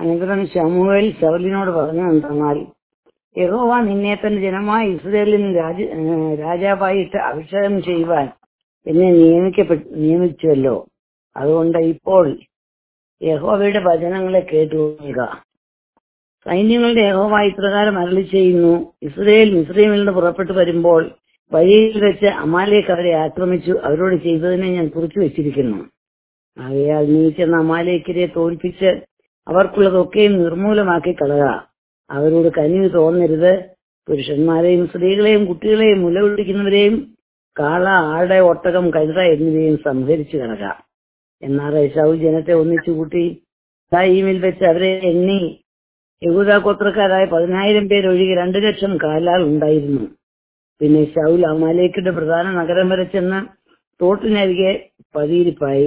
അനന്തരം ശമുവേൽ ശൗലിനോട് പറഞ്ഞു എന്തെന്നാൽ യഹോവ നിന്നെ തന്റെ ജനമായ ഇസ്രയേലിന് രാജ ഏഹ് രാജാവായിട്ട് അഭിഷേകം ചെയ്യുവാൻ എന്നെ നിയമിക്കപ്പെട്ട നിയമിച്ചുവല്ലോ അതുകൊണ്ട് ഇപ്പോൾ യഹോവയുടെ വചനങ്ങളെ കേട്ടുകൊള്ളുക സൈന്യങ്ങളുടെ യഹോവ ഇപ്രകാരം അരളി ചെയ്യുന്നു ഇസ്രയേൽ മിസ്രൈമിൽ നിന്ന് പുറപ്പെട്ടു വരുമ്പോൾ വഴിയിൽ വെച്ച് അമാലേക്ക് അവരെ ആക്രമിച്ചു അവരോട് ചെയ്തതിനെ ഞാൻ കുറിച്ചു വെച്ചിരിക്കുന്നു ആകയാൽ നീ ചെന്ന അമാലേക്കരെ തോൽപ്പിച്ച് അവർക്കുള്ളതൊക്കെയും നിർമൂലമാക്കി കളക അവരോട് കനിവ് തോന്നരുത് പുരുഷന്മാരെയും സ്ത്രീകളെയും കുട്ടികളെയും മുലവിളിക്കുന്നവരെയും കാള ആട ഒട്ടകം കഴുത എന്നിവയും സംഹരിച്ചു കളക എന്നാൽ ശൗൽ ജനത്തെ ഒന്നിച്ചു കൂട്ടി തായിമിൽ വെച്ച് അവരെ എണ്ണി യഹൂദ ഗോത്രക്കാരായ പതിനായിരം പേരൊഴികെ രണ്ടു ലക്ഷം കാലാൽ ഉണ്ടായിരുന്നു പിന്നെ ശൗൽ അമാലേക്കിന്റെ പ്രധാന നഗരം വരെ ചെന്ന് തോട്ടിനരികെ പതിയിരിപ്പായി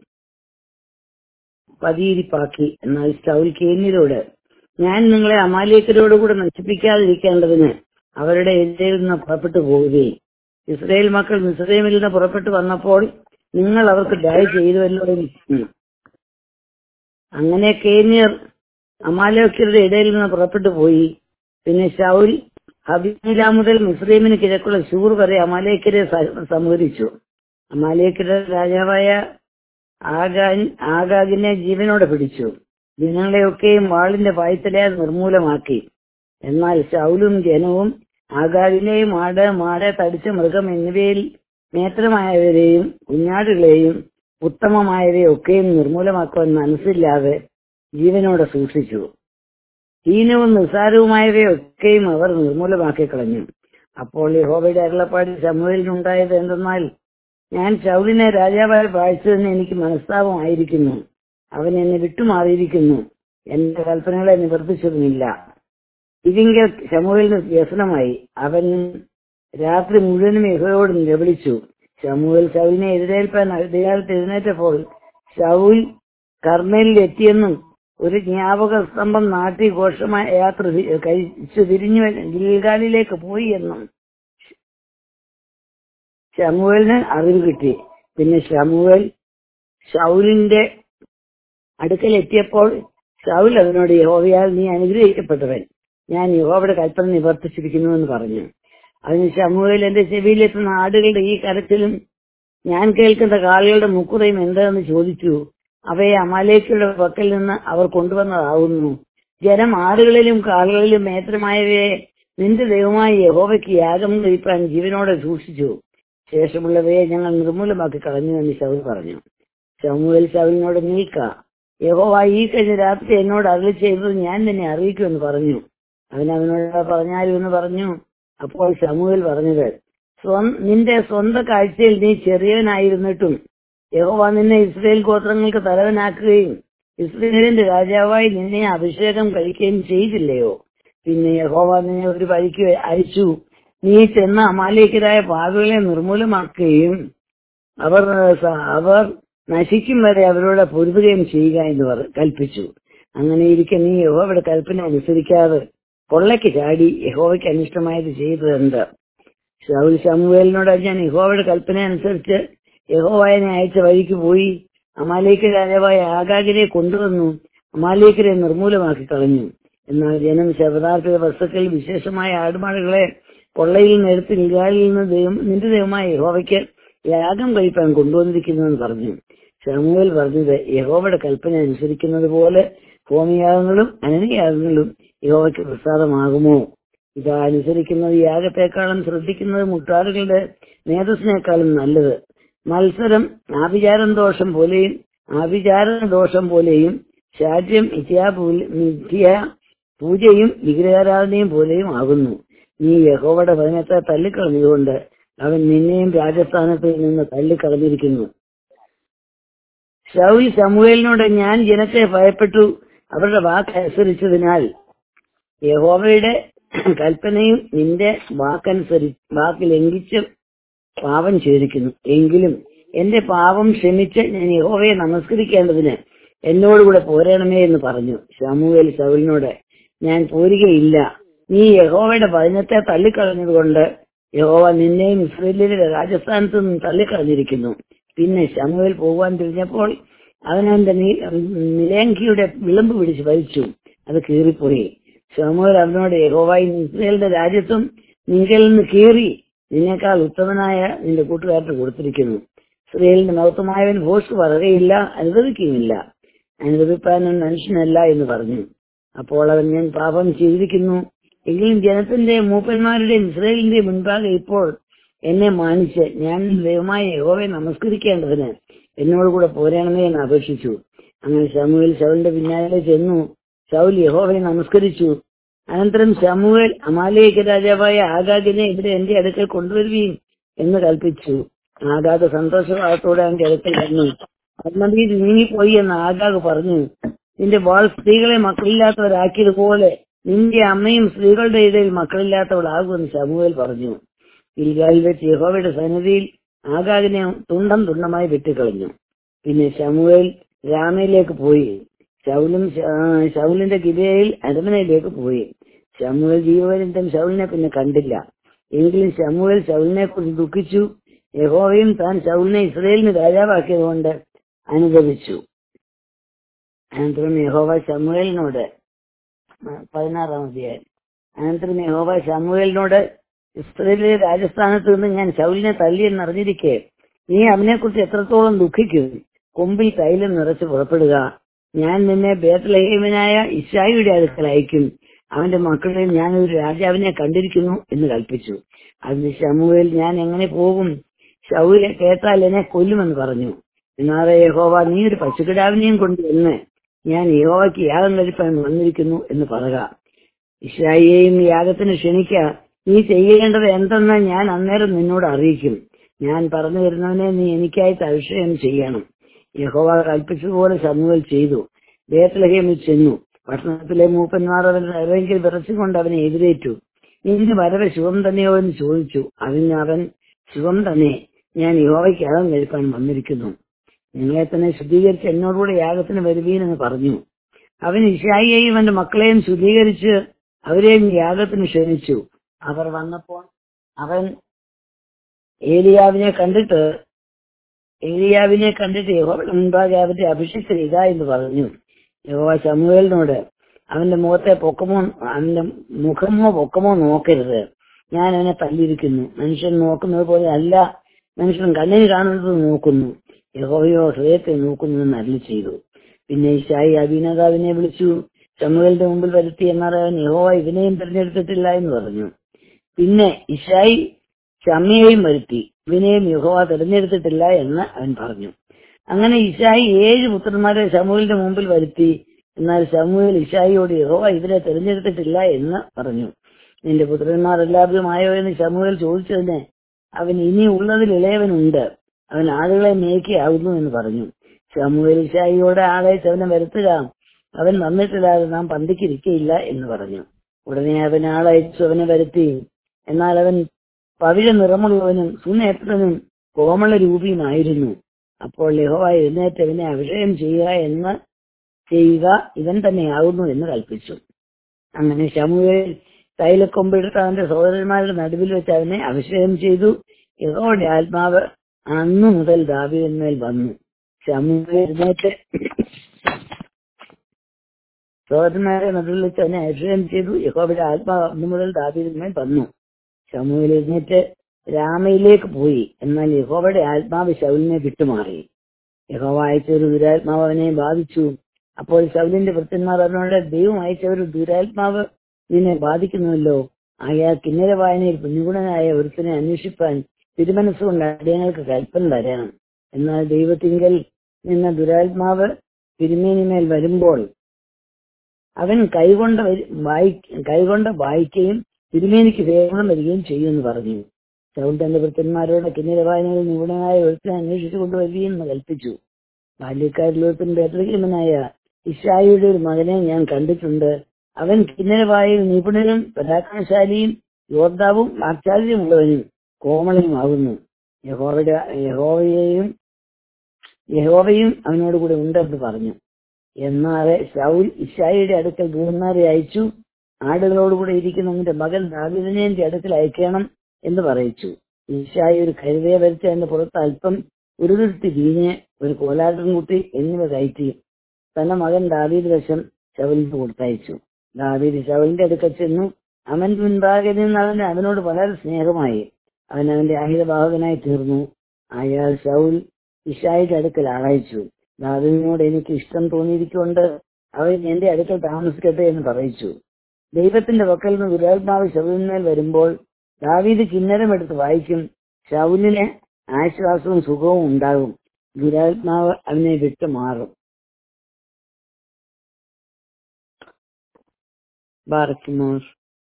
പതിയിരിപ്പാക്കി എന്നാൽ ശൗൽ കേന്യരോട് ഞാൻ നിങ്ങളെ അമാലേക്കരോടുകൂടെ നശിപ്പിക്കാതിരിക്കേണ്ടതിന് അവരുടെ എതിരിൽ നിന്ന് പുറപ്പെട്ടു പോവുകയും ഇസ്രയേൽ മക്കൾ മിസ്രൈമിൽ നിന്ന് പുറപ്പെട്ടു വന്നപ്പോൾ നിങ്ങൾ അവർക്ക് ദയ ചെയ്തുവല്ലോ എന്ന് അങ്ങനെ കേന്യർ അമാലേക്കരുടെ ഇടയിൽ നിന്ന് പുറപ്പെട്ടു പോയി പിന്നെ ശൗൽ ഹബീല മുതൽ മിസ്രൈമിന് കിഴക്കുള്ള ശൂർ വരെ അമാലേക്കരെ സ- സംഹരിച്ചു അമാലേക്കരുടെ രാജാവായ ആഗാൻ ആഗാഗിനെ ജീവനോടെ പിടിച്ചു ജനങ്ങളെയൊക്കെയും വാളിന്റെ പായത്തിലെ നിർമൂലമാക്കി എന്നാൽ ശൗലും ജനവും ആഗാഗിനെയും ആട് മാട് തടിച്ച മൃഗം എന്നിവയിൽ നേത്രമായവരെയും കുഞ്ഞാടുകളെയും ഉത്തമമായവയൊക്കെയും നിർമൂലമാക്കുവാൻ മനസ്സില്ലാതെ ജീവനോടെ സൂക്ഷിച്ചു ഹീനവും നിസ്സാരവുമായവയൊക്കെയും അവർ നിർമൂലമാക്കി കളഞ്ഞു അപ്പോൾ യഹോവയുടെ അരുളപ്പാടി ശമുവേലിനുണ്ടായത് എന്തെന്നാൽ ഞാൻ ശൗലിനെ രാജാവായി വാഴ്ചതെന്ന് എനിക്ക് മനസ്താപമായിരിക്കുന്നു അവൻ എന്നെ വിട്ടുമാറിയിരിക്കുന്നു എന്റെ കൽപ്പനകളെ നിവർത്തിച്ചതുമില്ല ഇതിങ്കൽ ശമുവേലിന് വ്യസനമായി അവൻ രാത്രി മുഴുവനും യഹോയോട് നിലവിളിച്ചു ശമുവേൽ ശൗലിനെ എതിരേൽപ്പാൻ അധികാരത്ത് എഴുന്നേറ്റപ്പോൾ ശൗൽ കർമ്മയിൽ എത്തിയെന്നും ഒരു ജ്ഞാപക സ്തംഭം നാട്ടി ഘോഷമായ യാത്ര തി- കഴിച്ചു തിരിഞ്ഞു ഗിൽഗാലിലേക്ക് പോയി എന്നും ശമുവേലിന് അറിവ് കിട്ടി പിന്നെ ശമുവേൽ ഷൗലിന്റെ അടുക്കൽ എത്തിയപ്പോൾ ഷൗൽ അവനോട് യഹോവയാൽ നീ അനുഗ്രഹിക്കപ്പെട്ടവൻ ഞാൻ യഹോവയുടെ കൽപ്പന നിവർത്തിച്ചിരിക്കുന്നു എന്ന് പറഞ്ഞു അതിന് ശമുവേൽ എന്റെ ചെവിയിലെത്തുന്ന ആടുകളുടെ ഈ കരച്ചിലും ഞാൻ കേൾക്കുന്ന കാളുകളുടെ മുക്കുറയും എന്താണെന്ന് ചോദിച്ചു അവയെ അമാലേക്കുള്ള പക്കൽ നിന്ന് അവർ കൊണ്ടുവന്നതാവുന്നു ജനം ആടുകളിലും കാളുകളിലും മേത്രമായവയെ നിന്റെ ദൈവമായ യഹോവയ്ക്ക് യാഗം കഴിപ്പാൻ ജീവനോടെ സൂക്ഷിച്ചു ശേഷമുള്ളവയെ ഞങ്ങൾ നിർമൂലമാക്കി കളഞ്ഞു എന്ന് ശൗൽ പറഞ്ഞു ശമുവേൽ ശൗലിനോട് നീക്ക യഹോവ ഈ കഴിഞ്ഞ രാത്രി എന്നോട് അരളി ചെയ്തത് ഞാൻ നിന്നെ അറിയിക്കുമെന്ന് പറഞ്ഞു അവൻ അവനോട് പറഞ്ഞാലും എന്ന് പറഞ്ഞു അപ്പോൾ ശമുവേൽ പറഞ്ഞത് സ്വ- നിന്റെ സ്വന്തം കാഴ്ചയിൽ നീ ചെറിയവനായിരുന്നിട്ടും യഹോവ നിന്നെ ഇസ്രയേൽ ഗോത്രങ്ങൾക്ക് തലവനാക്കുകയും ഇസ്രയേലിന്റെ രാജാവായി നിന്നെ അഭിഷേകം കഴിക്കുകയും ചെയ്തില്ലയോ പിന്നെ യഹോവ നിന്നെ ഒരു വഴിക്ക് അയച്ചു നീ ചെന്ന അമാലേക്കരായ പാതകളെ നിർമൂലമാക്കുകയും അവർ സ- അവർ നശിക്കും വരെ അവരോട് പൊരുതുകയും ചെയ്യുക എന്ന് പറ- കൽപ്പിച്ചു അങ്ങനെ ഇരിക്കെ നീ യഹോവയുടെ കൽപ്പന അനുസരിക്കാതെ കൊള്ളയ്ക്ക് ചാടി യഹോവയ്ക്ക് അനിഷ്ടമായത് ചെയ്തതെന്ത് ശൗൽ ശമുവേലിനോട് ഞാൻ യഹോവയുടെ കൽപ്പന അനുസരിച്ച് യഹോവായനെ അയച്ച വഴിക്ക് പോയി അമാലേക്ക് രാജാവായ ആകാഗിനെ കൊണ്ടുവന്നു അമാലേക്കരെ നിർമൂലമാക്കി കളഞ്ഞു എന്നാൽ ജനം ശബദാർത്ഥ വസ്തുക്കൾ വിശേഷമായ ആടുമാടുകളെ കൊള്ളയിൽ നിന്ന് എടുത്ത് നികാലിൽ നിന്ന് ദൈവം നിന്റെ ദൈവമായ യഹോവയ്ക്ക് യാഗം കഴിപ്പാൻ കൊണ്ടുവന്നിരിക്കുന്നുവെന്ന് പറഞ്ഞു ശമുവേൽ പറഞ്ഞത് യഹോവയുടെ കൽപ്പന അനുസരിക്കുന്നത് പോലെ ഹോമയാഗങ്ങളും അനനയാഗങ്ങളും യഹോവയ്ക്ക് പ്രസാദമാകുമോ ഇത് അനുസരിക്കുന്നത് യാഗത്തെക്കാളും ശ്രദ്ധിക്കുന്നത് മുട്ടാറുകളുടെ മേധസ്സിനേക്കാളും നല്ലത് മത്സരം ആഭിചാരം ദോഷം പോലെയും ആഭിചാര ദോഷം പോലെയും ശാഠ്യം മിഥ്യാപൂല- മിഥ്യ പൂജയും വിഗ്രഹാരാധനയും പോലെയും ആകുന്നു നീ യഹോവയുടെ ഭവനത്തെ തള്ളിക്കളഞ്ഞുകൊണ്ട് അവൻ നിന്നെയും രാജസ്ഥാനത്തിൽ നിന്ന് തള്ളിക്കളഞ്ഞിരിക്കുന്നു ശൗൽ ശമുവേലിനോട് ഞാൻ ജനത്തെ ഭയപ്പെട്ടു അവരുടെ വാക്ക് അനുസരിച്ചതിനാൽ യഹോവയുടെ കൽപ്പനയും നിന്റെ വാക്കനുസരി വാക്ക് ലംഘിച്ച് പാപം ചെയ്തിരിക്കുന്നു എങ്കിലും എന്റെ പാപം ക്ഷമിച്ച് ഞാൻ യഹോവയെ നമസ്കരിക്കേണ്ടതിന് എന്നോടുകൂടെ പോരണമേ എന്ന് പറഞ്ഞു ശമുവേൽ ശൗലിനോട് ഞാൻ പോരുകയില്ല നീ യഹോവയുടെ വചനത്തെ തള്ളിക്കളഞ്ഞതുകൊണ്ട് യഹോവ നിന്നെയും ഇസ്രയേലിലെ രാജസ്ഥാനത്ത് നിന്നും തള്ളിക്കളഞ്ഞിരിക്കുന്നു പിന്നെ ശമുവേൽ പോകുവാൻ തിരിഞ്ഞപ്പോൾ അവനവന്റെ നീ- നിലയങ്കിയുടെ വിളമ്പ് പിടിച്ച് വലിച്ചു അത് കീറിപ്പോയി ശമുവേൽ അവനോട് യഹോവായി ഇസ്രയേലിന്റെ രാജ്യത്തും നിങ്കൽ നിന്ന് കീറി നിന്നേക്കാൾ ഉത്തമനായ നിന്റെ കൂട്ടുകാർക്ക് കൊടുത്തിരിക്കുന്നു ഇസ്രയേലിന്റെ മഹത്വമായവൻ ഭോഷ് പറയുകയില്ല അനുവദിക്കുകയില്ല അനുവദിപ്പാനും മനുഷ്യനല്ല എന്ന് പറഞ്ഞു അപ്പോൾ അവൻ ഞാൻ പാപം ചെയ്തിരിക്കുന്നു എങ്കിലും ജനത്തിന്റെ മൂപ്പന്മാരുടെയും ഇസ്രയേലിന്റെ മുൻപാകെ ഇപ്പോൾ എന്നെ മാനിച്ച് ഞാൻ ദൈവമായ യഹോവയെ നമസ്കരിക്കേണ്ടതിന് എന്നോട് കൂടെ പോരണമേ എന്ന് അപേക്ഷിച്ചു അങ്ങനെ ശമുവേൽ ശൗലിന്റെ പിന്നാലെ ചെന്നു ശൗൽ യഹോവയെ നമസ്കരിച്ചു അനന്തരം ശമുവേൽ അമാലേക്ക് രാജാവായ ആഗാദിനെ ഇവിടെ എന്റെ അടുക്കൽ കൊണ്ടുവരുകയും എന്ന് കൽപ്പിച്ചു ആഗാദ് സന്തോഷഭാവത്തോടെ അവന്റെ അടുക്കൽ വന്നു അർമ്മതിയിൽ നീങ്ങിപ്പോയി എന്ന് ആഗാഗ് പറഞ്ഞു നിന്റെ വാൾ സ്ത്രീകളെ മക്കളില്ലാത്തവരാക്കിയതുപോലെ നിന്റെ അമ്മയും സ്ത്രീകളുടെ ഇടയിൽ മക്കളില്ലാത്തവളാകുമെന്ന് ശമുവേൽ പറഞ്ഞു ഗിൽഗാലിൽ വെച്ച് യഹോവയുടെ സന്നിധിയിൽ ആഗാഗിനെ തുണ്ടം തുണ്ടമായി വെട്ടിക്കളഞ്ഞു പിന്നെ ശമുവേൽ രാമയിലേക്ക് പോയി ശൗലും ശ- ആ, ശൗലിന്റെ ഗിബയിൽ അരമനയിലേക്ക് പോയി ശമുവേൽ ജീവപര്യന്തം ശൗലിനെ പിന്നെ കണ്ടില്ല എങ്കിലും ശമുവേൽ ശൗലിനെ കുറിച്ച് ദുഃഖിച്ചു യഹോവയും താൻ ശൗലിനെ ഇസ്രയേലിന് രാജാവാക്കിയതുകൊണ്ട് അനുഭവിച്ചു അനന്തരം യഹോവ ശമുവേലിനോട് പതിനാറാം അധ്യായം അനന്തരം യഹോവ ശമുവേലിനോട് ഇസ്രയേലിലെ രാജസ്ഥാനത്ത് നിന്ന് ഞാൻ ശൗലിനെ തള്ളിയെന്ന് അറിഞ്ഞിരിക്കെ നീ അവനെക്കുറിച്ച് എത്രത്തോളം ദുഃഖിക്കും കൊമ്പിൽ തൈലം നിറച്ച് പുറപ്പെടുക ഞാൻ നിന്നെ ബേത്തലഹേമനായ ഇഷായിയുടെ അടുക്കൽ അയക്കും അവന്റെ മക്കളിൽ ഞാൻ ഒരു രാജാവിനെ കണ്ടിരിക്കുന്നു എന്ന് കൽപ്പിച്ചു അതിന് ശമുവേൽ ഞാൻ എങ്ങനെ പോകും ശൗലെ കേട്ടാൽ എന്നെ കൊല്ലുമെന്ന് പറഞ്ഞു എന്നാറെ യഹോവ നീ ഒരു പശുക്കിടാവിനെയും കൊണ്ട് എന്ന് ഞാൻ യഹോവയ്ക്ക് യാഗം കഴിപ്പാൻ വന്നിരിക്കുന്നു എന്ന് പറയുക ഇസ്രായേയും യാഗത്തിന് ക്ഷണിക്ക നീ ചെയ്യേണ്ടത് എന്തെന്ന് ഞാൻ അന്നേരം നിന്നോട് അറിയിക്കും ഞാൻ പറഞ്ഞു വരുന്നവനെ നീ എനിക്കായിട്ട് അഭിഷേകം ചെയ്യണം യഹോവ കൽപ്പിച്ചതുപോലെ സമൂഹൽ ചെയ്തു ബേത്തലഹേമിൽ ചെന്നു പട്ടണത്തിലെ മൂപ്പന്മാർ അവൻ ഇറങ്ങിൽ വിറച്ചുകൊണ്ട് അവനെ എതിരേറ്റു നിന്റെ വരവ് ശുഭം തന്നെയോ എന്ന് ചോദിച്ചു അതിന് അവൻ ശുഭം തന്നെ ഞാൻ യഹോവയ്ക്ക് യാഗം കഴിപ്പാൻ വന്നിരിക്കുന്നു നിങ്ങളെ തന്നെ ശുദ്ധീകരിച്ച് എന്നോടുകൂടെ യാഗത്തിന് വരുവീൻ എന്ന് പറഞ്ഞു അവൻ ഇഷായിയെയും അവന്റെ മക്കളെയും ശുദ്ധീകരിച്ച് അവരെയും യാഗത്തിന് ക്ഷണിച്ചു അവർ വന്നപ്പോൾ അവൻ ഏലിയാവിനെ കണ്ടിട്ട് ഏലിയാവിനെ കണ്ടിട്ട് യഹോവയുടെ മുൻപാകെ അവന്റെ അഭിഷിക്തൻ ഇതാ എന്ന് പറഞ്ഞു യഹോവ ശമുവേലിനോട് അവന്റെ മുഖത്തെ പൊക്കമോ അവന്റെ മുഖമോ പൊക്കമോ നോക്കരുത് ഞാൻ അവനെ തല്ലിയിരിക്കുന്നു മനുഷ്യൻ നോക്കുന്നത് പോലെ അല്ല മനുഷ്യൻ കണ്ണിന് കാണുന്നത് നോക്കുന്നു യഹോവയോ ഹൃദയത്തെ നോക്കുന്നു എന്ന് അരുളി ചെയ്തു പിന്നെ ഇഷായി അഭിനേതാവിനെ വിളിച്ചു ശമുവേലിന്റെ മുമ്പിൽ വരുത്തി എന്നറിയാൻ യഹോവ ഇവനെയും തിരഞ്ഞെടുത്തിട്ടില്ല എന്ന് പറഞ്ഞു പിന്നെ ഇഷായി ഷമ്മയെയും വരുത്തി ഇവനെയും യഹോവ തിരഞ്ഞെടുത്തിട്ടില്ല എന്ന് അവൻ പറഞ്ഞു അങ്ങനെ ഇഷായി ഏഴ് പുത്രന്മാരെ ശമുവേലിന്റെ മുമ്പിൽ വരുത്തി എന്നാൽ ശമുവേൽ ഇഷായിയോട് യഹോവ ഇവരെ തിരഞ്ഞെടുത്തിട്ടില്ല എന്ന് പറഞ്ഞു നിന്റെ പുത്രന്മാർ എല്ലാവരും ആയോ എന്ന് ശമുവേൽ ചോദിച്ചതിന് അവൻ ഇനി ഉള്ളതിൽ ഇളയവനുണ്ട് അവൻ ആളുകളെ മേയ്ക്കാവുന്നു എന്ന് പറഞ്ഞു ശമുവേൽ ഇഷായിയോടെ ആളെ ചവനെ വരുത്തുക അവൻ വന്നിട്ടില്ലാതെ നാം പന്തിക്കിരിക്കയില്ല എന്ന് പറഞ്ഞു ഉടനെ അവൻ ആളയച്ചു അവനെ വരുത്തി എന്നാൽ അവൻ പവിഴ നിറമുള്ളവനും സുനേത്രനും കോമള രൂപിയുമായിരുന്നു അപ്പോൾ യഹോവ എഴുന്നേറ്റ് അവനെ അഭിഷേകം ചെയ്യുക എന്ന് ചെയ്യുക ഇവൻ തന്നെയാകുന്നു എന്ന് കൽപ്പിച്ചു അങ്ങനെ ശമുവേൽ തൈലക്കൊമ്പെടുത്ത് അവന്റെ സഹോദരന്മാരുടെ നടുവിൽ വെച്ച് അവനെ അഭിഷേകം ചെയ്തു യഹോയുടെ ആത്മാവ് അന്നു മുതൽ ദാവീദിന്മേൽ വന്നു ശമുവേൽ എഴുന്നേറ്റ് സഹോദരന്മാരെ നടുവിൽ വെച്ച് അവനെ അഭിഷേകം ചെയ്തു യഹോയുടെ ആത്മാവ് അന്നു മുതൽ ദാവീദിന്മേൽ വന്നു ശമുവേൽ എഴുന്നേറ്റ് രാമയിലേക്ക് പോയി എന്നാൽ യഹോവയുടെ ആത്മാവ് ശൗലിനെ വിട്ടുമാറി യഹോവ അയച്ച ഒരു ദുരാത്മാവ് അവനെ ബാധിച്ചു അപ്പോൾ ശൗലിന്റെ ഭൃത്യന്മാർ അവനോട് ദൈവം അയച്ച ഒരു ദുരാത്മാവ് നിന്നെ ബാധിക്കുന്നുവല്ലോ ആയാൽ കിന്നര വായനയിൽ പുണ്യഗുണനായ ഒരുത്തിനെ അന്വേഷിപ്പാൻ തിരുമനസ്സുകൊണ്ട് അടിയങ്ങൾക്ക് കൽപ്പന തരണം എന്നാൽ ദൈവത്തിങ്കൽ നിന്ന ദുരാത്മാവ് തിരുമേനിമേൽ വരുമ്പോൾ അവൻ കൈകൊണ്ട് വരി- വായി- കൈകൊണ്ട് വായിക്കുകയും തിരുമേനിക്ക് വേഗം വരികയും ചെയ്യുമെന്ന് പറഞ്ഞു ശൗൽ തന്റെ ഭൃത്യന്മാരോട് കിന്നര വായനയിൽ നിപുണനായ ഒരുത്തിനെ അന്വേഷിച്ചു കൊണ്ടുവരികയും എന്ന് കൽപ്പിച്ചു ബാല്യക്കാരിലൊരുത്തൻ ബേത്ലഹീമനായ ഇഷായിയുടെ ഒരു മകനെ ഞാൻ കണ്ടിട്ടുണ്ട് അവൻ കിന്നരവായിൽ നിപുണനും പരാക്രമശാലിയും യോദ്ധാവും വാക്ചാല്യമുള്ളവനും കോമളനുമാകുന്നു യഹോവയുടെ യഹോവയെയും യഹോവയും അവനോട് കൂടെ ഉണ്ടെന്ന് പറഞ്ഞു എന്നാൽ ശൗൽ ഇഷായിയുടെ അടുക്കൽ ദൂതന്മാരെ അയച്ചു ആടുകളോടുകൂടെ ഇരിക്കുന്ന അവന്റെ മകൻ ദാവിദിനെ എന്റെ അടുക്കൽ അയക്കണം എന്ന് പറയിച്ചു ഈശായി ഒരു കരുതയെ വരച്ച് അതിന്റെ പുറത്ത് അല്പം ഒരു തുരുത്തി വീഞ്ഞ് ഒരു കോലാട്ടൻകുട്ടി എന്നിവ കയറ്റി തന്റെ മകൻ ദാവീദ് വശം ശവലിന് കൊടുത്തയച്ചു ദാവീദ് ശവലിന്റെ അടുക്കൽ ചെന്നു അവൻ മുൻപാകെ നിന്ന് അവന് അവനോട് വളരെ സ്നേഹമായി അവൻ അവന്റെ ആയുധവാഹകനായി തീർന്നു അയാൾ ശൗൽ ഇഷായുടെ അടുക്കൽ ആളയച്ചു ദാവീദിനോട് എനിക്ക് ഇഷ്ടം തോന്നിയിരിക്കൊണ്ട് അവൻ എന്റെ അടുക്കൽ താമസിക്കട്ടെ എന്ന് പറയിച്ചു ദൈവത്തിന്റെ പക്കൽ നിന്ന് ദുരാത്മാവ് ശൗലിന്മേൽ വരുമ്പോൾ ദാവീദ് കിന്നരം എടുത്ത് വായിക്കും ശൗലിന് ആശ്വാസവും സുഖവും ഉണ്ടാകും ദുരാത്മാവ് അവനെ വിട്ടു മാറും ബാറക്കുമോർ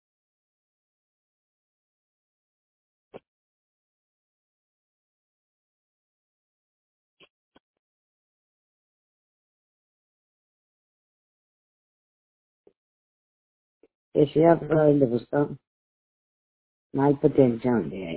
യശയാപ്രാവിന്റെ പുസ്തകം നാൽപ്പത്തി അഞ്ചാം അധ്യായം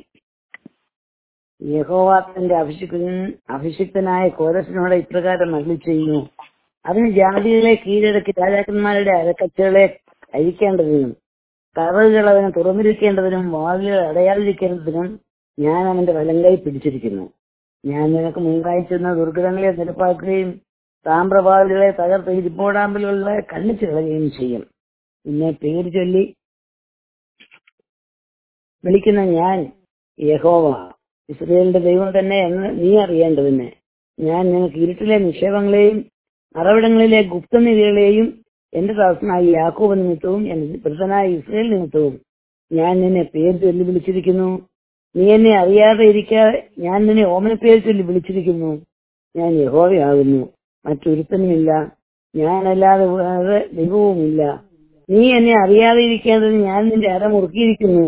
യഹോവ തന്റെ അഭിഷിക്തൻ അഭിഷിക്തനായ കോരസിനോട് ഇപ്രകാരം അരുളി ചെയ്യുന്നു അതിന് ജാതികളെ കീഴടക്കി രാജാക്കന്മാരുടെ അരക്കച്ചകളെ അഴിക്കേണ്ടതിനും കറവുകൾ അവന് തുറന്നിരിക്കേണ്ടതിനും വാതിലുകൾ അടയാതിരിക്കേണ്ടതിനും ഞാൻ അവന്റെ വലങ്കൈ പിടിച്ചിരിക്കുന്നു ഞാൻ നിനക്ക് മുൻകായി ചെന്ന ദുർഘടങ്ങളെ നിരപ്പാക്കുകയും താമ്രവാതിലുകളെ തകർത്ത് ഇരിപ്പോടാമ്പലുകളെ കണ്ണിച്ചു കളയുകയും ചെയ്യും നിന്നെ പേര് ചൊല്ലി വിളിക്കുന്ന ഞാൻ യഹോവ ഇസ്രയേലിന്റെ ദൈവം തന്നെ എന്ന് നീ അറിയേണ്ടതിന് ഞാൻ നിനക്ക് ഇരുട്ടിലെ നിക്ഷേപങ്ങളെയും അറവിടങ്ങളിലെ ഗുപ്തനിധികളെയും എന്റെ ദാസനായ യാക്കോബ് നിമിത്തവും എന്റെ പ്രധാനായ ഇസ്രയേൽ നിമിത്തവും ഞാൻ നിന്നെ പേര് ചൊല്ലി വിളിച്ചിരിക്കുന്നു നീ എന്നെ അറിയാതെ ഇരിക്കാതെ ഞാൻ നിന്നെ ഓമനപ്പേര് ചൊല്ലി വിളിച്ചിരിക്കുന്നു ഞാൻ യഹോവയാകുന്നു മറ്റൊരുത്തനുമില്ല ഞാനല്ലാതെ വേറെ ദൈവവുമില്ല നീ എന്നെ അറിയാതെ ഇരിക്കേണ്ടത് ഞാൻ നിന്റെ അര മുറുക്കിയിരിക്കുന്നു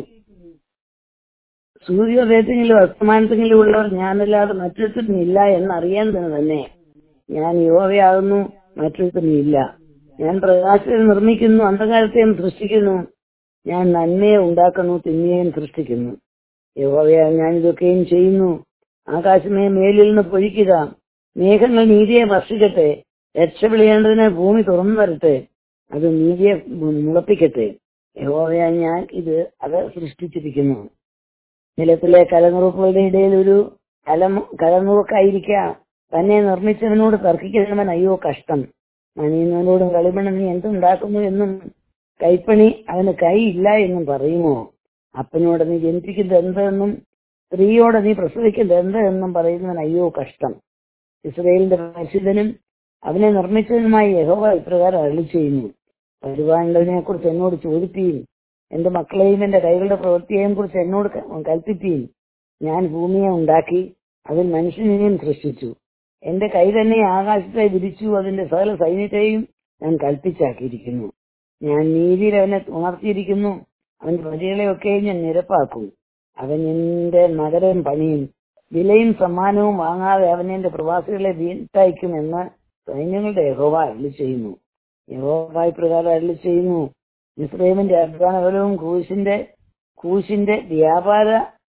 സൂര്യോദയത്തിലും അസ്തമാനത്തിലും ഉള്ളവർ ഞാനല്ലാതെ മറ്റൊരുത്തരുമില്ല എന്നറിയേണ്ടത് തന്നെ ഞാൻ യോവയാകുന്നു മറ്റൊരുത്തരുമില്ല ഞാൻ പ്രകാശത്തെ നിർമ്മിക്കുന്നു അന്ധകാരത്തെയും സൃഷ്ടിക്കുന്നു ഞാൻ നന്മയെ ഉണ്ടാക്കുന്നു തിന്മയെയും സൃഷ്ടിക്കുന്നു യഹോവയാ ഞാൻ ഇതൊക്കെയും ചെയ്യുന്നു ആകാശമേ മേലിൽ നിന്ന് പൊഴിക്കുക മേഘങ്ങൾ നീതിയെ വർഷിക്കട്ടെ രക്ഷവിളിയേണ്ടതിന് ഭൂമി തുറന്നു വരട്ടെ അത് നീതിയെ മുളപ്പിക്കട്ടെ യഹോവയാ ഞാൻ ഇത് അത് സൃഷ്ടിച്ചിരിക്കുന്നു നിലത്തിലെ കലനുറുക്കുകളുടെ ഇടയിൽ ഒരു കലം കലനുറുക്കായിരിക്കാം തന്നെ നിർമ്മിച്ചവനോട് തർക്കിക്കുന്നവൻ അയ്യോ കഷ്ടം മണിയുന്നവനോടും കളിമണ്ണ് നീ എന്തുണ്ടാക്കുന്നു എന്നും കൈപ്പണി അവന് കൈയില്ല എന്നും പറയുമോ അപ്പനോട് നീ ജനിപ്പിക്കുന്നത് എന്തെന്നും സ്ത്രീയോട് നീ പ്രസവിക്കുന്നത് എന്തെന്നും പറയുന്നവൻ അയ്യോ കഷ്ടം ഇസ്രയേലിന്റെ പരിശുദ്ധനും അവനെ നിർമ്മിച്ചതിനുമായി യഹോവ ഇപ്രകാരം അരളി ചെയ്യുന്നു വരുവാനുള്ളതിനെ കുറിച്ച് എന്നോട് ചോദിക്കുകയും എന്റെ മക്കളെയും എന്റെ കൈകളുടെ പ്രവൃത്തിയെയും കുറിച്ച് എന്നോട് കൽപ്പിക്കുകയും ഞാൻ ഭൂമിയെ ഉണ്ടാക്കി അതിൽ മനുഷ്യനെയും സൃഷ്ടിച്ചു എന്റെ കൈ തന്നെ ആകാശത്തെ വിരിച്ചു അതിന്റെ സകല സൈന്യത്തെയും ഞാൻ കൽപ്പിച്ചാക്കിയിരിക്കുന്നു ഞാൻ നീതിയിൽ അവനെ ഉണർത്തിയിരിക്കുന്നു അവന്റെ വഴികളെയൊക്കെയും ഞാൻ നിരപ്പാക്കും അവൻ എന്റെ നഗരം പണിയും വിലയും സമ്മാനവും വാങ്ങാതെ അവൻ എന്റെ പ്രവാസികളെ വീട്ടയക്കുമെന്ന് സൈന്യങ്ങളുടെ യഹോവ അരളി ചെയ്യുന്നു യഹോവ പ്രകാരം അരളി ചെയ്യുന്നു ഇസ്രൈമിന്റെ അധ്വാനഫലവും കൂശിന്റെ കൂശിന്റെ വ്യാപാര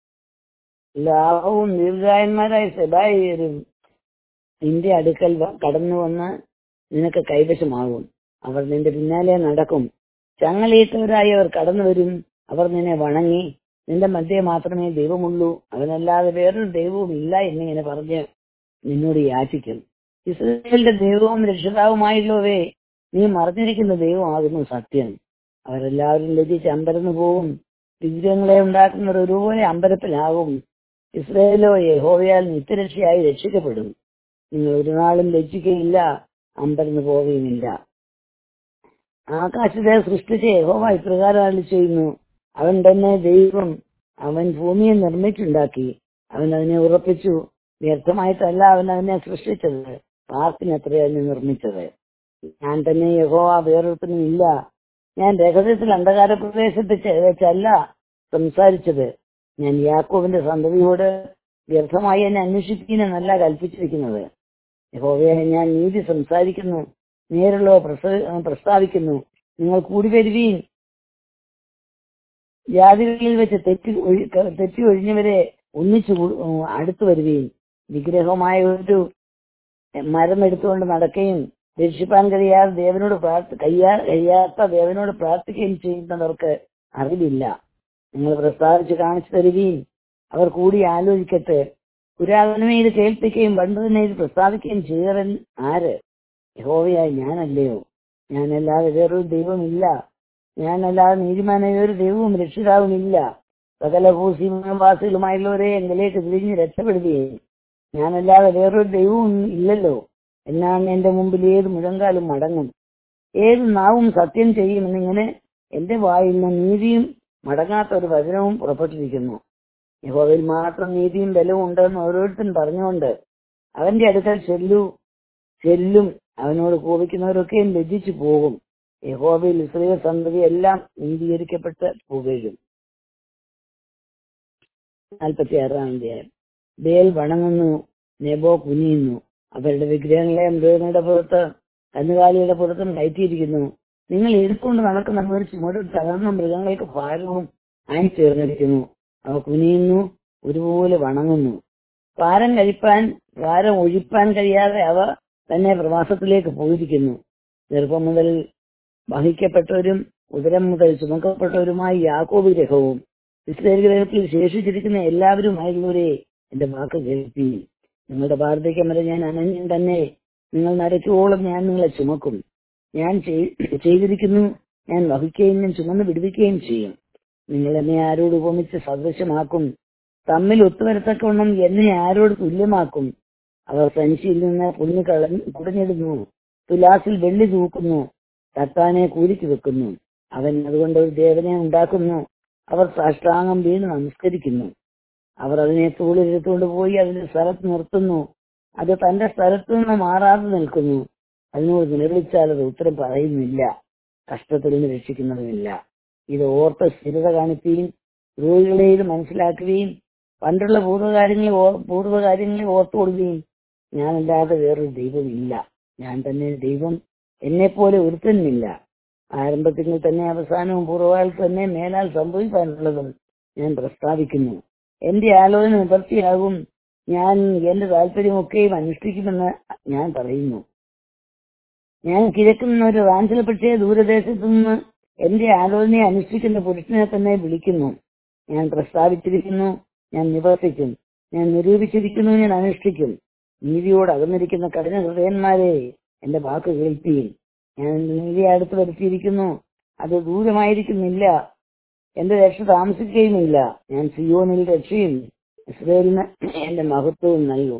ലാഭവും ദീർഘായന്മാരായ സെബായരും നിന്റെ അടുക്കൽ കടന്നു വന്ന് നിനക്ക് കൈവശമാകും അവർ നിന്റെ പിന്നാലെ നടക്കും ചങ്ങലയിട്ടവരായി അവർ കടന്നു വരും അവർ നിന്നെ വണങ്ങി നിന്റെ മധ്യേ മാത്രമേ ദൈവമുള്ളൂ അവനല്ലാതെ വേറൊരു ദൈവവും ഇല്ല എന്നിങ്ങനെ പറഞ്ഞ് നിന്നോട് യാചിക്കും ഇസ്രയേലിന്റെ ദൈവവും രക്ഷിതാവുമായുള്ളവേ നീ മറഞ്ഞിരിക്കുന്ന ദൈവമാകുന്നു സത്യം അവരെല്ലാവരും ലജിച്ച് അമ്പരന്ന് പോകും വിഗ്രഹങ്ങളെ ഉണ്ടാക്കുന്നവർ ഒരുപോലെ അമ്പരപ്പിലാകും ഇസ്രയേലോ യഹോവയാൽ നിത്യരക്ഷയായി രക്ഷിക്കപ്പെടും നിങ്ങൾ ഒരു നാളും ലജ്ജിക്കയില്ല അമ്പരന്ന് പോവുകയുമില്ല ആകാശത്തെ സൃഷ്ടിച്ച യഹോവ ഇപ്രകാരം അരളി ചെയ്യുന്നു അവൻ തന്നെ ദൈവം അവൻ ഭൂമിയെ നിർമ്മിച്ചുണ്ടാക്കി അവൻ അതിനെ ഉറപ്പിച്ചു വ്യർത്ഥമായിട്ടല്ല അവൻ അതിനെ സൃഷ്ടിച്ചത് പാർക്കിനത്രേ അതിനെ നിർമ്മിച്ചത് ഞാൻ തന്നെ യഹോവ വേറൊരുത്തനും ഇല്ല ഞാൻ രഹസ്യത്തിൽ അന്ധകാര പ്രദേശത്ത് വെച്ചല്ല സംസാരിച്ചത് ഞാൻ യാക്കോബിന്റെ സന്തതിയോട് വ്യർത്ഥമായി എന്നെ അന്വേഷിപ്പിക്കാനല്ല കൽപ്പിച്ചിരിക്കുന്നത് യഹോവയെ ഞാൻ നീതി സംസാരിക്കുന്നു നേരുള്ളവ പ്രസ്താവിക്കുന്നു നിങ്ങൾ കൂടി വരുവീൻ ജാതികളിൽ വെച്ച് തെറ്റി തെറ്റി ഒഴിഞ്ഞവരെ ഒന്നിച്ചു അടുത്തു വരുവീൻ വിഗ്രഹമായ ഒരു മരം എടുത്തുകൊണ്ട് നടക്കുകയും രക്ഷിപ്പാൻ കഴിയാതെ ദേവനോട് പ്രാർത്ഥി കഴിയാ കഴിയാത്ത ദേവനോട് പ്രാർത്ഥിക്കുകയും ചെയ്യുന്നവർക്ക് അറിവില്ല നിങ്ങൾ പ്രസ്താവിച്ച് കാണിച്ചു തരുവീൻ അവർ കൂടി ആലോചിക്കട്ടെ പുരാതനമേ ഇത് കേൾപ്പിക്കുകയും പണ്ട് തന്നെ ഇത് പ്രസ്താവിക്കുകയും ചെയ്തവൻ ആര് യഹോവയായി ഞാനല്ലയോ ഞാനല്ലാതെ വേറൊരു ദൈവമില്ല ഞാനല്ലാതെ നീതിമാനായ ഒരു ദൈവവും രക്ഷിതാവുമില്ല സകല ഭൂസീമവാസികളുമായുള്ളവരെ എങ്കിലേക്ക് തിരിഞ്ഞ് രക്ഷപ്പെടുകയും ഞാനല്ലാതെ വേറൊരു ദൈവവും ഇല്ലല്ലോ എന്നാണ് എന്റെ മുമ്പിൽ ഏത് മുഴങ്കാലും മടങ്ങും ഏത് നാവും സത്യം ചെയ്യുമെന്നിങ്ങനെ എന്റെ വായിൽ നിന്ന് നീതിയും മടങ്ങാത്ത ഒരു വചനവും പുറപ്പെട്ടിരിക്കുന്നു യഹോവയിൽ മാത്രം നീതിയും ബലവും ഉണ്ടെന്ന് ഓരോരുത്തരും പറഞ്ഞുകൊണ്ട് അവന്റെ അടുക്കൽ ചെല്ലു ചെല്ലും അവനോട് കോപിക്കുന്നവരൊക്കെയും ലജ്ജിച്ചു പോകും യഹോവയിൽ ഇസ്രയേൽ സന്തതി എല്ലാം നീതീകരിക്കപ്പെട്ട് പുകഴും നാൽപ്പത്തി ആറാം അധ്യായം ബേൽ വണങ്ങുന്നു നെബോ കുനിയുന്നു അവരുടെ വിഗ്രഹങ്ങളെ മൃഗങ്ങളുടെ പുറത്ത് കന്നുകാലിയുടെ പുറത്തും കയറ്റിയിരിക്കുന്നു നിങ്ങൾ എടുക്കൊണ്ട് നടക്കുന്ന ഒരു ചുമട് തകർന്ന മൃഗങ്ങൾക്ക് ഭാരവും ആയി ചേർന്നിരിക്കുന്നു അവ കുനിയുന്നു ഒരുപോലെ വണങ്ങുന്നു ഭാരം കഴിപ്പാൻ ഭാരം ഒഴിപ്പാൻ കഴിയാതെ അവ തന്നെ പ്രവാസത്തിലേക്ക് പോയിരിക്കുന്നു ചെറുപ്പം മുതൽ വഹിക്കപ്പെട്ടവരും ഉദരം മുതൽ ചുമക്കപ്പെട്ടവരുമായി യാക്കോബ് ഗ്രഹവും ഇസ്രയേൽ ഗ്രഹത്തിൽ ശേഷിച്ചിരിക്കുന്ന എല്ലാവരുമായുള്ളവരെ എന്റെ വാക്ക് കേൾപ്പി നിങ്ങളുടെ വാർദ്ധക്യം വരെ ഞാൻ അനന്യം തന്നെ നിങ്ങൾ നരയ്ക്കോളം ഞാൻ നിങ്ങളെ ചുമക്കും ഞാൻ ചെയ്- ചെയ്തിരിക്കുന്നു ഞാൻ വഹിക്കുകയും ഞാൻ ചുമന്ന് വിടുവിക്കുകയും ചെയ്യും നിങ്ങൾ എന്നെ ആരോട് ഉപമിച്ച് സദൃശമാക്കും തമ്മിൽ ഒത്തുവരത്തക്കവണ്ണം എന്നെ ആരോട് തുല്യമാക്കും അവർ സഞ്ചിയിൽ നിന്ന് പുണ്യ കളഞ്ഞ് കുടഞ്ഞിടുന്നു തുലാസിൽ വെള്ളി തൂക്കുന്നു തട്ടാനെ കൂലിക്ക് വെക്കുന്നു അവൻ അതുകൊണ്ട് ഒരു ദേവനെ ഉണ്ടാക്കുന്നു അവർ സാഷ്ടാംഗം വീണ് നമസ്കരിക്കുന്നു അവർ അതിനെ തൂളിലെടുത്തുകൊണ്ട് പോയി അതിന്റെ സ്ഥലത്ത് നിർത്തുന്നു അത് തന്റെ സ്ഥലത്തു നിന്ന് മാറാതെ നിൽക്കുന്നു അതിനോട് നിലവിളിച്ചാൽ അത് ഉത്തരം പറയുന്നില്ല കഷ്ടത്തിൽ നിന്ന് രക്ഷിക്കുന്നതുമില്ല ഇത് ഓർത്ത് സ്ഥിരത കാണിക്കുകയും രോഗികളെ ഇത് മനസ്സിലാക്കുകയും പണ്ടുള്ള പൂർവ്വകാര്യങ്ങളെ ഓർ- പൂർവ്വകാര്യങ്ങളെ ഓർത്തുകൊടുക്കുകയും ഞാനല്ലാതെ വേറൊരു ദൈവമില്ല ഞാൻ തന്നെ ദൈവം എന്നെ പോലെ ഒരുത്തനുമില്ല ആരംഭത്തിൽ തന്നെ അവസാനവും പൂർവ്വകാലത്ത് തന്നെ മേലാൽ സംഭവിക്കാനുള്ളതും ഞാൻ പ്രസ്താവിക്കുന്നു എന്റെ ആലോചന നിവർത്തിയാകും ഞാൻ എന്റെ താല്പര്യമൊക്കെയും അനുഷ്ഠിക്കുമെന്ന് ഞാൻ പറയുന്നു ഞാൻ കിഴക്കിൽ നിന്ന് ഒരു റാഞ്ചലപ്പെട്ട ദൂരദേശത്തു നിന്ന് എന്റെ ആലോചനയെ അനുഷ്ഠിക്കുന്ന പുരുഷനെ തന്നെ വിളിക്കുന്നു ഞാൻ പ്രസ്താവിച്ചിരിക്കുന്നു ഞാൻ നിവർത്തിക്കും ഞാൻ നിരൂപിച്ചിരിക്കുന്നു ഞാൻ അനുഷ്ഠിക്കും നീതിയോട് അകന്നിരിക്കുന്ന കഠിന ഹൃദയന്മാരെ എന്റെ വാക്ക് കേൾപ്പിയും ഞാൻ എന്റെ നീതിയെ അടുത്ത് വരുത്തിയിരിക്കുന്നു അത് ദൂരമായിരിക്കുന്നില്ല എന്റെ രക്ഷ താമസിക്കുകയുമില്ല ഞാൻ സിയോനിൽ രക്ഷയും ഇസ്രയേലിന് എന്റെ മഹത്വവും നൽകും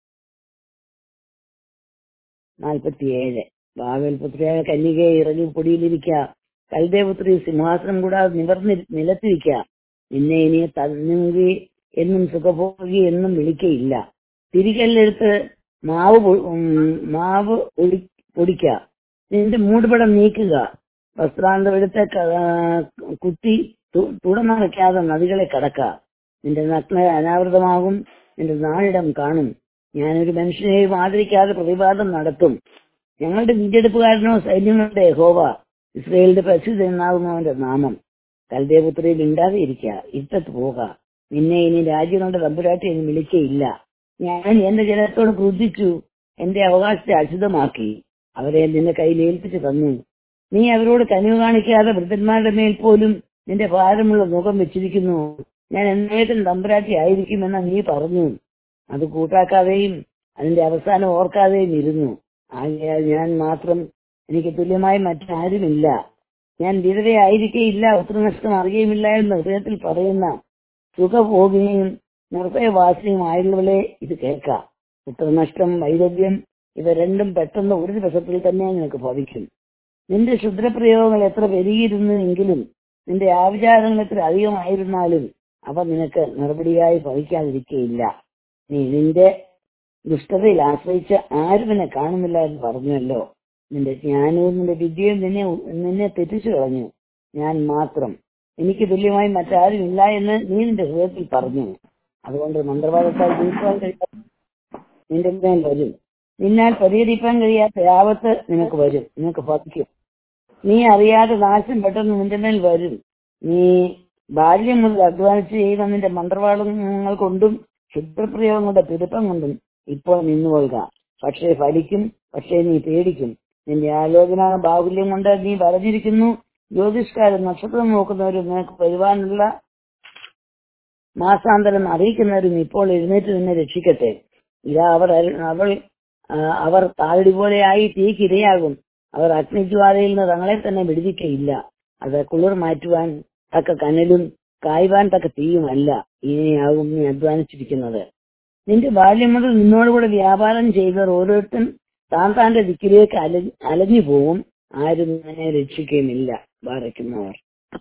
നാൽപ്പത്തിയേഴ് ബാബേൽ പുത്രിയായ കന്യകയെ ഇറങ്ങി പൊടിയിലിരിക്ക കൽദേപുത്രി സിംഹാസനം കൂടാതെ നിവർന്ന് നിലത്തിരിക്ക നിന്നെ ഇനി തന്നുകി എന്നും സുഖഭോഗി എന്നും വിളിക്കയില്ല തിരികല്ലെടുത്ത് മാവ് പൊ- ഉം, മാവ് ഒടി- പൊടിക്ക നിന്റെ മൂടുപടം നീക്കുക വസ്ത്രാന്തമെടുത്ത് ക- കുത്തി തു- തുടമറയ്ക്കാതെ നദികളെ കടക്ക നിന്റെ നഗ്ന അനാവൃതമാകും നിന്റെ നാളിടം കാണും ഞാനൊരു മനുഷ്യനെയും ആദരിക്കാതെ പ്രതിവാദം നടത്തും ഞങ്ങളുടെ വീണ്ടെടുപ്പുകാരനോ സൈന്യങ്ങളുടെ യഹോവ ഇസ്രയേലിന്റെ പ്രസിദ്ധ എന്നാകുന്നു അവന്റെ നാമം കൽദേപുത്രയിൽ ഉണ്ടാതെ ഇരിക്കുക ഇട്ടത്ത് പോക നിന്നെ ഇനി രാജ്യങ്ങളുടെ തമ്പുരാട്ടി എന്ന് വിളിക്കയില്ല ഞാൻ എന്റെ ജനത്തോട് ക്രുദ്ധിച്ചു എന്റെ അവകാശത്തെ അശുദ്ധമാക്കി അവരെ നിന്റെ കയ്യിൽ ഏൽപ്പിച്ചു തന്നു നീ അവരോട് കനിവ് കാണിക്കാതെ വൃദ്ധന്മാരുടെ മേൽ പോലും നിന്റെ ഭാരമുള്ള മുഖം വെച്ചിരിക്കുന്നു ഞാൻ എന്നേക്കും തമ്പുരാട്ടി ആയിരിക്കുമെന്ന് നീ പറഞ്ഞു അത് കൂട്ടാക്കാതെയും അതിന്റെ അവസാനം ഓർക്കാതെയും ഇരുന്നു ആകയാൽ ഞാൻ മാത്രം എനിക്ക് തുല്യമായി മറ്റാരുമില്ല ഞാൻ വിധവയായിരിക്കയില്ല ഉത്തരനഷ്ടം അറിയുമില്ല എന്ന് ഹൃദയത്തിൽ പറയുന്ന സുഖഭോഗിനിയും നിർഭയവാസിയുമായുള്ളവളെ ഇത് കേൾക്കാം ഉത്തരനഷ്ടം വൈദഗ്ധ്യം ഇവ രണ്ടും പെട്ടെന്ന് ഒരു ദിവസത്തിൽ തന്നെ നിനക്ക് ഭവിക്കും നിന്റെ ക്ഷുദ്രപ്രയോഗങ്ങൾ എത്ര പെരുകിയിരുന്നു എങ്കിലും നിന്റെ ആവിചാരങ്ങൾ എത്ര അധികമായിരുന്നാലും അവ നിനക്ക് മറുപടിയായി ഭവിക്കാതിരിക്കയില്ല നീ നിന്റെ ദുഷ്ടതയിൽ ആശ്രയിച്ച് ആരും എന്നെ കാണുന്നില്ല എന്ന് പറഞ്ഞല്ലോ നിന്റെ ജ്ഞാനവും നിന്റെ വിദ്യയും നിന്നെ നിന്നെ തെറ്റിച്ചു കളഞ്ഞു ഞാൻ മാത്രം എനിക്ക് തുല്യമായി മറ്റാരും ഇല്ല എന്ന് നീ നിന്റെ ഹൃദയത്തിൽ പറഞ്ഞു അതുകൊണ്ട് മന്ത്രവാദത്താൽ ജയിക്കാൻ കഴിയാത്ത നിന്റെ മേൽ വരും നിന്നാൽ പരിഹരിക്കാൻ കഴിയാത്ത ആപത്ത് നിനക്ക് വരും നിനക്ക് ഭവിക്കും നീ അറിയാതെ നാശം പെട്ടെന്ന് നിന്റെ മേൽ വരും നീ ബാല്യം മുതൽ അധ്വാനിച്ച് ചെയ്യുന്ന നിന്റെ മന്ത്രവാദങ്ങൾ കൊണ്ടും ക്ഷുദ്രപ്രയോഗങ്ങളുടെ പെരുപ്പം കൊണ്ടും ഇപ്പോൾ നിന്നുകൊള്ളുക പക്ഷേ ഫലിക്കും പക്ഷേ നീ പേടിക്കും നിന്റെ ആലോചന ബാഹുല്യം കൊണ്ട് നീ പറഞ്ഞിരിക്കുന്നു ജ്യോതിഷ്കാരൻ നക്ഷത്രം നോക്കുന്നവരും നിനക്ക് വരുവാനുള്ള മാസാന്തരം അറിയിക്കുന്നവരും ഇപ്പോൾ എഴുന്നേറ്റ് നിന്നെ രക്ഷിക്കട്ടെ ഇതാ അവർ അരു- അവൾ ആ, അവർ താഴടി പോലെയായി തീക്കിരയാകും അവർ അഗ്നിജ്വാലയിൽ നിന്ന് തങ്ങളെ തന്നെ വിടുവിക്കയില്ല അത് കുളിർ മാറ്റുവാൻ തക്ക കനലും കായ്വാൻ തക്ക തീയുമല്ല ഇനിയാകും നീ അധ്വാനിച്ചിരിക്കുന്നത് നിന്റെ ബാല്യം മുതൽ നിന്നോടുകൂടെ വ്യാപാരം ചെയ്തവർ ഓരോരുത്തരും താൻ താന്റെ ദിക്കിലേക്ക് അല അലഞ്ഞു പോവും ആരും നിന്നെ രക്ഷിക്കുകയുമില്ല ബാധിക്കുന്നവർ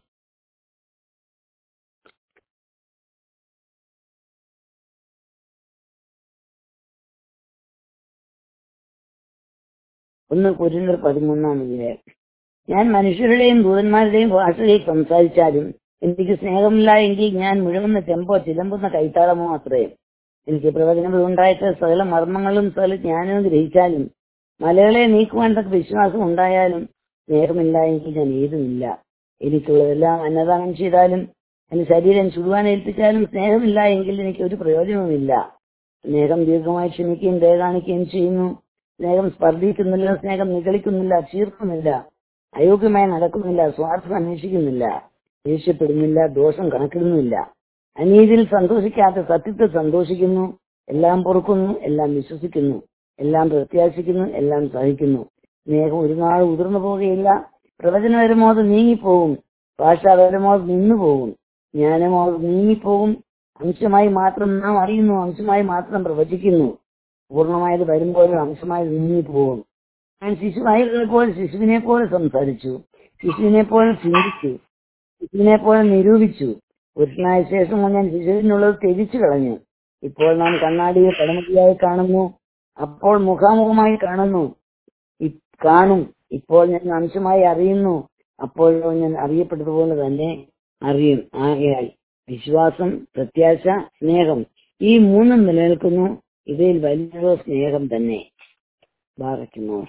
ഒന്ന് കുരിന്തർ പതിമൂന്നാം ഇതിലെ ഞാൻ മനുഷ്യരുടെയും ദൂതന്മാരുടെയും ഭാഷയിൽ സംസാരിച്ചാലും എനിക്ക് സ്നേഹമില്ല എങ്കിൽ ഞാൻ മുഴുകുന്ന ചെമ്പോ ചിലമ്പുന്ന കൈത്താളമോ അത്രയും എനിക്ക് പ്രവചനം ഉണ്ടായിട്ട് സകല മർമ്മങ്ങളും സകല ജ്ഞാനവും ഗ്രഹിച്ചാലും മലകളെ നീക്കുവാൻ തക്ക വിശ്വാസം ഉണ്ടായാലും സ്നേഹമില്ല എങ്കിൽ ഞാൻ ഏതുമില്ല എനിക്കുള്ളതെല്ലാം അന്നദാനം ചെയ്താലും എന്റെ ശരീരം ചുടുവാൻ ഏൽപ്പിച്ചാലും സ്നേഹമില്ല എങ്കിൽ എനിക്ക് ഒരു പ്രയോജനവുമില്ല സ്നേഹം ദീർഘമായി ക്ഷമിക്കുകയും ദയ കാണിക്കുകയും ചെയ്യുന്നു സ്നേഹം സ്പർദ്ധിക്കുന്നില്ല സ്നേഹം നിഗളിക്കുന്നില്ല ചീർക്കുന്നില്ല അയോഗ്യമായി നടക്കുന്നില്ല സ്വാർത്ഥം അന്വേഷിക്കുന്നില്ല ദേഷ്യപ്പെടുന്നില്ല ദോഷം കണക്കിടുന്നില്ല അനീതിയിൽ സന്തോഷിക്കാത്ത സത്യത്തിൽ സന്തോഷിക്കുന്നു എല്ലാം പൊറുക്കുന്നു എല്ലാം വിശ്വസിക്കുന്നു എല്ലാം പ്രത്യാശിക്കുന്നു എല്ലാം സഹിക്കുന്നു സ്നേഹം ഒരു നാൾ ഉതിർന്നു പോവുകയില്ല പ്രവചനപരമോ അത് നീങ്ങിപ്പോകും ഭാഷാപരമോ അത് നിന്നുപോകും ജ്ഞാനമോ അത് നീങ്ങിപ്പോകും അംശമായി മാത്രം നാം അറിയുന്നു അംശമായി മാത്രം പ്രവചിക്കുന്നു പൂർണ്ണമായത് വരുമ്പോഴും അംശമായത് നീങ്ങിപ്പോകും ഞാൻ ശിശുവായിരുന്നപ്പോൾ ശിശുവിനെ പോലെ സംസാരിച്ചു ശിശുവിനെ പോലെ ചിന്തിച്ചു ശിശുവിനെ പോലെ നിരൂപിച്ചു പുരുഷനായ ശേഷം ഞാൻ ശിശുവിനുള്ളത് ത്യജിച്ചു കളഞ്ഞു ഇപ്പോൾ നാം കണ്ണാടിയെ പടമുടിയായി കാണുന്നു അപ്പോൾ മുഖാമുഖമായി കാണുന്നു ഇ- കാണും ഇപ്പോൾ ഞാൻ അംശമായി അറിയുന്നു അപ്പോഴോ ഞാൻ അറിയപ്പെട്ടതുപോലെ തന്നെ അറിയും ആകയാൽ വിശ്വാസം പ്രത്യാശ സ്നേഹം ഈ മൂന്നും നിലനിൽക്കുന്നു ഇവയിൽ വലിയ സ്നേഹം തന്നെ ബാറയ്ക്കുന്നു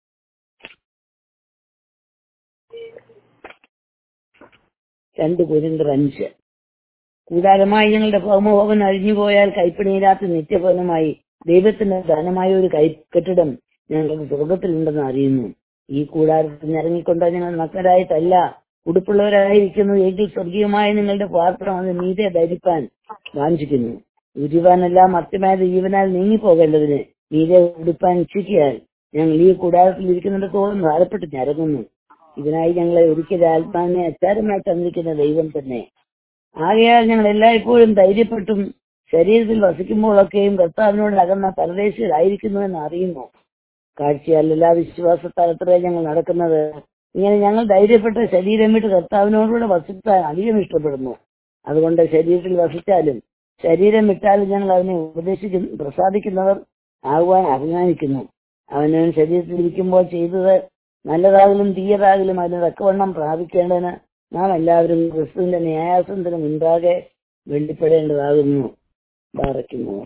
രണ്ട് കുരിന്തർ അഞ്ച് കൂടാരമായി ഞങ്ങളുടെ ഭൗമഭവൻ അഴിഞ്ഞുപോയാൽ കൈപ്പിണിയില്ലാത്ത നിത്യഭവനമായി ദൈവത്തിന്റെ ദാനമായ ഒരു കൈ കെട്ടിടം ഞങ്ങളുടെ സ്വർഗത്തിലുണ്ടെന്ന് അറിയുന്നു ഈ കൂടാരത്തിൽ നിന്ന് ഇറങ്ങിക്കൊണ്ട് ഞങ്ങൾ നഗ്നരായിട്ടല്ല ഉടുപ്പുള്ളവരായിരിക്കുന്നു എങ്കിൽ സ്വർഗീയമായ നിങ്ങളുടെ പാത്രം അത് മീതെ ധരിപ്പാൻ വാഞ്ചിക്കുന്നു ഉരുവാനെല്ലാം മത്യമായ ജീവനാൽ നീങ്ങിപ്പോകേണ്ടതിന് മീതെ ഉടുപ്പാൻ ഇച്ഛിക്കിയാൽ ഞങ്ങൾ ഈ കൂടാരത്തിൽ ഇരിക്കുന്നിടത്തോളം ഭാരപ്പെട്ട് ഞരങ്ങുന്നു ഇതിനായി ഞങ്ങളെ ഒരിക്കലും ആത്മാവിനെ അച്ചാരമായി തന്നിരിക്കുന്ന ദൈവം തന്നെ ആകയാൽ ഞങ്ങൾ എല്ലായ്പ്പോഴും ധൈര്യപ്പെട്ടും ശരീരത്തിൽ വസിക്കുമ്പോഴൊക്കെയും കർത്താവിനോട് അകന്ന പരദേശികളായിരിക്കുന്നു എന്ന് അറിയുന്നു കാഴ്ചയല്ല വിശ്വാസത്തലത്തിലെ ഞങ്ങൾ നടക്കുന്നത് ഇങ്ങനെ ഞങ്ങൾ ധൈര്യപ്പെട്ട് ശരീരം വിട്ട് കർത്താവിനോടുകൂടെ വസിക്കാൻ അധികം ഇഷ്ടപ്പെടുന്നു അതുകൊണ്ട് ശരീരത്തിൽ വസിച്ചാലും ശരീരം വിട്ടാലും ഞങ്ങൾ അവനെ ഉപദേശിക്കുന്നു പ്രസാദിക്കുന്നവർ ആകുവാൻ അഭിമാനിക്കുന്നു അവനവൻ ശരീരത്തിൽ ഇരിക്കുമ്പോൾ ചെയ്തത് നല്ലതാകലും തീയതാകലും അതിന് തക്കവണ്ണം പ്രാപിക്കേണ്ടതിന് നാം എല്ലാവരും ക്രിസ്തുവിന്റെ ന്യായാസനത്തിന് മുൻപാകെ വെളിപ്പെടേണ്ടതാകുന്നു ബാറയ്ക്കുന്നവർ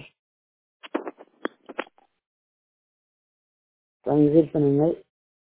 സങ്കീർത്തനങ്ങൾ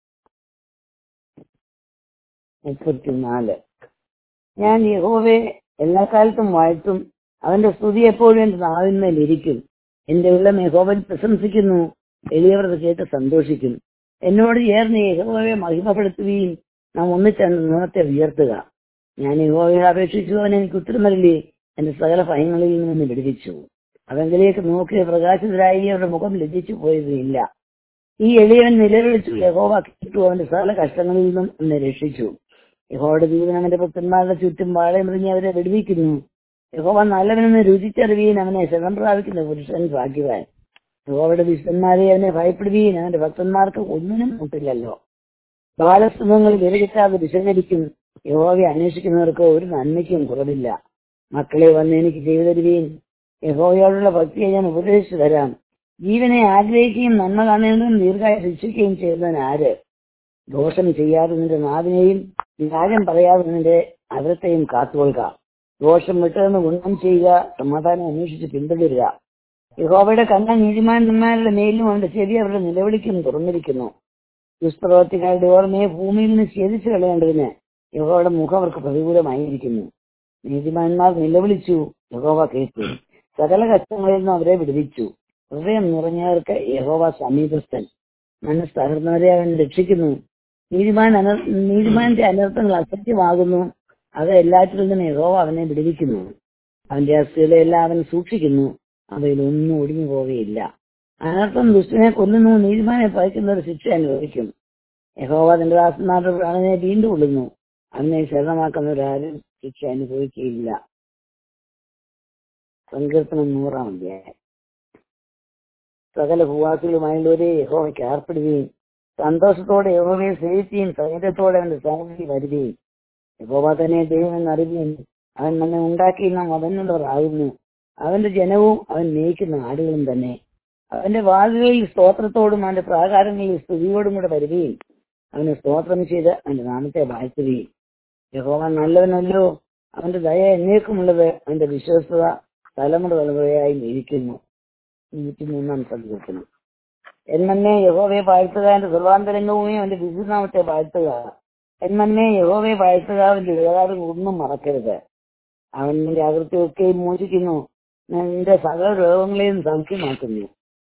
മുപ്പത്തിനാല് ഞാൻ യഹോവയെ എല്ലാ കാലത്തും വാഴ്ത്തും അവന്റെ സ്തുതി എപ്പോഴും എന്റെ നാവിന്മേൽ ഇരിക്കും എന്റെ ഉള്ളം യഹോവൻ പ്രശംസിക്കുന്നു എളിയവർ അത് കേട്ട് സന്തോഷിക്കും എന്നോട് ചേർന്ന് യഹോവയെ മഹിമപ്പെടുത്തുകയും നാം ഒന്നിച്ചാണ് നിയമത്തെ ഉയർത്തുക ഞാൻ യഹോവയെ അപേക്ഷിച്ചു അവൻ എനിക്ക് ഉത്തരമല്ലേ എന്റെ സകല ഭയങ്ങളിൽ നിന്ന് വിടുവിച്ചു അവങ്കിലേക്ക് നോക്കിയ പ്രകാശിതരായി അവരുടെ മുഖം ലജ്ജിച്ചു പോയതില്ല ഈ എളിയവൻ നിലവിളിച്ചു യഹോവ കേട്ടു അവന്റെ സകല കഷ്ടങ്ങളിൽ നിന്നും എന്നെ രക്ഷിച്ചു യഹോവയുടെ ദൂതൻ അവന്റെ ഭക്തന്മാരുടെ ചുറ്റും വാഴമറിഞ്ഞ് അവരെ വിടുവിക്കുന്നു യഹോവ നല്ലവനെന്ന് രുചിച്ചറിയുകയും അവനെ ശരണം പ്രാപിക്കുന്ന പുരുഷൻ ഭാഗ്യവാൻ യഹോവയുടെ വിശുദ്ധന്മാരെ അവനെ ഭയപ്പെടുകയും അവന്റെ ഭക്തന്മാർക്ക് ഒന്നിനും മുട്ടില്ലല്ലോ ബാലസ്തംഭങ്ങൾ വിലകിട്ടാതെ വിശകരിക്കും യഹോവയെ അന്വേഷിക്കുന്നവർക്ക് ഒരു നന്മയ്ക്കും കുറവില്ല മക്കളെ വന്ന് എനിക്ക് ചെയ്തു തരുകയും യഹോവയോടുള്ള ഭക്തിയെ ഞാൻ ഉപദേശിച്ചു തരാം ജീവനെ ആഗ്രഹിക്കുകയും നന്മ കാണേണ്ടതും ദീർഘായ ശിക്ഷിക്കുകയും ചെയ്യുന്നവൻ ആര് ദോഷം ചെയ്യാതെ നിന്റെ നാവിനെയും വ്യാജം പറയാതെ നിന്റെ അകലത്തെയും കാത്തുകൊള്ളുക ദോഷം വിട്ടതെന്ന് ഗുണം ചെയ്യുക സമാധാനം അന്വേഷിച്ച് പിന്തുടരുക യഹോവയുടെ കണ്ണ നീതിമാന്മാരുടെ മേലും അവന്റെ ചെവി അവരുടെ നിലവിളിക്കും തുറന്നിരിക്കുന്നു ദുഷ്പ്രവർത്തിക്കാരുടെ ഓർമ്മയെ ഭൂമിയിൽ നിന്ന് ഛേദിച്ചു കളയേണ്ടതിന് യഹോവയുടെ മുഖം അവർക്ക് പ്രതികൂലമായിരിക്കുന്നു നീതിമാന്മാർ നിലവിളിച്ചു യഹോവ കേട്ടു സകല കഷ്ടങ്ങളിൽ നിന്നും അവരെ വിടുവിച്ചു ഹൃദയം നിറഞ്ഞവർക്ക് യഹോവ സമീപസ്ഥൻ മനസ്സ് തകർന്നവരെ അവൻ രക്ഷിക്കുന്നു നീതിമാൻ അനർ നീതിമാന്റെ അനർത്ഥങ്ങൾ അസത്യമാകുന്നു അത് എല്ലാറ്റിൽ നിന്നും യഹോവ അവനെ വിടുവിക്കുന്നു അവന്റെ അസ്ഥികളെല്ലാം അവൻ സൂക്ഷിക്കുന്നു അവയിലൊന്നും ഒടിഞ്ഞു പോവുകയില്ല അനർത്ഥം ദുഷ്ടനെ കൊല്ലുന്നു നീതിമാനെ പയക്കുന്നവർ ശിക്ഷ അനുഭവിക്കും യഹോവ തന്റെ ദാസന്മാരുടെ പ്രാണനെ വീണ്ടും കൊള്ളുന്നു അവനെ ശരണമാക്കുന്നവരാരും ശിക്ഷ അനുഭവിക്കുകയില്ല സങ്കീർത്തനം നൂറാം അധ്യായം സകല ഭൂവാസികളുമായുള്ളവരെ യഹോവയ്ക്ക് ഏർപ്പെടുകയും സന്തോഷത്തോടെ യഹോവയെ സേവിക്കുകയും സൈന്യത്തോടെ അവന്റെ സന്നിധി വരുകയും യഹോവ തന്നെ ദൈവം എന്നറിയുകയും അവൻ നമ്മെ ഉണ്ടാക്കി നാം അവനുള്ളവരാകുന്നു അവന്റെ ജനവും അവൻ മേയ്ക്കുന്ന ആടുകളും തന്നെ അവന്റെ വാതിലുകളിൽ സ്തോത്രത്തോടും അവന്റെ പ്രാകാരങ്ങളിൽ സ്തുതിയോടും കൂടെ വരികയും അവന് സ്തോത്രം ചെയ്ത് അവന്റെ നാമത്തെ വാഴ്ത്തുകയും യഹോവ നല്ലവനല്ലോ അവന്റെ ദയ എന്നേക്കുമുള്ളത് അവന്റെ വിശ്വസ്തത തലമുറ തലമുറയായി ഇരിക്കുന്നു നൂറ്റിമൂന്നാം സങ്കീർത്തനം എന്മന്നെ യഹോവയെ വാഴ്ത്തുക എന്റെ സർവാന്തരംഗവും അവന്റെ വിശുനാമത്തെ വാഴ്ത്തുക എന്മന്നെ യഹോവയെ വാഴ്ത്തുക അവന്റെ ഉപകാരം ഒന്നും മറക്കരുത് അവൻ നിന്റെ അകൃത്യമൊക്കെയും മോചിക്കുന്നു നിന്റെ സകല രോഗങ്ങളെയും സൗഖ്യമാക്കുന്നു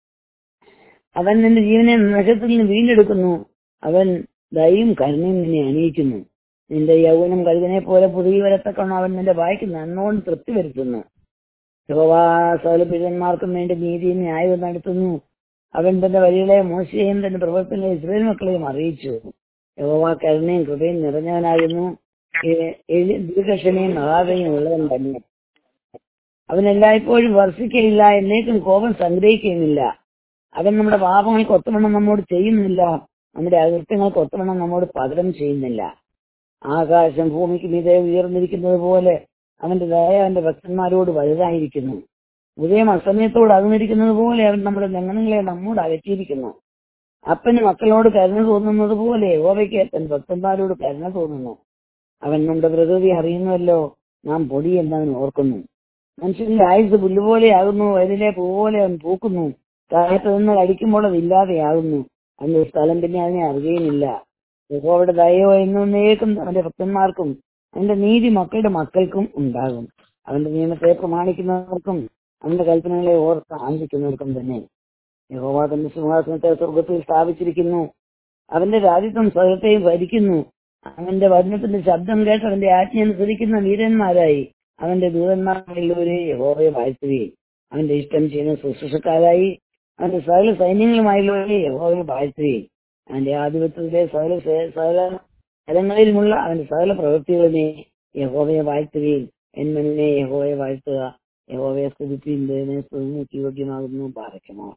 അവൻ നിന്റെ ജീവനെ നശത്തിൽ നിന്ന് വീണ്ടെടുക്കുന്നു അവൻ ദയും കരുണയും നിന്നെ അണിയിക്കുന്നു നിന്റെ യൗവനം കഴുകനെ പോലെ പുതുകി വരത്തക്കണം അവൻ നിന്റെ വായിക്ക് നന്നോണ്ട് തൃപ്തി വരുത്തുന്നു യഹോവാ സകല പിതന്മാർക്കും വേണ്ടി നീതിയും ന്യായവും നടത്തുന്നു അവൻ തന്റെ വഴികളെ മോശയെയും തന്റെ പ്രവർത്തനങ്ങളെ ഇസ്രയേൽ മക്കളെയും അറിയിച്ചു യഹോവ കരുണയും കൃപയും നിറഞ്ഞവനാകുന്നു ഏ- എളി- ദീർഘക്ഷമയും മഹാദയും ഉള്ളവൻ തന്നെ അവൻ എല്ലായ്പ്പോഴും വർഷിക്കയില്ല എന്നേക്കും കോപം സംഗ്രഹിക്കുകയുമില്ല അവൻ നമ്മുടെ പാപങ്ങൾക്ക് ഒത്തവണ്ണം നമ്മോട് ചെയ്യുന്നില്ല നമ്മുടെ അകൃത്യങ്ങൾക്ക് ഒത്തവണ്ണം നമ്മോട് പകരം ചെയ്യുന്നില്ല ആകാശം ഭൂമിക്ക് മീതെ ഉയർന്നിരിക്കുന്നത് പോലെ അവന്റെ ദയ അവന്റെ ഭക്തന്മാരോട് വലുതായിരിക്കുന്നു ഉദയം അസമയത്തോട് അകന്നിരിക്കുന്നത് പോലെ അവൻ നമ്മുടെ ലംഘനങ്ങളെ നമ്മോട് അകറ്റിയിരിക്കുന്നു അപ്പന് മക്കളോട് കരുണ തോന്നുന്നത് പോലെ യഹോവയ്ക്ക് തൻ ഭക്തന്മാരോട് കരുണ തോന്നുന്നു അവൻ നമ്മുടെ പ്രകൃതി അറിയുന്നുവല്ലോ നാം പൊടി എന്നവൻ ഓർക്കുന്നു മനുഷ്യന്റെ ആയുസ് പുല്ലുപോലെയാകുന്നു വയലിലെ പൂപോലെ അവൻ പൂക്കുന്നു കാലത്ത് നിന്ന് അടിക്കുമ്പോൾ അത് ഇല്ലാതെയാകുന്നു അവന്റെ സ്ഥലം പിന്നെ അതിനെ അറിയുകയുമില്ല യഹോവയുടെ ദയോ എന്നേക്കും അവന്റെ ഭക്തന്മാർക്കും അവന്റെ നീതി മക്കളുടെ മക്കൾക്കും ഉണ്ടാകും അവന്റെ നിയമത്തെ പ്രമാണിക്കുന്നവർക്കും അവന്റെ കൽപ്പനകളെ ഓർത്ത് ആനന്ദിക്കുന്നവർക്കും തന്നെ യഹോവ തന്റെ സിംഹാസനത്തെ സ്വർഗത്തിൽ സ്ഥാപിച്ചിരിക്കുന്നു അവന്റെ രാജ്യത്വം സ്വയത്തെയും ഭരിക്കുന്നു അവന്റെ വചനത്തിന്റെ ശബ്ദം കേട്ട് അവന്റെ ആജ്ഞ അനുസരിക്കുന്ന വീരന്മാരായി അവന്റെ ദൂതന്മാരുള്ളവരെ യഹോവയെ വാഴ്ത്തുകയും അവന്റെ ഇഷ്ടം ചെയ്യുന്ന ശുശ്രൂഷക്കാരായി അവന്റെ സകല സൈന്യങ്ങളുമായുള്ളവരെ യഹോവയെ വാഴ്ത്തുകയും അവന്റെ ആധിപത്യത്തിലെ സകല സേ- സകല സ്ഥലങ്ങളിലുമുള്ള അവന്റെ സകല പ്രവൃത്തികളിനെ യഹോവയെ വാഴ്ത്തുകയും എന്മനെ യഹോവയെ വാഴ്ത്തുക യഹോവയെ സ്തുതിപ്പിന്റെ സ്തുതിക്ക് യോഗ്യമാകുന്നു പാറയ്ക്കുമോ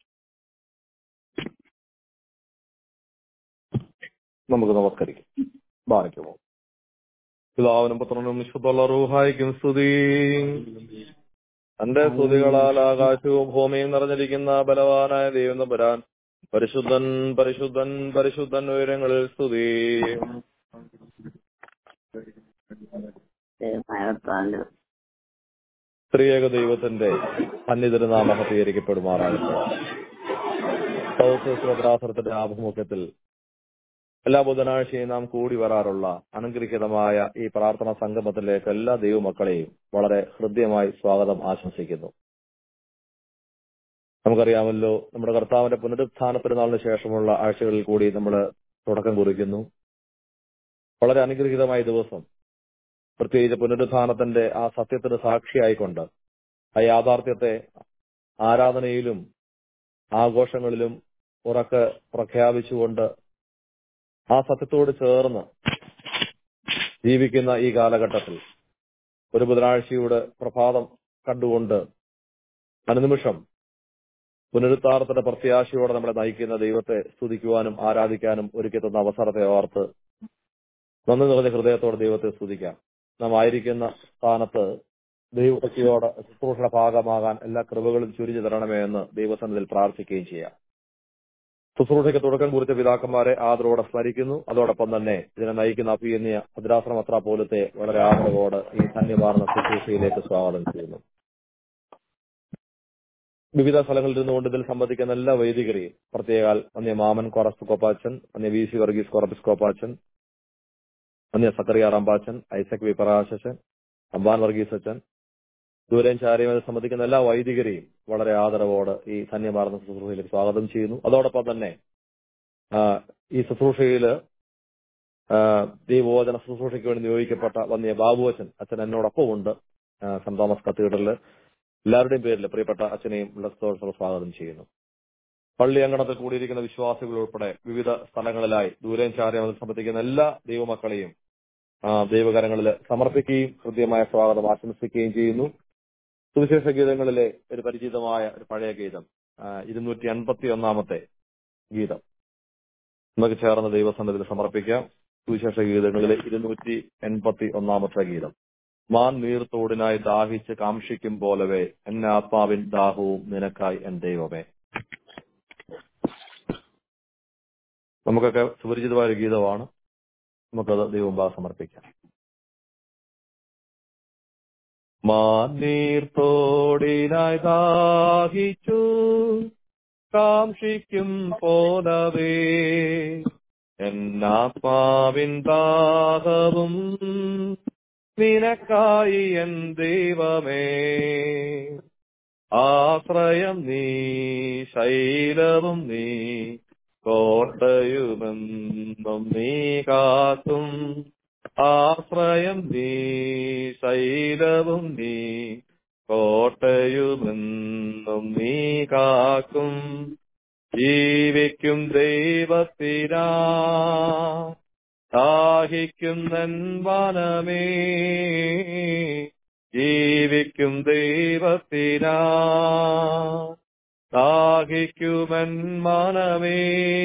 നമുക്ക് നമസ്കരിക്കാം ബാധിക്കുമോ പിതാവിനും പുത്രനും വിശുദ്ധുള്ള റൂഹായിക്കും സ്തുതി തന്റെ സ്തുതികളാൽ ആകാശവും ഭൂമിയും നിറഞ്ഞിരിക്കുന്ന ബലവാനായ ദൈവം തമ്പുരാൻ പരിശുദ്ധൻ പരിശുദ്ധൻ പരിശുദ്ധൻ ഉയരങ്ങളിൽ സ്തുതി ദൈവമായവർത്താണ്ട് സ്ത്രീയേക ദൈവത്തിന്റെ സന്നിധിനാമ മഹത്തീകരിക്കപ്പെടുമാറാകട്ടെ സൗത്ത് സ്വദ്രാസനത്തിന്റെ ആഭിമുഖ്യത്തിൽ എല്ലാ ബുധനാഴ്ചയും നാം കൂടി വരാറുള്ള അനുഗ്രഹീതമായ ഈ പ്രാർത്ഥന സംഗമത്തിലേക്ക് എല്ലാ ദൈവമക്കളെയും വളരെ ഹൃദ്യമായി സ്വാഗതം ആശംസിക്കുന്നു നമുക്കറിയാമല്ലോ നമ്മുടെ കർത്താവിന്റെ പുനരുത്ഥാന പെരുന്നാളിന് ശേഷമുള്ള ആഴ്ചകളിൽ കൂടി നമ്മൾ തുടക്കം കുറിക്കുന്നു വളരെ അനുഗ്രഹീതമായ ദിവസം പ്രത്യേകിച്ച് പുനരുത്ഥാനത്തിന്റെ ആ സത്യത്തിന് സാക്ഷിയായിക്കൊണ്ട് ആ യാഥാർത്ഥ്യത്തെ ആരാധനയിലും ആഘോഷങ്ങളിലും ഉറക്കെ പ്രഖ്യാപിച്ചുകൊണ്ട് ആ സത്യത്തോട് ചേർന്ന് ജീവിക്കുന്ന ഈ കാലഘട്ടത്തിൽ ഒരു ബുധനാഴ്ചയുടെ പ്രഭാതം കണ്ടുകൊണ്ട് അനുനിമിഷം പുനരുദ്ധാരത്തിന്റെ പ്രത്യാശയോടെ നമ്മളെ നയിക്കുന്ന ദൈവത്തെ സ്തുതിക്കുവാനും ആരാധിക്കാനും ഒരുക്കി തന്ന അവസരത്തെ ഓർത്ത് നന്ദി നിറഞ്ഞ ഹൃദയത്തോടെ ദൈവത്തെ സ്തുതിക്കാം നാം ആയിരിക്കുന്ന സ്ഥാനത്ത് ദൈവഭക്തിയോടെ ശുശ്രൂഷയുടെ ഭാഗമാകാൻ എല്ലാ കൃപകളും ചുരിഞ്ഞു തരണമേ എന്ന് ദൈവസന്നിധിയിൽ പ്രാർത്ഥിക്കുകയും ചെയ്യാം ശുശ്രൂഷയ്ക്ക് തുടക്കം കുറിച്ച പിതാക്കന്മാരെ ആദരവോടെ സ്മരിക്കുന്നു അതോടൊപ്പം തന്നെ ഇതിനെ നയിക്കുന്ന അഭിയന്യ ഭദ്രാശ്രമത്ര പോലത്തെ വളരെ ആദരവോട് ഈ ധന്യമാർന്ന ശുശ്രൂഷയിലേക്ക് സ്വാഗതം ചെയ്യുന്നു വിവിധ സ്ഥലങ്ങളിൽ നിന്നുകൊണ്ട് ഇതിൽ സംബന്ധിക്കുന്ന എല്ലാ വൈദികരെയും പ്രത്യേകാൽ അന്യ മാമൻ കൊറസ് കോപ്പാച്ചൻ അന്യ വി സി വർഗീസ് കൊറപ്പിസ് കോപ്പാച്ചൻ അന്യ സക്കറിയ റമ്പാച്ചൻ ഐസക് വി പ്രകാശൻ അമ്പാൻ വർഗീസ് അച്ഛൻ ദൂരം ചാരിയുമായി സംബന്ധിക്കുന്ന എല്ലാ വൈദികരെയും വളരെ ആദരവോട് ഈ ധന്യമാർന്ന ശുശ്രൂഷയിലേക്ക് സ്വാഗതം ചെയ്യുന്നു അതോടൊപ്പം തന്നെ ആ, ഈ ശുശ്രൂഷയില് ആ, ദൈവവചന ശുശ്രൂഷയ്ക്ക് വേണ്ടി നിയോഗിക്കപ്പെട്ട വന്നിയ ബാബു അച്ഛൻ അച്ഛൻ എന്നോടൊപ്പം ഉണ്ട് ആ, സെന്റ് തോമസ് കത്തീഡ്രലില് എല്ലാവരുടെയും പേരിൽ പ്രിയപ്പെട്ട അച്ഛനെയും ഉള്ളത്തോടെ സ്വാഗതം ചെയ്യുന്നു പള്ളി അങ്കണത്തിൽ കൂടിയിരിക്കുന്ന വിശ്വാസികൾ ഉൾപ്പെടെ വിവിധ സ്ഥലങ്ങളിലായി ദൂരം ചാരി സംബന്ധിക്കുന്ന എല്ലാ ദൈവമക്കളെയും ആ, ദൈവകരങ്ങളിൽ സമർപ്പിക്കുകയും ഹൃദ്യമായ സ്വാഗതം ആശംസിക്കുകയും ചെയ്യുന്നു സുവിശേഷ ഗീതങ്ങളിലെ ഒരു പരിചിതമായ ഒരു പഴയ ഗീതം ആ, ഇരുന്നൂറ്റി അൻപത്തി ഒന്നാമത്തെ ഗീതം നമുക്ക് ചേർന്ന് ദൈവസന്നിധിയിൽ സമർപ്പിക്കാം സുവിശേഷ ഗീതങ്ങളിലെ ഇരുന്നൂറ്റി എൺപത്തി ഒന്നാമത്തെ ഗീതം മാൻ നീർത്തോടിനായി ദാഹിച്ച് കാംക്ഷിക്കും പോലവേ എന്നെ ആത്മാവിൻ ദാഹവും നിനക്കായി എൻ ദൈവമേ നമുക്കൊക്കെ സുപരിചിതമായ ഒരു ഗീതമാണ് നമുക്കത് ദൈവം സമർപ്പിക്കാം മാനീർത്തോടിനായി ദാഹിച്ചു കാംക്ഷിക്കും പോലവേ എന്നാത്മാവിൻ ദാഹവും നിനക്കായി എൻ ദൈവമേ ആശ്രയം നീ ശൈലവും നീ കോട്ടയുമെന്നും നീ കാക്കും ആശ്രയം നീ ശൈലവും നീ കോട്ടയുമെന്നും നീ കാക്കും ജീവിക്കും ദൈവത്തിനാ ദാഹിക്കുന്നൻ വനമേ ജീവിക്കും ദൈവത്തിനാ ദാഹിക്കുമൻ മനമേ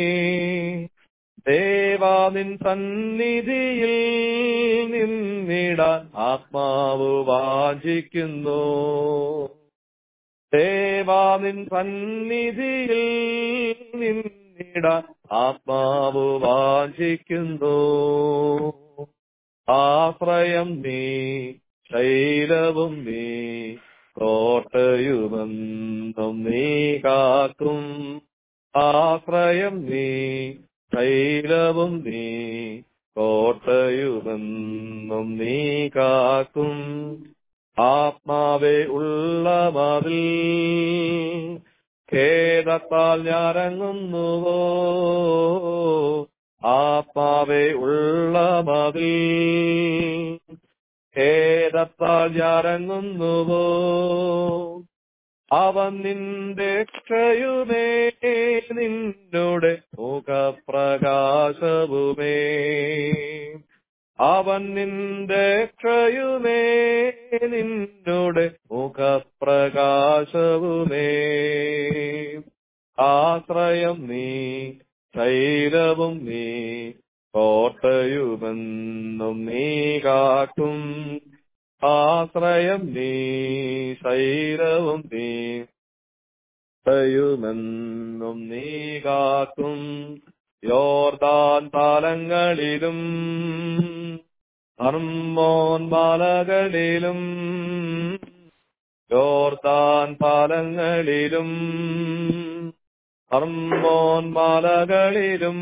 ദേവാനിൻ സന്നിധിയിൽ നിന്നിടാൻ ആത്മാവ് വാഞ്ചിക്കുന്നു ദേവാനിൻ സന്നിധിയിൽ നിന്നിടാൻ ആത്മാവ് വാഞ്ചിക്കുന്നു ആശ്രയം നീ ശൈലവും നീ കോട്ടയുമെന്നും നീ കാക്കും ആശ്രയം നീ ശൈലവും നീ കോട്ടയുമെന്നും നീ കാക്കും ആത്മാവെ ഉള്ള മതിൽ ഖേദത്താൽ ഞാനങ്ങുന്നുവോ ആത്മാവെ ഉള്ള മതിൽ ഖേദത്താൽ ഞാനങ്ങുന്നുവോ അവൻ നിന്റെ ക്ഷയുമേ നിന്നോട് മുഖപ്രകാശവുമേ അവൻ നിന്റെ ക്ഷയുമേ നിന്നോട് മുഖപ്രകാശവുമേ ആശ്രയം നീ ശൈലവും നീ കോട്ടയുമെന്നും നീ കാക്കും ആശ്രയം നീ ശൈലവും നീ യുമെന്നും നീ കാക്കും യോർദാൻ പാലങ്ങളിലും അർമോൻ മലകളിലും യോർദാൻ പാലങ്ങളിലും അർമോൻ മലകളിലും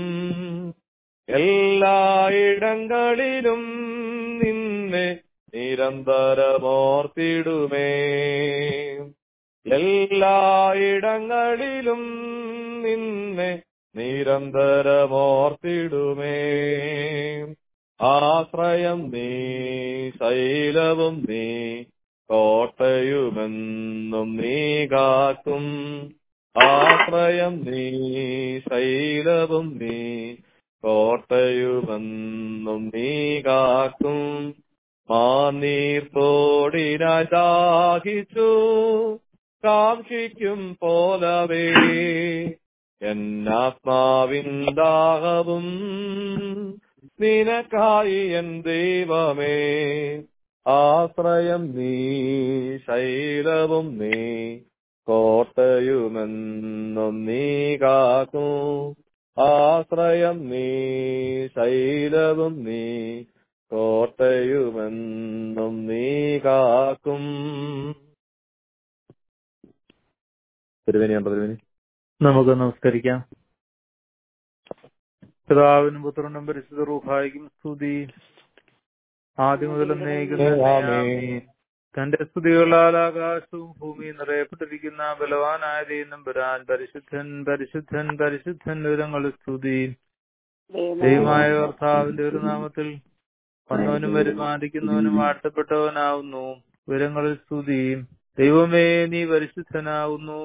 എല്ലായിടങ്ങളിലും നിന്നെ നിരന്തരമോർത്തിടുമേ എല്ലായിടങ്ങളിലും നിന്നെ നിരന്തരമോർത്തിടുമേ ആശ്രയം നീ ശൈലവും നീ കോട്ടയുമെന്നും നീ കാക്കും ആശ്രയം നീ ശൈലവും നീ കോട്ടയുമെന്നും നീ കാക്കും മാനീർത്തോടിനായി ദാഹിച്ചു കാക്ഷിക്കും പോലവേ എന്നാത്മാവിൻ ദാഹവും നിനക്കായി എൻ ദൈവമേ ആശ്രയം നീ ശൈലവും നീ കോട്ടയുമെന്നും നീ കാക്കും ആശ്രയം നീ ശൈലവും നീ കോട്ടയുമെന്നും നീ കാക്കും തിരുവേനിയുണ്ടോ തിരുവേനി നമുക്ക് നമസ്കരിക്കാം പിതാവിനും പുത്രനും പരിശുദ്ധ റൂഹായിക്കും സ്തുതി ആദ്യം മുതൽ ആമേൻ. തന്റെ സ്തുതികളാൽ ആകാശവും ഭൂമിയും നിറയപ്പെട്ടിരിക്കുന്ന ബലവാനായ ദൈവം പുരാൻ പരിശുദ്ധൻ പരിശുദ്ധൻ പരിശുദ്ധൻ വിവരങ്ങൾ സ്തുതി ദൈവമായ കർത്താവിന്റെ ഒരു നാമത്തിൽ വന്നവനും വരുമാനിക്കുന്നവനും വാഴ്ത്തപ്പെട്ടവനാവുന്നു ഉയരങ്ങളിൽ സ്തുതി ദൈവമേ നീ പരിശുദ്ധനാവുന്നു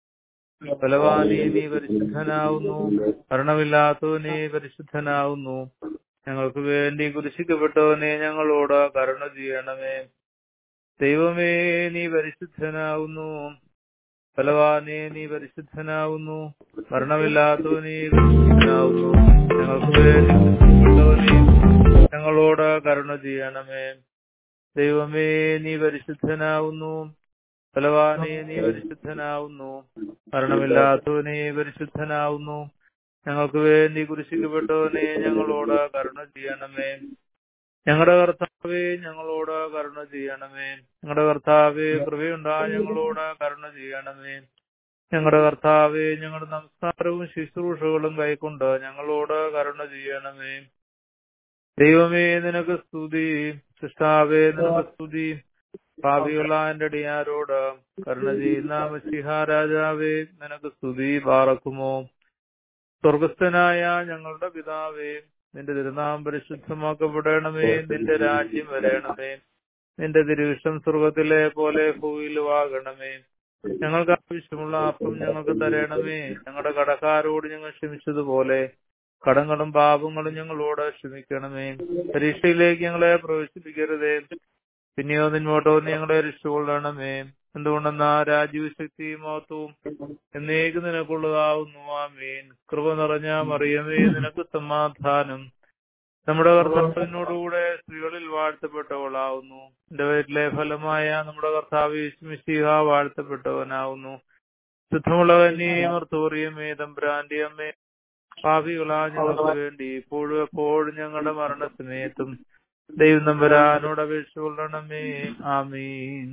ബലവാനേ നീ പരിശുദ്ധനാവുന്നു മരണമില്ലാത്തവനെ പരിശുദ്ധനാവുന്നു ഞങ്ങൾക്ക് വേണ്ടി കുരിശിക്കപ്പെട്ടവനെ ഞങ്ങളോട് കരുണ ചെയ്യണമേ ദൈവമേ നീ പരിശുദ്ധനാവുന്നു ബലവാനെ നീ പരിശുദ്ധനാവുന്നു മരണമില്ലാത്തവനെ പരിശുദ്ധനാവുന്നു ഞങ്ങൾക്ക് വേണ്ടി കുരിശിക്കപ്പെട്ടവനെ ഞങ്ങളോട് കരുണ ചെയ്യണമേ ദൈവമേ നീ പരിശുദ്ധനാവുന്നു ബലവാനെ നീ പരിശുദ്ധനാവുന്നു മരണമില്ലാത്തവനെ പരിശുദ്ധനാവുന്നു ഞങ്ങൾക്ക് വേണ്ടി കുരിശിക്കപ്പെട്ടവനെ ഞങ്ങളോട് കരുണ ചെയ്യണമേ ഞങ്ങളുടെ കർത്താവേ ഞങ്ങളോട് കരുണ ചെയ്യണമേ ഞങ്ങളുടെ കർത്താവേ കൃപയുണ്ടാ ഞങ്ങളോട് കരുണ ചെയ്യണമേ ഞങ്ങളുടെ കർത്താവേ ഞങ്ങളുടെ നമസ്കാരവും ശുശ്രൂഷകളും കൈക്കൊണ്ട് ഞങ്ങളോട് കരുണ ചെയ്യണമേ ദൈവമേ നിനക്ക് സ്തുതി സൃഷ്ടാവേ നിനക്ക് സ്തുതി ഭാവിയുള്ള എന്റെ അടിയാരോട് കരുണ ചെയ്യുന്ന മസിഹ രാജാവേ നിനക്ക് സ്തുതി പാറക്കുമോ സ്വർഗസ്ഥനായ ഞങ്ങളുടെ പിതാവേ നിന്റെ തിരുനാം പരിശുദ്ധമാക്കപ്പെടണമേ നിന്റെ രാജ്യം വരയണമേ നിന്റെ തിരുവിഷ്ടം സ്വർഗത്തിലെ പോലെ ഭൂയിലുവാകണമേ ഞങ്ങൾക്ക് ആവശ്യമുള്ള അപ്പം ഞങ്ങൾക്ക് തരണമേ ഞങ്ങളുടെ കടക്കാരോട് ഞങ്ങൾ ക്ഷമിച്ചതുപോലെ കടങ്ങളും പാപങ്ങളും ഞങ്ങളോട് ക്ഷമിക്കണമേ പരീക്ഷയിലേക്ക് ഞങ്ങളെ പ്രവേശിപ്പിക്കരുതേ പിന്നെയോ നിന്നോട്ടോ ഞങ്ങളെ രക്ഷകൊള്ളണമേ എന്തുകൊണ്ടെന്നാ രാജ്യവും ശക്തിയും മഹത്വവും എന്നേക്ക് നിനക്കുള്ളതാവുന്നു ആമീൻ കൃപ നിറഞ്ഞ മറിയമേ നിനക്ക് സമാധാനം നമ്മുടെ കർത്താവിനോടുകൂടെ സ്ത്രീകളിൽ വാഴ്ത്തപ്പെട്ടവളാവുന്നു എന്റെ വീട്ടിലെ ഫലമായ നമ്മുടെ കർത്താവ് മിശിഹ വാഴ്ത്തപ്പെട്ടവനാവുന്നു ശുദ്ധമുള്ള കന്യയും അർത്തോറിയമേ തമ്പ്രാന്റെ അമ്മേ ഭാവികളാ ഞങ്ങൾക്ക് വേണ്ടി ഇപ്പോഴും എപ്പോഴും ഞങ്ങളുടെ മരണസമയത്തും ദൈവം നമ്പരാനോട് അപേക്ഷ കൊള്ളണമേ ആമീൻ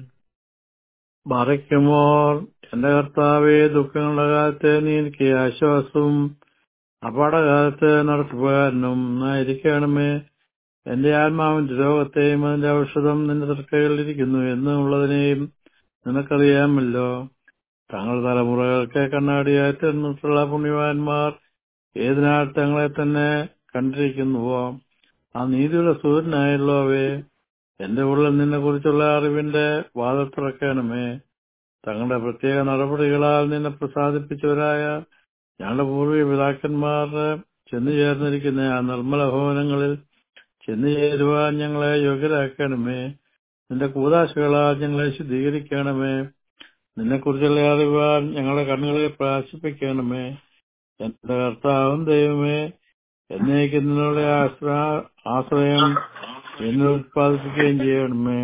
മറയ്ക്കുമോർ എന്റെ കർത്താവെ ദുഃഖങ്ങളുടെ കാലത്ത് നീ എനിക്ക് ആശ്വാസവും അപകടകാലത്ത് നടത്തുകാരനും ആയിരിക്കണമേ എന്റെ ആത്മാവിന്റെ രോഗത്തെയും അതിന്റെ ഔഷധം നിന്റെ തൃക്കൈകളിലിരിക്കുന്നു എന്നുള്ളതിനെയും നിനക്കറിയാമല്ലോ തങ്ങളുടെ തലമുറകൾക്ക് കണ്ണാടിയായി തീർന്നിട്ടുള്ള പുണ്യവാന്മാർ ഏതിനാൽ തങ്ങളെ തന്നെ കണ്ടിരിക്കുന്നുവോ ആ നീതിയുടെ സൂര്യനായുള്ളവേ എന്റെ ഉള്ളിൽ നിന്നെ കുറിച്ചുള്ള അറിവിന്റെ വാതിൽ തുറക്കണമേ തങ്ങളുടെ പ്രത്യേക നടപടികളാൽ നിന്നെ പ്രസാദിപ്പിച്ചവരായ ഞങ്ങളുടെ പൂർവീയ പിതാക്കന്മാർ ചെന്നു ചേർന്നിരിക്കുന്ന ആ നിർമ്മല ഭവനങ്ങളിൽ ചെന്നു ചേരുവാൻ ഞങ്ങളെ യോഗ്യരാക്കണമേ നിന്റെ കൂതാശകളാൽ ഞങ്ങളെ ശുദ്ധീകരിക്കണമേ നിന്നെക്കുറിച്ചുള്ള അറിവാൻ ഞങ്ങളുടെ കണ്ണുകളെ പ്രകാശിപ്പിക്കണമേ എന്റെ കർത്താവും ദൈവമേ എന്നേക്ക് നിന്നുള്ള ആശ്രയം എന്നെ ഉത്പാദിപ്പിക്കുകയും ചെയ്യണമേ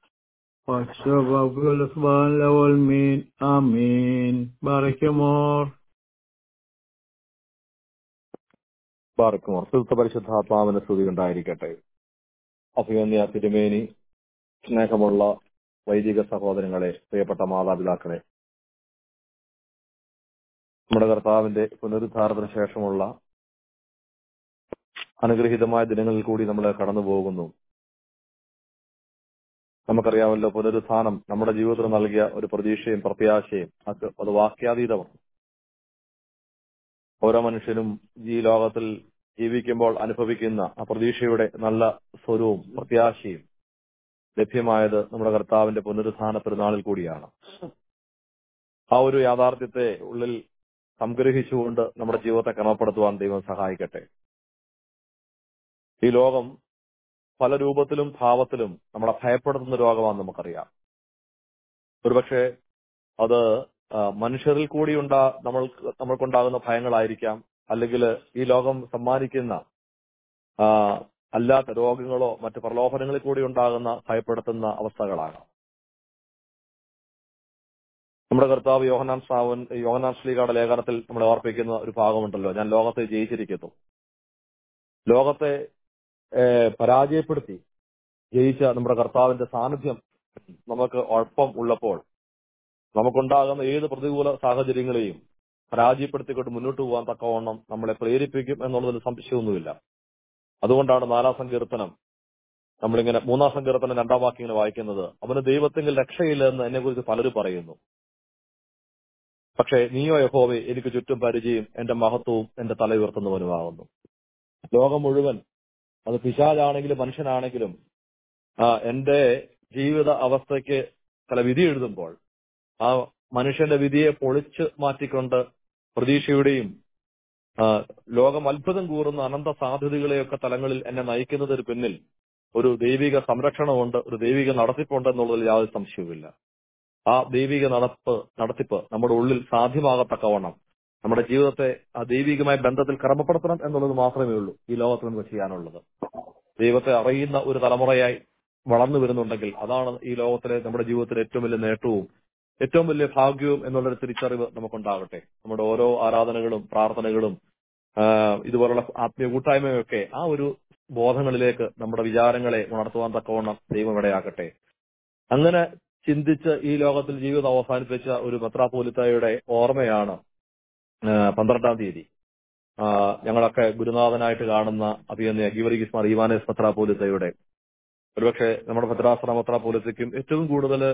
മീൻ ആമീൻ ബാറയ്ക്കുമോർ പാർക്കുമോർ സുഹൃത്ത പരിശുദ്ധാത്മാവിന് സ്തുതി ഉണ്ടായിരിക്കട്ടെ അഭിമന്യ തിരുമേനി സ്നേഹമുള്ള വൈദിക സഹോദരങ്ങളെ പ്രിയപ്പെട്ട മാതാപിതാക്കളെ നമ്മുടെ കർത്താവിന്റെ പുനരുദ്ധാരണത്തിന് ശേഷമുള്ള അനുഗ്രഹീതമായ ദിനങ്ങളിൽ കൂടി നമ്മൾ കടന്നു പോകുന്നു നമുക്കറിയാമല്ലോ പുനരുത്ഥാനം നമ്മുടെ ജീവിതത്തിൽ നൽകിയ ഒരു പ്രതീക്ഷയും പ്രത്യാശയും അത് അത് വാക്യാതീതമാണ് ഓരോ മനുഷ്യനും ഈ ലോകത്തിൽ ജീവിക്കുമ്പോൾ അനുഭവിക്കുന്ന ആ പ്രതീക്ഷയുടെ നല്ല സ്വരവും പ്രത്യാശയും ലഭ്യമായത് നമ്മുടെ കർത്താവിന്റെ പുനരുത്ഥാന പെരുന്നാളിൽ കൂടിയാണ് ആ ഒരു യാഥാർത്ഥ്യത്തെ ഉള്ളിൽ സംഗ്രഹിച്ചുകൊണ്ട് നമ്മുടെ ജീവിതത്തെ ക്രമപ്പെടുത്തുവാൻ ദൈവം സഹായിക്കട്ടെ ഈ ലോകം പല രൂപത്തിലും ഭാവത്തിലും നമ്മളെ ഭയപ്പെടുത്തുന്ന രോഗമാണെന്ന് നമുക്കറിയാം ഒരുപക്ഷെ അത് മനുഷ്യരിൽ കൂടി ഉണ്ടാ നമ്മൾ നമ്മൾക്കുണ്ടാകുന്ന ഭയങ്ങളായിരിക്കാം അല്ലെങ്കിൽ ഈ ലോകം സമ്മാനിക്കുന്ന അല്ലാത്ത രോഗങ്ങളോ മറ്റ് പ്രലോഭനങ്ങളിൽ കൂടി ഉണ്ടാകുന്ന ഭയപ്പെടുത്തുന്ന അവസ്ഥകളാകാം നമ്മുടെ കർത്താവ് യോഹനാൻ ശ്രാവൻ യോഹനാൻ ശ്രീകാടെ ലേഖനത്തിൽ നമ്മളെ ഓർപ്പിക്കുന്ന ഒരു ഭാഗമുണ്ടല്ലോ ഞാൻ ലോകത്തെ ജയിച്ചിരിക്കുന്നു ലോകത്തെ പരാജയപ്പെടുത്തി ജയിച്ച നമ്മുടെ കർത്താവിന്റെ സാന്നിധ്യം നമുക്ക് ഒപ്പം ഉള്ളപ്പോൾ നമുക്കുണ്ടാകുന്ന ഏത് പ്രതികൂല സാഹചര്യങ്ങളെയും പരാജയപ്പെടുത്തിക്കൊണ്ട് മുന്നോട്ട് പോകാൻ തക്കവണ്ണം നമ്മളെ പ്രേരിപ്പിക്കും എന്നുള്ളതിൽ സംശയമൊന്നുമില്ല അതുകൊണ്ടാണ് നാലാം സങ്കീർത്തനം നമ്മളിങ്ങനെ മൂന്നാം സങ്കീർത്തനം രണ്ടാം വാക്യം ഇങ്ങനെ വായിക്കുന്നത് അവന് ദൈവത്തെങ്കിൽ രക്ഷയില്ല എന്ന് എന്നെ കുറിച്ച് പലരും പറയുന്നു പക്ഷേ നീയോ യഹോവേ എനിക്ക് ചുറ്റും പരിചയം എന്റെ മഹത്വവും എന്റെ തല ഉയർത്തുന്നവനുമാകുന്നു ലോകം മുഴുവൻ അത് പിശാലാണെങ്കിലും മനുഷ്യനാണെങ്കിലും ആ എന്റെ ജീവിത അവസ്ഥയ്ക്ക് ചില വിധി എഴുതുമ്പോൾ ആ മനുഷ്യന്റെ വിധിയെ പൊളിച്ച് മാറ്റിക്കൊണ്ട് പ്രതീക്ഷയുടെയും ആ, ലോകം അത്ഭുതം കൂറുന്ന അനന്ത സാധ്യതകളെയൊക്കെ തലങ്ങളിൽ എന്നെ നയിക്കുന്നതിന് പിന്നിൽ ഒരു ദൈവിക സംരക്ഷണമുണ്ട് ഒരു ദൈവിക നടത്തിപ്പുണ്ട് എന്നുള്ളതിൽ യാതൊരു സംശയവുമില്ല ആ ദൈവിക നടപ്പ് നടത്തിപ്പ് നമ്മുടെ ഉള്ളിൽ സാധ്യമാകത്തക്കവണ്ണം നമ്മുടെ ജീവിതത്തെ ആ ദൈവികമായ ബന്ധത്തിൽ ക്രമപ്പെടുത്തണം എന്നുള്ളത് മാത്രമേ ഉള്ളൂ ഈ ലോകത്തിൽ നമുക്ക് ചെയ്യാനുള്ളത് ദൈവത്തെ അറിയുന്ന ഒരു തലമുറയായി വളർന്നു വരുന്നുണ്ടെങ്കിൽ അതാണ് ഈ ലോകത്തിലെ നമ്മുടെ ജീവിതത്തിലെ ഏറ്റവും വലിയ നേട്ടവും ഏറ്റവും വലിയ ഭാഗ്യവും എന്നുള്ളൊരു തിരിച്ചറിവ് നമുക്കുണ്ടാകട്ടെ നമ്മുടെ ഓരോ ആരാധനകളും പ്രാർത്ഥനകളും ആ, ഇതുപോലുള്ള ആത്മീയ കൂട്ടായ്മയൊക്കെ ആ ഒരു ബോധങ്ങളിലേക്ക് നമ്മുടെ വിചാരങ്ങളെ ഉണർത്തുവാൻ തക്കവണ്ണം ദൈവം ഇടയാക്കട്ടെ അങ്ങനെ ചിന്തിച്ച് ഈ ലോകത്തിൽ ജീവിതം അവസാനിപ്പിച്ച ഒരു മെത്രാപോലിത്തയുടെ ഓർമ്മയാണ് ആ, പന്ത്രണ്ടാം തീയതി ആ, ഞങ്ങളൊക്കെ ഗുരുനാഥനായിട്ട് കാണുന്ന അഭിയന്യ ഗീവറിഗിസ് മാർ ഈവാനേസ് മെത്രാപോലിത്തയുടെ ഒരുപക്ഷെ നമ്മുടെ ഭദ്രാശ്രമ മെത്രാപോലിത്തയ്ക്കും ഏറ്റവും കൂടുതൽ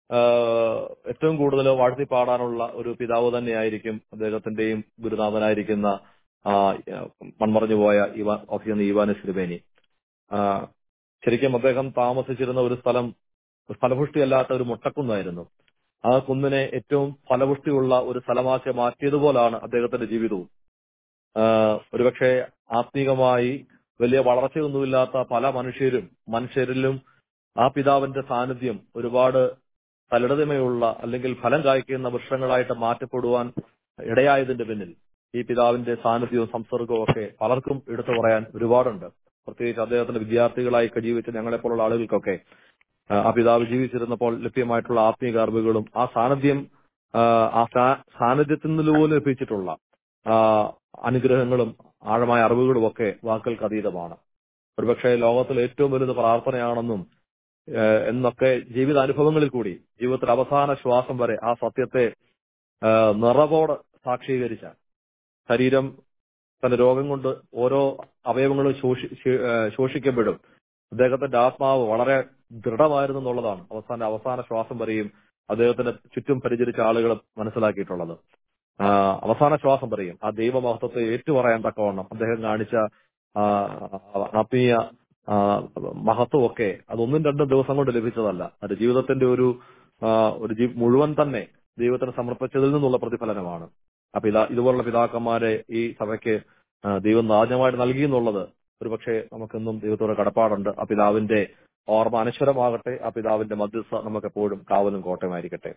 ഏറ്റവും കൂടുതൽ വാഴ്ത്തി പാടാനുള്ള ഒരു പിതാവ് തന്നെയായിരിക്കും അദ്ദേഹത്തിന്റെയും ഗുരുനാഥനായിരിക്കുന്ന ആ, മൺമറഞ്ഞു പോയ ഇവാ അഭിയന്യ ഈവാനസ് തിരുമേനി ആ, ശരിക്കും അദ്ദേഹം താമസിച്ചിരുന്ന ഒരു സ്ഥലം ഫലപുഷ്ടിയല്ലാത്ത ഒരു മുട്ടക്കുന്നായിരുന്നു ആ കുന്നിനെ ഏറ്റവും ഫലപുഷ്ടിയുള്ള ഒരു സ്ഥലമാക്കി മാറ്റിയതുപോലാണ് അദ്ദേഹത്തിന്റെ ജീവിതവും ആഹ് ഒരുപക്ഷെ ആത്മീകമായി വലിയ വളർച്ചയൊന്നുമില്ലാത്ത പല മനുഷ്യരും മനുഷ്യരിലും ആ പിതാവിന്റെ സാന്നിധ്യം ഒരുപാട് തലടതമയുള്ള അല്ലെങ്കിൽ ഫലം കായ്ക്കുന്ന വൃക്ഷങ്ങളായിട്ട് മാറ്റപ്പെടുവാൻ ഇടയായതിന്റെ പിന്നിൽ ഈ പിതാവിന്റെ സാന്നിധ്യവും സംസർഗവും ഒക്കെ പലർക്കും എടുത്തു പറയാൻ ഒരുപാടുണ്ട് പ്രത്യേകിച്ച് അദ്ദേഹത്തിന്റെ വിദ്യാർത്ഥികളായി ജീവിച്ച ഞങ്ങളെപ്പോലുള്ള ആളുകൾക്കൊക്കെ ആ, ആ പിതാവ് ജീവിച്ചിരുന്നപ്പോൾ ലഭ്യമായിട്ടുള്ള ആത്മീയ അറിവുകളും ആ സാന്നിധ്യം ആ, ആ സാ- സാന്നിധ്യത്തിൽ നിന്ന് പോലും ലഭിച്ചിട്ടുള്ള ആ, അനുഗ്രഹങ്ങളും ആഴമായ അറിവുകളും ഒക്കെ വാക്കുകൾക്ക് അതീതമാണ് ഒരുപക്ഷെ ലോകത്തിലെ ഏറ്റവും വലുത് പ്രാർത്ഥനയാണെന്നും ഏഹ്, എന്നൊക്കെ ജീവിതാനുഭവങ്ങളിൽ കൂടി ജീവിതത്തിലെ അവസാന ശ്വാസം വരെ ആ സത്യത്തെ ഏഹ്, നിറവോട് സാക്ഷീകരിച്ച ശരീരം തന്റെ രോഗം കൊണ്ട് ഓരോ അവയവങ്ങളും ശോഷി ശേ- ഏഹ്, ശോഷിക്കപ്പെടും അദ്ദേഹത്തിന്റെ ആത്മാവ് വളരെ ദൃഢമായിരുന്നു എന്നുള്ളതാണ് അവസാന അവസാന ശ്വാസം വരെയും അദ്ദേഹത്തിന് ചുറ്റും പരിചരിച്ച ആളുകൾ മനസ്സിലാക്കിയിട്ടുള്ളത് ആ, അവസാന ശ്വാസം പറയും ആ ദൈവമഹത്വത്തെ ഏറ്റുപറയാൻ തക്കവണ്ണം അദ്ദേഹം കാണിച്ച ആ, ആത്മീയ ആ, മഹത്വമൊക്കെ അതൊന്നും രണ്ടും ദിവസം കൊണ്ട് ലഭിച്ചതല്ല അത് ജീവിതത്തിന്റെ ഒരു ആ, ഒരു ജീ- മുഴുവൻ തന്നെ ദൈവത്തിന് സമർപ്പിച്ചതിൽ നിന്നുള്ള പ്രതിഫലനമാണ് ആ പിതാ ഇതുപോലുള്ള പിതാക്കന്മാരെ ഈ സഭയ്ക്ക് ആ, ദൈവം നാജ്യമായിട്ട് നൽകി എന്നുള്ളത് ഒരുപക്ഷെ നമുക്കെന്നും ദൈവത്തോട് കടപ്പാടുണ്ട് ആ പിതാവിന്റെ ഓർമ്മ അനശ്വരമാകട്ടെ ആ പിതാവിന്റെ മധ്യസ്ഥ നമുക്ക് എപ്പോഴും കാവലും കോട്ടയമായിരിക്കട്ടെ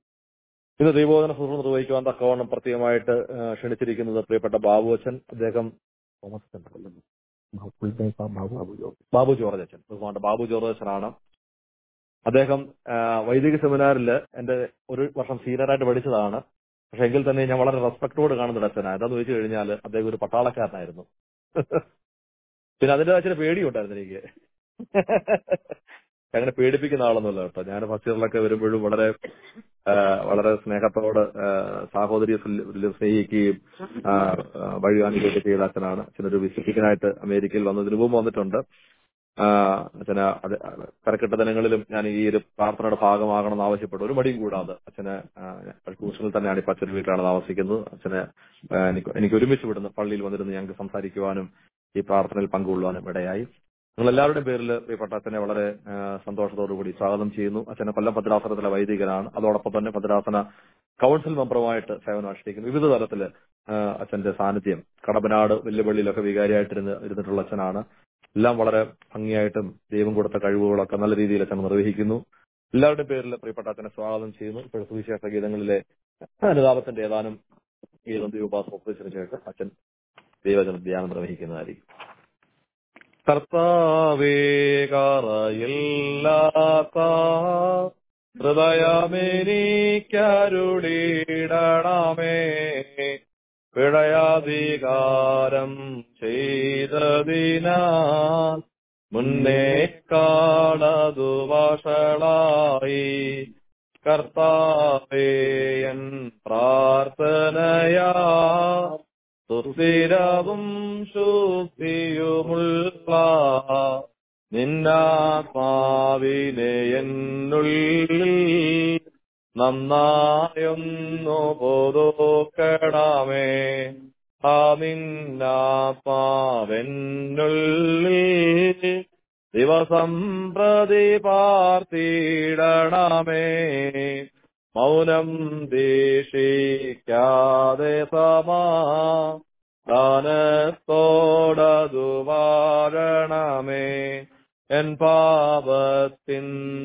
ഇന്ന് ദൈവോധന സുഹൃത്ത് നിർവഹിക്കുവാൻ തക്കവണ്ണം പ്രത്യേകമായിട്ട് ആ, ക്ഷണിച്ചിരിക്കുന്നത് പ്രിയപ്പെട്ട ബാബു അച്ഛൻ അദ്ദേഹം തോമസ് അച്ഛൻ അല്ലല്ലോ. full name ആ ബാബു ബാബു ജോർജ്. ബാബു ജോർജ് അച്ഛൻ ബഹുമാനപ്പെട്ട ബാബു ജോർജ് അച്ഛനാണ് അദ്ദേഹം ആ, വൈദിക സെമിനാറിൽ എന്റെ ഒരു വർഷം സീനിയറായിട്ട് പഠിച്ചതാണ് പക്ഷെ എങ്കിൽ തന്നെ ഞാൻ വളരെ റെസ്പെക്ടോട് കാണുന്ന അച്ഛനാ എന്താന്ന് ചോദിച്ചു കഴിഞ്ഞാൽ അദ്ദേഹം ഒരു പട്ടാളക്കാരനായിരുന്നു പിന്നെ അതിന്റെ അച്ഛന് പേടിയുണ്ടായിരുന്നു എനിക്ക് അങ്ങനെ പേടിപ്പിക്കുന്ന ആളൊന്നുമല്ല കേട്ടോ ഞാൻ ഫസ്റ്റ് ഇയറിലൊക്കെ വരുമ്പോഴും വളരെ ആ, വളരെ സ്നേഹത്തോട് ആ, സാഹോദര്യ തുല്യം സ്നേഹിക്കുകയും ആ, ആ, വഴി കാണിക്കുകയൊക്കെ ചെയ്ത അച്ഛനാണ് അച്ഛനൊരു വിസിറ്റിങ്ങിനായിട്ട് അമേരിക്കയിൽ വന്നതിന് മുമ്പ് വന്നിട്ടുണ്ട് ആ, അച്ഛന് അത് കരക്കെട്ട ദിനങ്ങളിലും ഞാൻ ഈ ഒരു പ്രാർത്ഥനയുടെ ഭാഗമാകണം എന്ന് ആവശ്യപ്പെട്ടു ഒരു മടിയും കൂടാതെ അച്ഛന് ട്യൂഷനിൽ തന്നെയാണ് ഇപ്പൊ അച്ഛൻ വീട്ടിലാണ് താമസിക്കുന്നത് അച്ഛന് ആ, എനിക്ക് എനിക്ക് ഒരുമിച്ച് വിടുന്ന പള്ളിയിൽ വന്നിരുന്ന് ഞങ്ങൾക്ക് സംസാരിക്കുവാനും ഈ പ്രാർത്ഥനയിൽ പങ്കുകൊള്ളുവാനും ഇടയായി നിങ്ങൾ എല്ലാവരുടെയും പേരിൽ പ്രിയപ്പെട്ട അച്ഛനെ വളരെ ആ, സന്തോഷത്തോടുകൂടി സ്വാഗതം ചെയ്യുന്നു അച്ഛനെ കൊല്ലം ഭദ്രാസനത്തിലെ വൈദികനാണ് അതോടൊപ്പം തന്നെ ഭദ്രാസന കൗൺസിൽ മെമ്പറുമായിട്ട് സേവനം അനുഷ്ഠിക്കുന്നു വിവിധ തലത്തില് ആ, അച്ഛന്റെ സാന്നിധ്യം കടമ്പനാട് വെല്ലുവിളിയിലൊക്കെ വികാരിയായിട്ടിരുന്ന് ഇരുന്നിട്ടുള്ള അച്ഛനാണ് എല്ലാം വളരെ ഭംഗിയായിട്ടും ദൈവം കൊടുത്ത കഴിവുകളൊക്കെ നല്ല രീതിയിൽ അച്ഛൻ നിർവഹിക്കുന്നു എല്ലാവരുടെയും പേരിൽ പ്രിയപ്പെട്ട അച്ഛനെ സ്വാഗതം ചെയ്യുന്നു ഇപ്പോഴത്തെ സുവിശേഷ ഗീതങ്ങളിലെ അനുതാപത്തിന്റെ ഏതാനും ഗീതം ദൈവോപാസം ഒപ്പിച്ചതിനു ശേഷം അച്ഛൻ ദൈവജന ധ്യാനം നിർവഹിക്കുന്നതായിരിക്കും കർത്താവേ കറയില്ലാത്ത ഹൃദയമെനിക്കരുളിടണമേ പിഴയാധികാരം ചെയ്തതിനാൽ മുന്നേ കാളതു വഷളായി കർത്താവേയൻ പ്രാർത്ഥനയാ സുസ്ഥിരവും ശുദ്ധിയുമുള്ള നിന്നാത്മാവിനെ എന്നുള്ളിൽ നന്നായൊന്നു പൊതുക്കണമേ ആ നിന്നാത്മാവെന്നുള്ളിൽ ദിവസം പ്രതി പാർത്തിടണമേ മൗനം ദീക്ഷിക്കാതെ സമാ ദാനത്തോടതു വാഴണമേ എൻ പാപത്തിൻ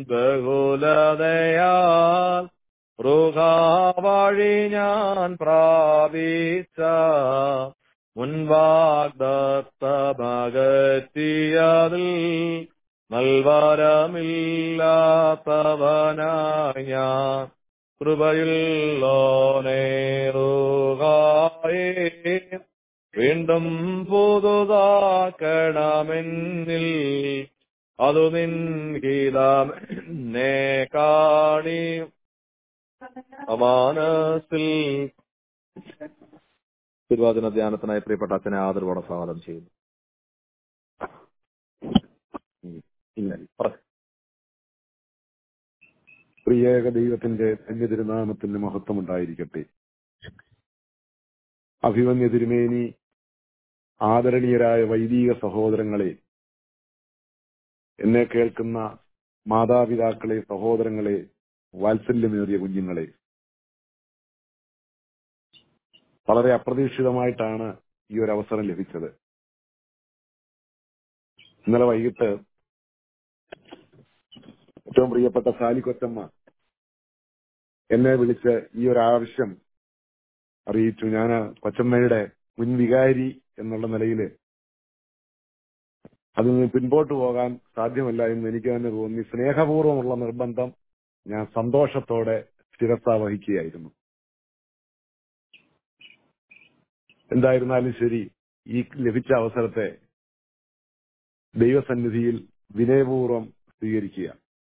ബഹുലതയാൽ മൃഗാവഴി ഞാൻ പ്രാപിച്ച മുൻവാഗ്ദത്തമകറ്റിയതിൽ നൽവരമില്ലാത്തവനായി ഞാൻ കൃപയുള്ളോനേറുകായേ വീണ്ടും പുതുതാക്കണമെന്നിൽ അതു നിൻഹിതമെന്നെ കാണി അമാനസിൽ തിരുവാതിന ധ്യാനത്തിനായി പ്രിയപ്പെട്ട അച്ഛനെ ആദരവോടെ സ്വാഗതം ചെയ്യുന്നു ഉം. ഇല്ല പറ പ്രിയേക ദൈവത്തിന്റെ ധന്യ തിരുനാമത്തിന് മഹത്വം ഉണ്ടായിരിക്കട്ടെ അഭിമന്യ തിരുമേനി ആദരണീയരായ വൈദിക സഹോദരങ്ങളെ എന്നെ കേൾക്കുന്ന മാതാപിതാക്കളെ സഹോദരങ്ങളെ വാത്സല്യമേറിയ കുഞ്ഞുങ്ങളെ വളരെ അപ്രതീക്ഷിതമായിട്ടാണ് ഈ ഒരു അവസരം ലഭിച്ചത് ഇന്നലെ വൈകിട്ട് ഏറ്റവും പ്രിയപ്പെട്ട സാലിക്കൊറ്റമ്മ എന്നെ വിളിച്ച് ഈ ഒരു ആവശ്യം അറിയിച്ചു ഞാൻ കൊച്ചമ്മയുടെ മുൻ വികാരി എന്നുള്ള നിലയിൽ അതിൽ നിന്ന് പിൻപോട്ട് പോകാൻ സാധ്യമല്ല എന്ന് എനിക്ക് തന്നെ തോന്നി സ്നേഹപൂർവ്വമുള്ള നിർബന്ധം ഞാൻ സന്തോഷത്തോടെ സ്ഥിരത വഹിക്കുകയായിരുന്നു എന്തായിരുന്നാലും ശരി ഈ ലഭിച്ച അവസരത്തെ ദൈവസന്നിധിയിൽ വിനയപൂർവ്വം സ്വീകരിക്കുക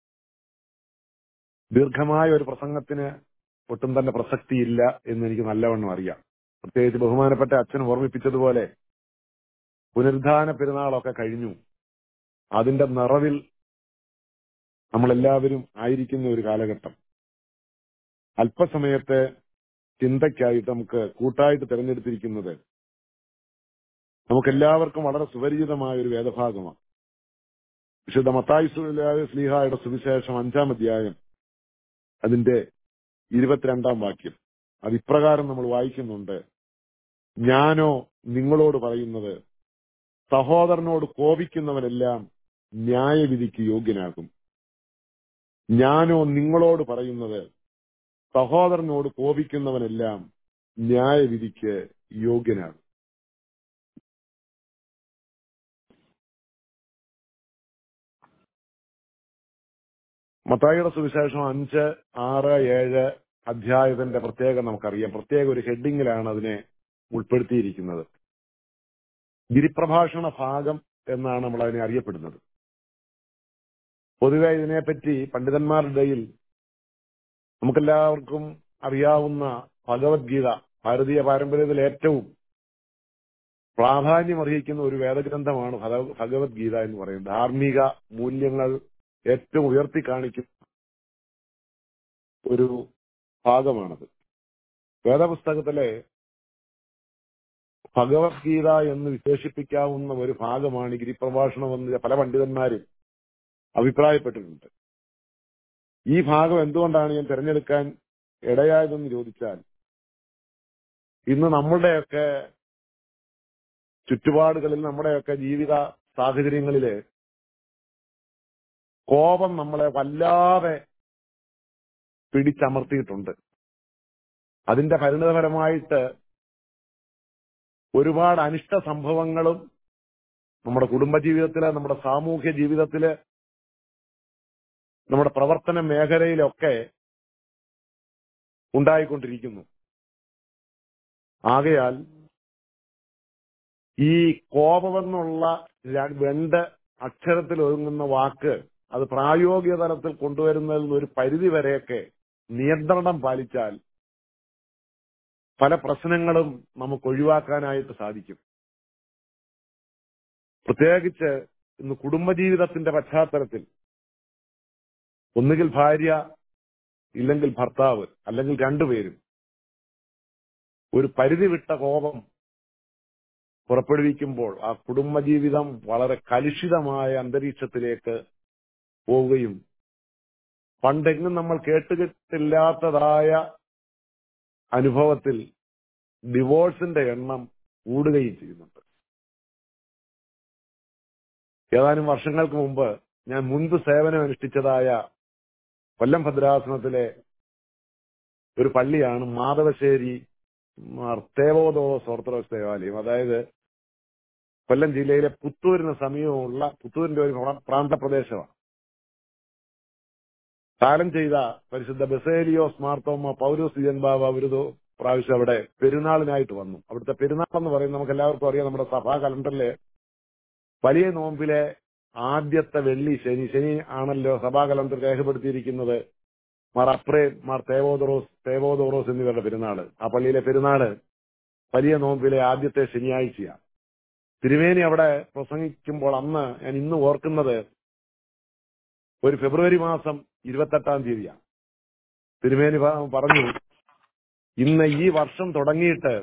ദീർഘമായ ഒരു പ്രസംഗത്തിന് ഒട്ടും തന്നെ പ്രസക്തിയില്ല എന്ന് എനിക്ക് നല്ലവണ്ണം അറിയാം പ്രത്യേകിച്ച് ബഹുമാനപ്പെട്ട അച്ഛൻ ഓർമ്മിപ്പിച്ചതുപോലെ പുനരുദ്ധാന പെരുന്നാളൊക്കെ കഴിഞ്ഞു അതിന്റെ നിറവിൽ നമ്മളെല്ലാവരും ആയിരിക്കുന്ന ഒരു കാലഘട്ടം അല്പസമയത്തെ ചിന്തയ്ക്കായിട്ട് നമുക്ക് കൂട്ടായിട്ട് തിരഞ്ഞെടുത്തിരിക്കുന്നത് നമുക്കെല്ലാവർക്കും വളരെ സുപരിചിതമായ ഒരു വേദഭാഗമാണ് വിശുദ്ധ മത്തായി സ്ലീഹായുടെ സുവിശേഷം അഞ്ചാം അധ്യായം അതിന്റെ ഇരുപത്തിരണ്ടാം വാക്യം അത് ഇപ്രകാരം നമ്മൾ വായിക്കുന്നുണ്ട് ഞാനോ നിങ്ങളോട് പറയുന്നത് സഹോദരനോട് കോപിക്കുന്നവനെല്ലാം ന്യായവിധിക്ക് യോഗ്യനാകും ഞാനോ നിങ്ങളോട് പറയുന്നത് സഹോദരനോട് കോപിക്കുന്നവനെല്ലാം ന്യായവിധിക്ക് യോഗ്യനാകും മത്തായിയുടെ സുവിശേഷം അഞ്ച് ആറ് ഏഴ് അധ്യായത്തിന്റെ പ്രത്യേകം നമുക്കറിയാം പ്രത്യേക ഒരു ഹെഡിങ്ങിലാണ് അതിനെ ഉൾപ്പെടുത്തിയിരിക്കുന്നത് ഗിരിപ്രഭാഷണ ഭാഗം എന്നാണ് നമ്മൾ അതിനെ അറിയപ്പെടുന്നത് പൊതുവെ ഇതിനെപ്പറ്റി പണ്ഡിതന്മാരുടെ ഇടയിൽ നമുക്കെല്ലാവർക്കും അറിയാവുന്ന ഭഗവത്ഗീത ഭാരതീയ പാരമ്പര്യത്തിൽ ഏറ്റവും പ്രാധാന്യം അർഹിക്കുന്ന ഒരു വേദഗ്രന്ഥമാണ് ഭഗവ- ഭഗവത്ഗീത എന്ന് പറയുന്നത് ധാർമ്മിക മൂല്യങ്ങൾ ഏറ്റവും ഉയർത്തി കാണിക്കുന്ന ഒരു ഭാഗമാണത് വേദപുസ്തകത്തിലെ ഭഗവത്ഗീത എന്ന് വിശേഷിപ്പിക്കാവുന്ന ഒരു ഭാഗമാണ് ഈ ഗിരിപ്രഭാഷണം എന്ന് പല പണ്ഡിതന്മാരും അഭിപ്രായപ്പെട്ടിട്ടുണ്ട് ഈ ഭാഗം എന്തുകൊണ്ടാണ് ഞാൻ തിരഞ്ഞെടുക്കാൻ ഇടയായതെന്ന് ചോദിച്ചാൽ ഇന്ന് നമ്മളുടെയൊക്കെ ചുറ്റുപാടുകളിൽ നമ്മുടെയൊക്കെ ജീവിത സാഹചര്യങ്ങളില് കോപം നമ്മളെ വല്ലാതെ പിടിച്ചമർത്തിയിട്ടുണ്ട് അതിന്റെ പരിണിതഫലമായിട്ട് ഒരുപാട് അനിഷ്ട സംഭവങ്ങളും നമ്മുടെ കുടുംബജീവിതത്തില് നമ്മുടെ സാമൂഹ്യ ജീവിതത്തില് നമ്മുടെ പ്രവർത്തന മേഖലയിലൊക്കെ ഉണ്ടായിക്കൊണ്ടിരിക്കുന്നു ആകയാൽ ഈ കോപമെന്നുള്ള ര- രണ്ട് അക്ഷരത്തിൽ ഒതുങ്ങുന്ന വാക്ക് അത് പ്രായോഗിക തലത്തിൽ കൊണ്ടുവരുന്നതിൽ നിന്ന് ഒരു പരിധി വരെയൊക്കെ നിയന്ത്രണം പാലിച്ചാൽ പല പ്രശ്നങ്ങളും നമുക്ക് ഒഴിവാക്കാനായിട്ട് സാധിക്കും പ്രത്യേകിച്ച് ഇന്ന് കുടുംബജീവിതത്തിന്റെ പശ്ചാത്തലത്തിൽ ഒന്നുകിൽ ഭാര്യ ഇല്ലെങ്കിൽ ഭർത്താവ് അല്ലെങ്കിൽ രണ്ടുപേരും ഒരു പരിധി വിട്ട കോപം പുറപ്പെടുവിക്കുമ്പോൾ ആ കുടുംബജീവിതം വളരെ കലുഷിതമായ അന്തരീക്ഷത്തിലേക്ക് പോവുകയും പണ്ടെങ്ങും നമ്മൾ കേട്ടുകെട്ടില്ലാത്തതായ അനുഭവത്തിൽ ഡിവോഴ്സിന്റെ എണ്ണം കൂടുകയും ചെയ്യുന്നുണ്ട് ഏതാനും വർഷങ്ങൾക്ക് മുമ്പ് ഞാൻ മുൻപ് സേവനം അനുഷ്ഠിച്ചതായ കൊല്ലം ഭദ്രാസനത്തിലെ ഒരു പള്ളിയാണ് മാധവശ്ശേരി തേവോദോസ് ഓർത്തഡോക്സ് ദേവാലയം അതായത് കൊല്ലം ജില്ലയിലെ പുത്തൂരിന് സമീപമുള്ള പുത്തൂരിന്റെ ഒരു പ്രാന്തപ്രദേശമാണ് കാലം ചെയ്ത പരിശുദ്ധ ബസേലിയോസ് മാർത്തോമ പൗലോസ് ജൻ ബാബ ഒരു പ്രാവശ്യം അവിടെ പെരുന്നാളിനായിട്ട് വന്നു അവിടുത്തെ പെരുന്നാൾ എന്ന് പറയുന്നത് നമുക്ക് എല്ലാവർക്കും അറിയാം നമ്മുടെ സഭാ കലണ്ടറിലെ വലിയ നോമ്പിലെ ആദ്യത്തെ വെള്ളി ശനി ശനി ആണല്ലോ സഭാ കലണ്ടർ രേഖപ്പെടുത്തിയിരിക്കുന്നത് മാർ അപ്രേ മാർ തേവോദറോസ് തേവോദോറോസ് എന്നിവരുടെ പെരുന്നാള് ആ പള്ളിയിലെ പെരുന്നാള് വലിയ നോമ്പിലെ ആദ്യത്തെ ശനിയാഴ്ചയാണ് തിരുമേനി അവിടെ പ്രസംഗിക്കുമ്പോൾ അന്ന് ഞാൻ ഇന്ന് ഓർക്കുന്നത് ഒരു ഫെബ്രുവരി മാസം ഇരുപത്തെട്ടാം തീയതിയാണ് തിരുമേനി പറഞ്ഞു ഇന്ന് ഈ വർഷം തുടങ്ങിയിട്ട്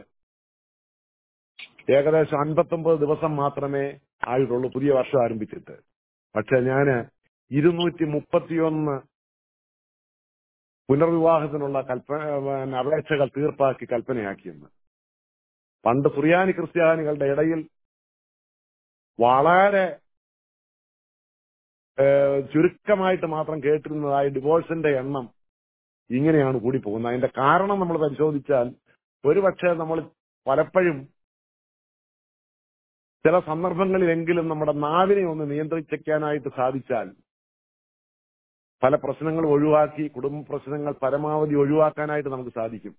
ഏകദേശം അൻപത്തൊമ്പത് ദിവസം മാത്രമേ ആയിട്ടുള്ളൂ പുതിയ വർഷം ആരംഭിച്ചിട്ട് പക്ഷെ ഞാന് ഇരുന്നൂറ്റി മുപ്പത്തിയൊന്ന് പുനർവിവാഹത്തിനുള്ള കൽപ്പന അപേക്ഷകൾ തീർപ്പാക്കി കൽപ്പനയാക്കിയെന്ന് പണ്ട് സുറിയാനി ക്രിസ്ത്യാനികളുടെ ഇടയിൽ വളരെ ചുരുക്കമായിട്ട് മാത്രം കേട്ടിരുന്നതായ ഡിവോഴ്സിന്റെ എണ്ണം ഇങ്ങനെയാണ് കൂടി പോകുന്നത് അതിന്റെ കാരണം നമ്മൾ പരിശോധിച്ചാൽ ഒരുപക്ഷെ നമ്മൾ പലപ്പോഴും ചില സന്ദർഭങ്ങളിലെങ്കിലും നമ്മുടെ നാവിനെ ഒന്ന് നിയന്ത്രിക്കാനായിട്ട് സാധിച്ചാൽ പല പ്രശ്നങ്ങൾ ഒഴിവാക്കി കുടുംബ പ്രശ്നങ്ങൾ പരമാവധി ഒഴിവാക്കാനായിട്ട് നമുക്ക് സാധിക്കും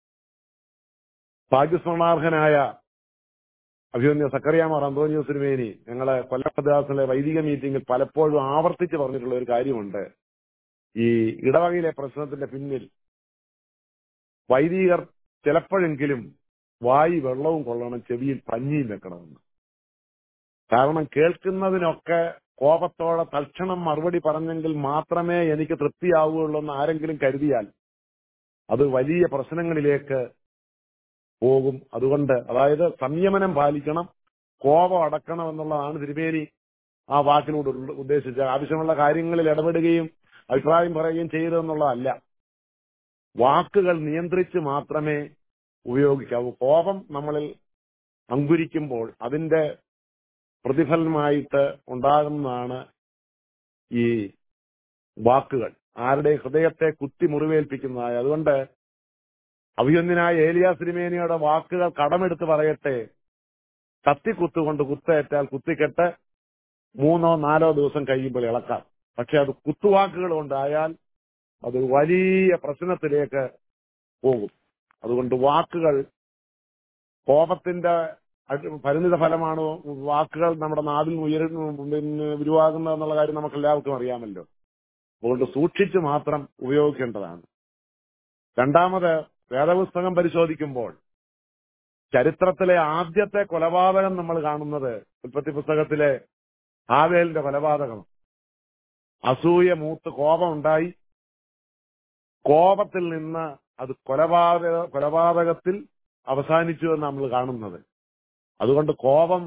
ഭാഗ്യസ്മരണാർഹനായ അഭിമന്യ സക്കറിയാമാർ അന്തോനിയോ സിനിമേനി ഞങ്ങളെ കൊല്ലപ്പദാസിലെ വൈദിക മീറ്റിംഗിൽ പലപ്പോഴും ആവർത്തിച്ച് പറഞ്ഞിട്ടുള്ള ഒരു കാര്യമുണ്ട് ഈ ഇടവകയിലെ പ്രശ്നത്തിന്റെ പിന്നിൽ വൈദികർ ചിലപ്പോഴെങ്കിലും വായി വെള്ളവും കൊള്ളണം ചെവിയിൽ പഞ്ഞിയും വെക്കണമെന്ന് കാരണം കേൾക്കുന്നതിനൊക്കെ കോപത്തോടെ തൽക്ഷണം മറുപടി പറഞ്ഞെങ്കിൽ മാത്രമേ എനിക്ക് തൃപ്തിയാവുകയുള്ളൂ എന്ന് ആരെങ്കിലും കരുതിയാൽ അത് വലിയ പ്രശ്നങ്ങളിലേക്ക് പോകും അതുകൊണ്ട് അതായത് സംയമനം പാലിക്കണം കോപം അടക്കണം എന്നുള്ളതാണ് തിരുമേനി ആ വാക്കിനോട് ഉദ്ദേശിച്ചത് ആവശ്യമുള്ള കാര്യങ്ങളിൽ ഇടപെടുകയും അഭിപ്രായം പറയുകയും ചെയ്തതെന്നുള്ളതല്ല വാക്കുകൾ നിയന്ത്രിച്ച് മാത്രമേ ഉപയോഗിക്കാവൂ കോപം നമ്മളിൽ അങ്കുരിക്കുമ്പോൾ അതിന്റെ പ്രതിഫലനമായിട്ട് ഉണ്ടാകുന്നതാണ് ഈ വാക്കുകൾ ആരുടെ ഹൃദയത്തെ കുത്തി മുറിവേൽപ്പിക്കുന്നതായ അതുകൊണ്ട് അഭിയന്യനായ ഏലിയാ സിരിമേനിയുടെ വാക്കുകൾ കടമെടുത്ത് പറയട്ടെ കത്തിക്കുത്തുകൊണ്ട് കുത്തേറ്റാൽ കുത്തിക്കെട്ട് മൂന്നോ നാലോ ദിവസം കഴിയുമ്പോൾ ഇളക്കാം പക്ഷെ അത് കുത്തുവാക്കുകൾ കൊണ്ടായാൽ അത് വലിയ പ്രശ്നത്തിലേക്ക് പോകും അതുകൊണ്ട് വാക്കുകൾ കോപത്തിന്റെ പരിണിത ഫലമാണ് വാക്കുകൾ നമ്മുടെ നാവിൽ ഉയര പിന്നെ ഉരുവാകുന്നത് എന്നുള്ള കാര്യം നമുക്ക് എല്ലാവർക്കും അറിയാമല്ലോ അതുകൊണ്ട് സൂക്ഷിച്ച് മാത്രം ഉപയോഗിക്കേണ്ടതാണ് രണ്ടാമത് വേദപുസ്തകം പരിശോധിക്കുമ്പോൾ ചരിത്രത്തിലെ ആദ്യത്തെ കൊലപാതകം നമ്മൾ കാണുന്നത് ഉൽപ്പത്തി പുസ്തകത്തിലെ ഹാവേലിന്റെ കൊലപാതകം അസൂയ മൂത്ത് കോപമുണ്ടായി കോപത്തിൽ നിന്ന് അത് കൊലപാതക കൊലപാതകത്തിൽ അവസാനിച്ചു എന്ന് നമ്മൾ കാണുന്നത് അതുകൊണ്ട് കോപം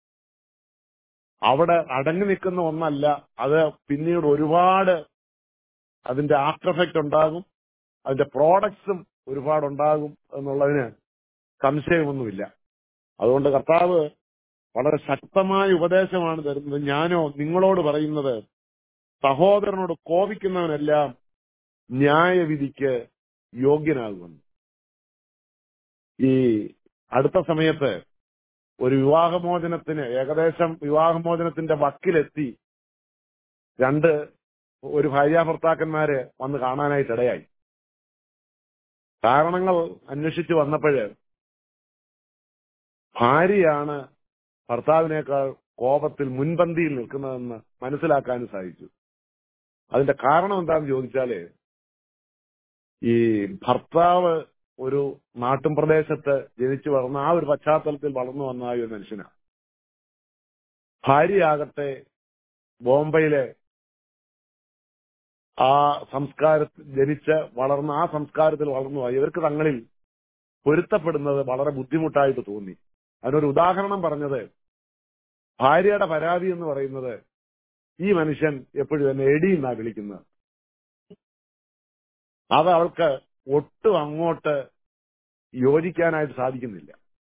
അവിടെ അടങ്ങി നിൽക്കുന്ന ഒന്നല്ല അത് പിന്നീട് ഒരുപാട് അതിന്റെ ആഫ്റ്റർ എഫക്റ്റ് ഉണ്ടാകും അതിന്റെ പ്രോഡക്ട്സും ഒരുപാടുണ്ടാകും എന്നുള്ളതിന് സംശയമൊന്നുമില്ല അതുകൊണ്ട് കർത്താവ് വളരെ ശക്തമായ ഉപദേശമാണ് തരുന്നത് ഞാനോ നിങ്ങളോട് പറയുന്നത് സഹോദരനോട് കോപിക്കുന്നവനെല്ലാം ന്യായവിധിക്ക് യോഗ്യനാകുമെന്ന് ഈ അടുത്ത സമയത്ത് ഒരു വിവാഹമോചനത്തിന് ഏകദേശം വിവാഹമോചനത്തിന്റെ വക്കിലെത്തി രണ്ട് ഒരു ഭാര്യാഭർത്താക്കന്മാര് വന്ന് കാണാനായിട്ട് ഇടയായി കാരണങ്ങൾ അന്വേഷിച്ചു വന്നപ്പോഴ് ഭാര്യയാണ് ഭർത്താവിനേക്കാൾ കോപത്തിൽ മുൻപന്തിയിൽ നിൽക്കുന്നതെന്ന് മനസ്സിലാക്കാനും സാധിച്ചു അതിന്റെ കാരണം എന്താണെന്ന് ചോദിച്ചാല് ഈ ഭർത്താവ് ഒരു നാട്ടും പ്രദേശത്ത് ജനിച്ചു വളർന്ന ആ ഒരു പശ്ചാത്തലത്തിൽ വളർന്നു വന്ന ഒരു മനുഷ്യനാണ് ഭാര്യയാകട്ടെ ബോംബെയിലെ ആ സംസ്കാരത്തിൽ ജനിച്ച് വളർന്ന ആ സംസ്കാരത്തിൽ വളർന്നു പോയി ഇവർക്ക് തങ്ങളിൽ പൊരുത്തപ്പെടുന്നത് വളരെ ബുദ്ധിമുട്ടായിട്ട് തോന്നി അതിനൊരു ഉദാഹരണം പറഞ്ഞത് ഭാര്യയുടെ പരാതി എന്ന് പറയുന്നത് ഈ മനുഷ്യൻ എപ്പോഴും എന്നെ എടി എന്നാ വിളിക്കുന്നത് അത് അവൾക്ക് ഒട്ടും അങ്ങോട്ട് യോജിക്കാനായിട്ട് സാധിക്കുന്നില്ല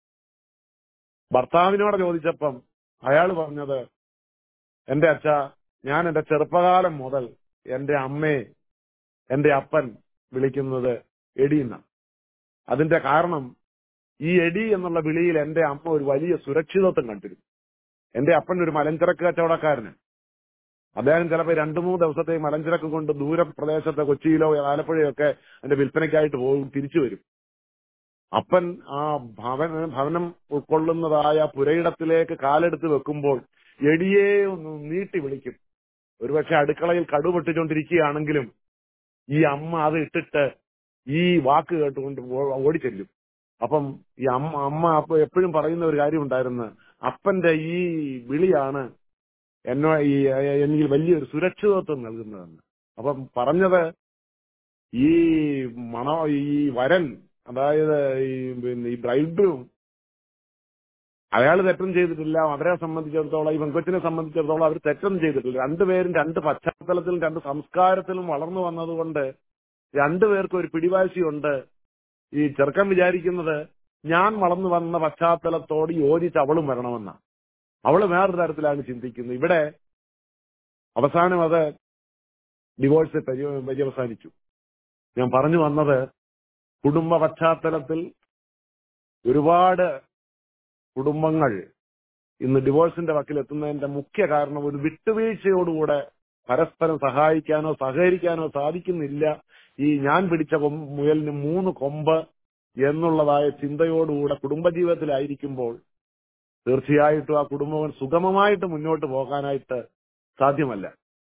ഭർത്താവിനോട് ചോദിച്ചപ്പം അയാൾ പറഞ്ഞത് എന്റെ അച്ഛ ഞാൻ എന്റെ ചെറുപ്പകാലം മുതൽ എന്റെ അമ്മയെ എന്റെ അപ്പൻ വിളിക്കുന്നത് എടി എന്നാണ് അതിന്റെ കാരണം ഈ എടി എന്നുള്ള വിളിയിൽ എന്റെ അമ്മ ഒരു വലിയ സുരക്ഷിതത്വം കണ്ടിരുന്നു എന്റെ അപ്പൻ ഒരു മലഞ്ചരക്ക് കച്ചവടക്കാരന് അദ്ദേഹം ചിലപ്പോൾ രണ്ടു മൂന്ന് ദിവസത്തെ മലഞ്ചരക്ക് കൊണ്ട് ദൂര പ്രദേശത്തെ കൊച്ചിയിലോ ആലപ്പുഴയോ ഒക്കെ അതിന്റെ വിൽപ്പനയ്ക്കായിട്ട് പോകും തിരിച്ചു വരും അപ്പൻ ആ ഭവന ഭവനം ഉൾക്കൊള്ളുന്നതായ പുരയിടത്തിലേക്ക് കാലെടുത്ത് വെക്കുമ്പോൾ എടിയെ ഒന്ന് നീട്ടി വിളിക്കും ഒരുപക്ഷെ അടുക്കളയിൽ കടു പൊട്ടിച്ചുകൊണ്ടിരിക്കുകയാണെങ്കിലും ഈ അമ്മ അത് ഇട്ടിട്ട് ഈ വാക്ക് കേട്ടുകൊണ്ട് ഓ- ഓടിച്ചെല്ലും അപ്പം ഈ അമ്മ അമ്മ അപ്പൊ എപ്പോഴും പറയുന്ന ഒരു കാര്യം ഉണ്ടായിരുന്നു അപ്പന്റെ ഈ വിളിയാണ് എന്നോ ഈ എനിക്ക് വലിയൊരു സുരക്ഷിതത്വം നൽകുന്നതെന്ന് അപ്പം പറഞ്ഞത് ഈ മണ ഈ വരൻ അതായത് ഈ പിന്നെ ഈ ബ്രൈഡും അയാൾ തെറ്റും ചെയ്തിട്ടില്ല അവരെ സംബന്ധിച്ചിടത്തോളം ഈ പെങ്കൊച്ചിനെ സംബന്ധിച്ചിടത്തോളം അവർ തെറ്റൊന്നും ചെയ്തിട്ടില്ല രണ്ടുപേരും രണ്ട് പശ്ചാത്തലത്തിലും രണ്ട് സംസ്കാരത്തിലും വളർന്നു വന്നതുകൊണ്ട് രണ്ടുപേർക്കും ഒരു പിടിവാശിയുണ്ട് ഈ ചെറുക്കൻ വിചാരിക്കുന്നത് ഞാൻ വളർന്നു വന്ന പശ്ചാത്തലത്തോട് യോജിച്ച് അവളും വരണമെന്ന അവള് വേറൊരു തരത്തിലാണ് ചിന്തിക്കുന്നത് ഇവിടെ അവസാനം അത് ഡിവോഴ്സ് പര്യ- പര്യവസാനിച്ചു ഞാൻ പറഞ്ഞു വന്നത് കുടുംബ പശ്ചാത്തലത്തിൽ ഒരുപാട് കുടുംബങ്ങൾ ഇന്ന് ഡിവോഴ്സിന്റെ വക്കിൽ എത്തുന്നതിന്റെ മുഖ്യ കാരണം ഒരു വിട്ടുവീഴ്ചയോടുകൂടെ പരസ്പരം സഹായിക്കാനോ സഹകരിക്കാനോ സാധിക്കുന്നില്ല ഈ ഞാൻ പിടിച്ച കൊമ്പ് മുയലിന് മൂന്ന് കൊമ്പ് എന്നുള്ളതായ ചിന്തയോടുകൂടെ കുടുംബജീവിതത്തിലായിരിക്കുമ്പോൾ തീർച്ചയായിട്ടും ആ കുടുംബം സുഗമമായിട്ട് മുന്നോട്ട് പോകാനായിട്ട് സാധ്യമല്ല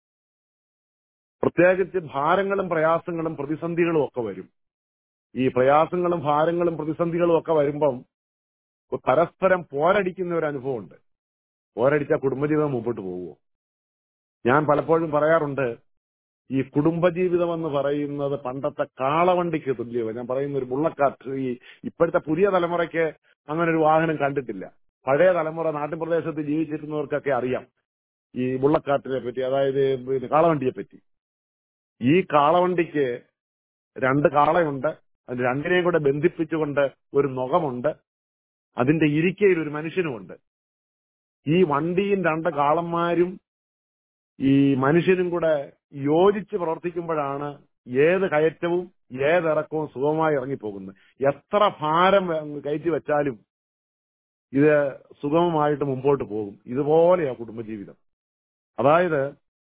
പ്രത്യേകിച്ച് ഭാരങ്ങളും പ്രയാസങ്ങളും പ്രതിസന്ധികളും ഒക്കെ വരും ഈ പ്രയാസങ്ങളും ഭാരങ്ങളും പ്രതിസന്ധികളും ഒക്കെ വരുമ്പം പരസ്പരം പോരടിക്കുന്ന ഒരു അനുഭവമുണ്ട് പോരടിച്ചാൽ കുടുംബജീവിതം മുമ്പോട്ട് പോകുമോ ഞാൻ പലപ്പോഴും പറയാറുണ്ട് ഈ കുടുംബജീവിതം എന്ന് പറയുന്നത് പണ്ടത്തെ കാളവണ്ടിക്ക് തുല്യമാണ് ഞാൻ പറയുന്ന ഒരു ബുള്ളക്കാറ്റ് ഈ ഇപ്പോഴത്തെ പുതിയ തലമുറയ്ക്ക് അങ്ങനെ ഒരു വാഹനം കണ്ടിട്ടില്ല പഴയ തലമുറ നാട്ടുപ്രദേശത്ത് ജീവിച്ചിരുന്നവർക്കൊക്കെ അറിയാം ഈ ബുള്ളക്കാട്ടിനെ പറ്റി അതായത് പിന്നെ കാളവണ്ടിയെ പറ്റി ഈ കാളവണ്ടിക്ക് രണ്ട് കാളയുണ്ട് അത് രണ്ടിനെയും കൂടെ ബന്ധിപ്പിച്ചുകൊണ്ട് ഒരു നുഖമുണ്ട് അതിന്റെ ഇരിക്കയിൽ ഒരു മനുഷ്യനുമുണ്ട് ഈ വണ്ടിയും രണ്ട് കാളന്മാരും ഈ മനുഷ്യനും കൂടെ യോജിച്ച് പ്രവർത്തിക്കുമ്പോഴാണ് ഏത് കയറ്റവും ഏതിറക്കവും സുഖമായി ഇറങ്ങിപ്പോകുന്നത് എത്ര ഭാരം കയറ്റി വെച്ചാലും ഇത് സുഗമമായിട്ട് മുമ്പോട്ട് പോകും ഇതുപോലെയാ കുടുംബജീവിതം അതായത്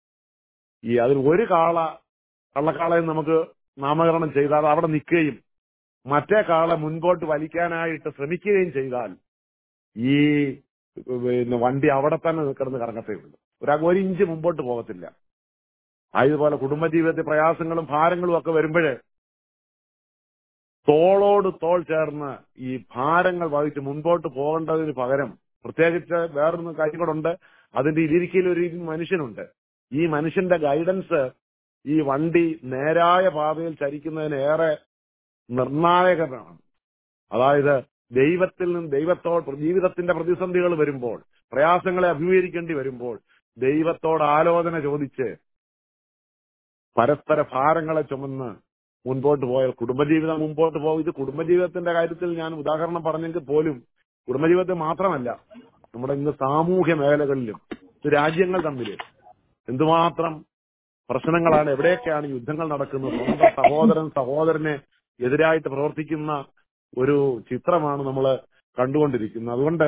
ഈ അതിൽ ഒരു കാള കള്ളക്കാളയെ നമുക്ക് നാമകരണം ചെയ്താൽ അവിടെ നിൽക്കുകയും മറ്റേ കാളെ മുൻപോട്ട് വലിക്കാനായിട്ട് ശ്രമിക്കുകയും ചെയ്താൽ ഈ പിന്നെ വണ്ടി അവിടെ തന്നെ കിടന്ന് കറങ്ങത്തേ ഉള്ളൂ ഒരാൾക്ക് ഒരു ഇഞ്ച് മുമ്പോട്ട് പോകത്തില്ല ആയതുപോലെ കുടുംബജീവിതത്തിൽ പ്രയാസങ്ങളും ഭാരങ്ങളും ഒക്കെ വരുമ്പോഴേ തോളോട് തോൾ ചേർന്ന് ഈ ഭാരങ്ങൾ വഹിച്ച് മുൻപോട്ട് പോകേണ്ടതിന് പകരം പ്രത്യേകിച്ച് വേറൊരു കാര്യം കൂടെ ഉണ്ട് അതിന്റെ ഇരിക്കയിൽ ഒരു മനുഷ്യനുണ്ട് ഈ മനുഷ്യന്റെ ഗൈഡൻസ് ഈ വണ്ടി നേരായ പാതയിൽ ചരിക്കുന്നതിന് ഏറെ നിർണായകമാണ് അതായത് ദൈവത്തിൽ നിന്ന് ദൈവത്തോട് ജീവിതത്തിന്റെ പ്രതിസന്ധികൾ വരുമ്പോൾ പ്രയാസങ്ങളെ അഭിമുഖീകരിക്കേണ്ടി വരുമ്പോൾ ദൈവത്തോട് ആലോചന ചോദിച്ച് പരസ്പര ഭാരങ്ങളെ ചുമന്ന് മുൻപോട്ട് പോയാൽ കുടുംബജീവിതം മുമ്പോട്ട് പോകും ഇത് കുടുംബജീവിതത്തിന്റെ കാര്യത്തിൽ ഞാൻ ഉദാഹരണം പറഞ്ഞെങ്കിൽ പോലും കുടുംബജീവിതത്തിൽ മാത്രമല്ല നമ്മുടെ ഇന്ന് സാമൂഹ്യ മേഖലകളിലും ഇത് രാജ്യങ്ങൾ തമ്മിൽ എന്തുമാത്രം പ്രശ്നങ്ങളാണ് എവിടെയൊക്കെയാണ് യുദ്ധങ്ങൾ നടക്കുന്നത് സ്വന്തം സഹോദരൻ സഹോദരനെ എതിരായിട്ട് പ്രവർത്തിക്കുന്ന ഒരു ചിത്രമാണ് നമ്മൾ കണ്ടുകൊണ്ടിരിക്കുന്നത് അതുകൊണ്ട്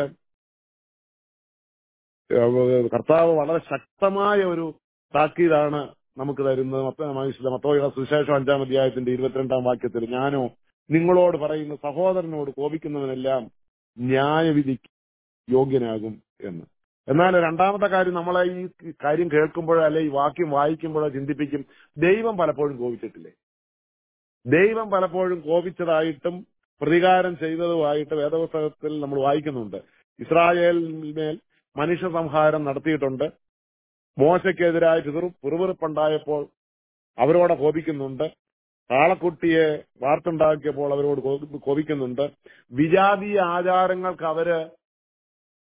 ഏഹ് കർത്താവ് വളരെ ശക്തമായ ഒരു താക്കീതാണ് നമുക്ക് തരുന്നത് മത്ത മത്തോയുടെ സുശേഷം അഞ്ചാം അധ്യായത്തിന്റെ ഇരുപത്തിരണ്ടാം വാക്യത്തിൽ ഞാനോ നിങ്ങളോട് പറയുന്ന സഹോദരനോട് കോപിക്കുന്നവനെല്ലാം ന്യായവിധിക്ക് യോഗ്യനാകും എന്ന് എന്നാൽ രണ്ടാമത്തെ കാര്യം നമ്മളെ ഈ കാര്യം കേൾക്കുമ്പോഴോ അല്ലെ ഈ വാക്യം വായിക്കുമ്പോഴോ ചിന്തിപ്പിക്കും ദൈവം പലപ്പോഴും കോപിച്ചിട്ടില്ലേ ദൈവം പലപ്പോഴും കോപിച്ചതായിട്ടും പ്രതികാരം ചെയ്തതുമായിട്ട് വേദപുസ്തകത്തിൽ നമ്മൾ വായിക്കുന്നുണ്ട് ഇസ്രായേലിന്മേൽ മനുഷ്യ സംഹാരം നടത്തിയിട്ടുണ്ട് മോശയ്ക്കെതിരായി പിറു പിറുപിറുപ്പുണ്ടായപ്പോൾ അവരോട് കോപിക്കുന്നുണ്ട് കാളക്കുട്ടിയെ വാർത്തുണ്ടാക്കിയപ്പോൾ അവരോട് കോ- കോപിക്കുന്നുണ്ട് വിജാതീയ ആചാരങ്ങൾക്ക് അവര്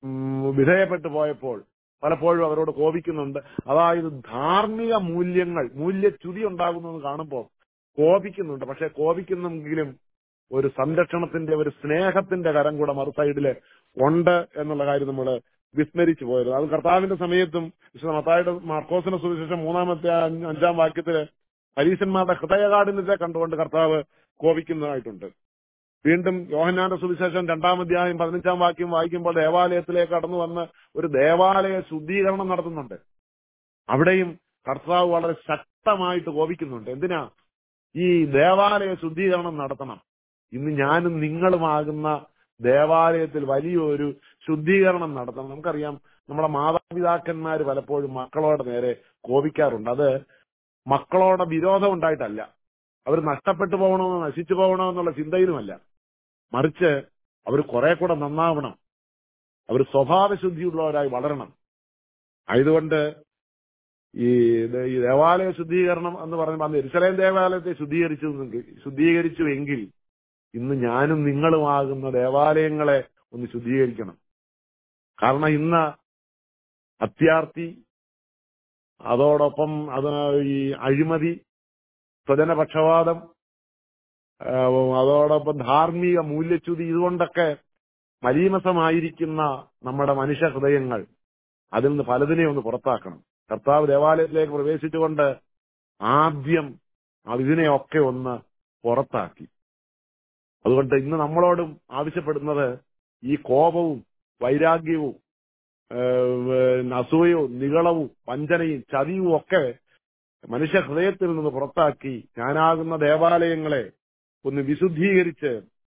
ഉം, വിധേയപ്പെട്ടു പോയപ്പോൾ പലപ്പോഴും അവരോട് കോപിക്കുന്നുണ്ട് അതായത് ധാർമ്മിക മൂല്യങ്ങൾ മൂല്യച്യുതി ഉണ്ടാകുന്നത് കാണുമ്പോൾ കോപിക്കുന്നുണ്ട് പക്ഷെ കോപിക്കുന്നെങ്കിലും ഒരു സംരക്ഷണത്തിന്റെ ഒരു സ്നേഹത്തിന്റെ കരം കൂടെ മറു സൈഡില് ഉണ്ട് എന്നുള്ള കാര്യം നമ്മൾ വിസ്മരിച്ചു പോയത് അത് കർത്താവിന്റെ സമയത്തും വിശുദ്ധ മത്തായുടെ മാർക്കോസിന്റെ സുവിശേഷം മൂന്നാമത്തെ അഞ്ച് അഞ്ചാം വാക്യത്തില് പരീശന്മാരുടെ ഹൃദയകാഠിന്യത്തെ കണ്ടുകൊണ്ട് കർത്താവ് കോപിക്കുന്നതായിട്ടുണ്ട് വീണ്ടും യോഹന്നാന്റെ സുവിശേഷം രണ്ടാം അധ്യായം പതിനഞ്ചാം വാക്യം വായിക്കുമ്പോൾ ദേവാലയത്തിലേക്ക് കടന്നു വന്ന് ഒരു ദേവാലയ ശുദ്ധീകരണം നടത്തുന്നുണ്ട് അവിടെയും കർത്താവ് വളരെ ശക്തമായിട്ട് കോപിക്കുന്നുണ്ട് എന്തിനാ ഈ ദേവാലയ ശുദ്ധീകരണം നടത്തണം ഇന്ന് ഞാനും നിങ്ങളുമാകുന്ന ദേവാലയത്തിൽ വലിയൊരു ശുദ്ധീകരണം നടത്തണം നമുക്കറിയാം നമ്മുടെ മാതാപിതാക്കന്മാർ പലപ്പോഴും മക്കളോട് നേരെ കോപിക്കാറുണ്ട് അത് മക്കളോട് വിരോധം ഉണ്ടായിട്ടല്ല അവർ നഷ്ടപ്പെട്ടു പോകണമെന്നോ നശിച്ചു പോകണോ എന്നുള്ള ചിന്തയിലുമല്ല മറിച്ച് അവർ കുറെ കൂടെ നന്നാവണം അവർ സ്വഭാവശുദ്ധിയുള്ളവരായി വളരണം ആയതുകൊണ്ട് ഈ ദ- ഈ ദേവാലയ ശുദ്ധീകരണം എന്ന് പറയുമ്പോൾ അന്ന് എരുസലേം ദേവാലയത്തെ ശുദ്ധീകരിച്ചു ശുദ്ധീകരിച്ചു എങ്കിൽ ഇന്ന് ഞാനും നിങ്ങളുമാകുന്ന ദേവാലയങ്ങളെ ഒന്ന് ശുദ്ധീകരിക്കണം കാരണം ഇന്ന് അത്യാർത്തി അതോടൊപ്പം അത് ഈ അഴിമതി സ്വജനപക്ഷപാതം ആ, അതോടൊപ്പം ധാർമ്മിക മൂല്യച്യുതി ഇതുകൊണ്ടൊക്കെ മലീമസമായിരിക്കുന്ന നമ്മുടെ മനുഷ്യ ഹൃദയങ്ങൾ അതിൽ നിന്ന് പലതിനെ ഒന്ന് പുറത്താക്കണം കർത്താവ് ദേവാലയത്തിലേക്ക് പ്രവേശിച്ചുകൊണ്ട് ആദ്യം ഇതിനെയൊക്കെ ഒന്ന് പുറത്താക്കി അതുകൊണ്ട് ഇന്ന് നമ്മളോടും ആവശ്യപ്പെടുന്നത് ഈ കോപവും വൈരാഗ്യവും ഏഹ്, അസൂയവും നികളവും വഞ്ചനയും ചതിയും ഒക്കെ മനുഷ്യ ഹൃദയത്തിൽ നിന്ന് പുറത്താക്കി ഞാനാകുന്ന ദേവാലയങ്ങളെ ഒന്ന് വിശുദ്ധീകരിച്ച്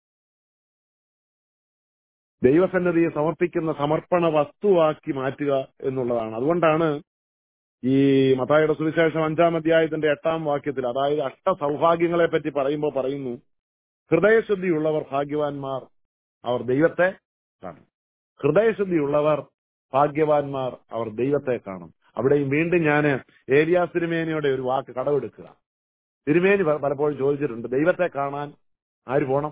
ദൈവസന്നദ്ധിയെ സമർപ്പിക്കുന്ന സമർപ്പണ വസ്തുവാക്കി മാറ്റുക എന്നുള്ളതാണ് അതുകൊണ്ടാണ് ഈ മത്തായുടെ സുവിശേഷം അഞ്ചാം അധ്യായത്തിന്റെ എട്ടാം വാക്യത്തിൽ അതായത് അഷ്ട സൗഭാഗ്യങ്ങളെ പറ്റി പറയുമ്പോൾ പറയുന്നു ഹൃദയശുദ്ധിയുള്ളവർ ഭാഗ്യവാന്മാർ അവർ ദൈവത്തെ കാണും ഹൃദയശുദ്ധിയുള്ളവർ ഭാഗ്യവാന്മാർ അവർ ദൈവത്തെ കാണും അവിടെയും വീണ്ടും ഞാൻ ഏലിയാ തിരുമേനിയുടെ ഒരു വാക്ക് കടമെടുക്കുക തിരുമേനി പ- പലപ്പോഴും ചോദിച്ചിട്ടുണ്ട് ദൈവത്തെ കാണാൻ ആര് പോണം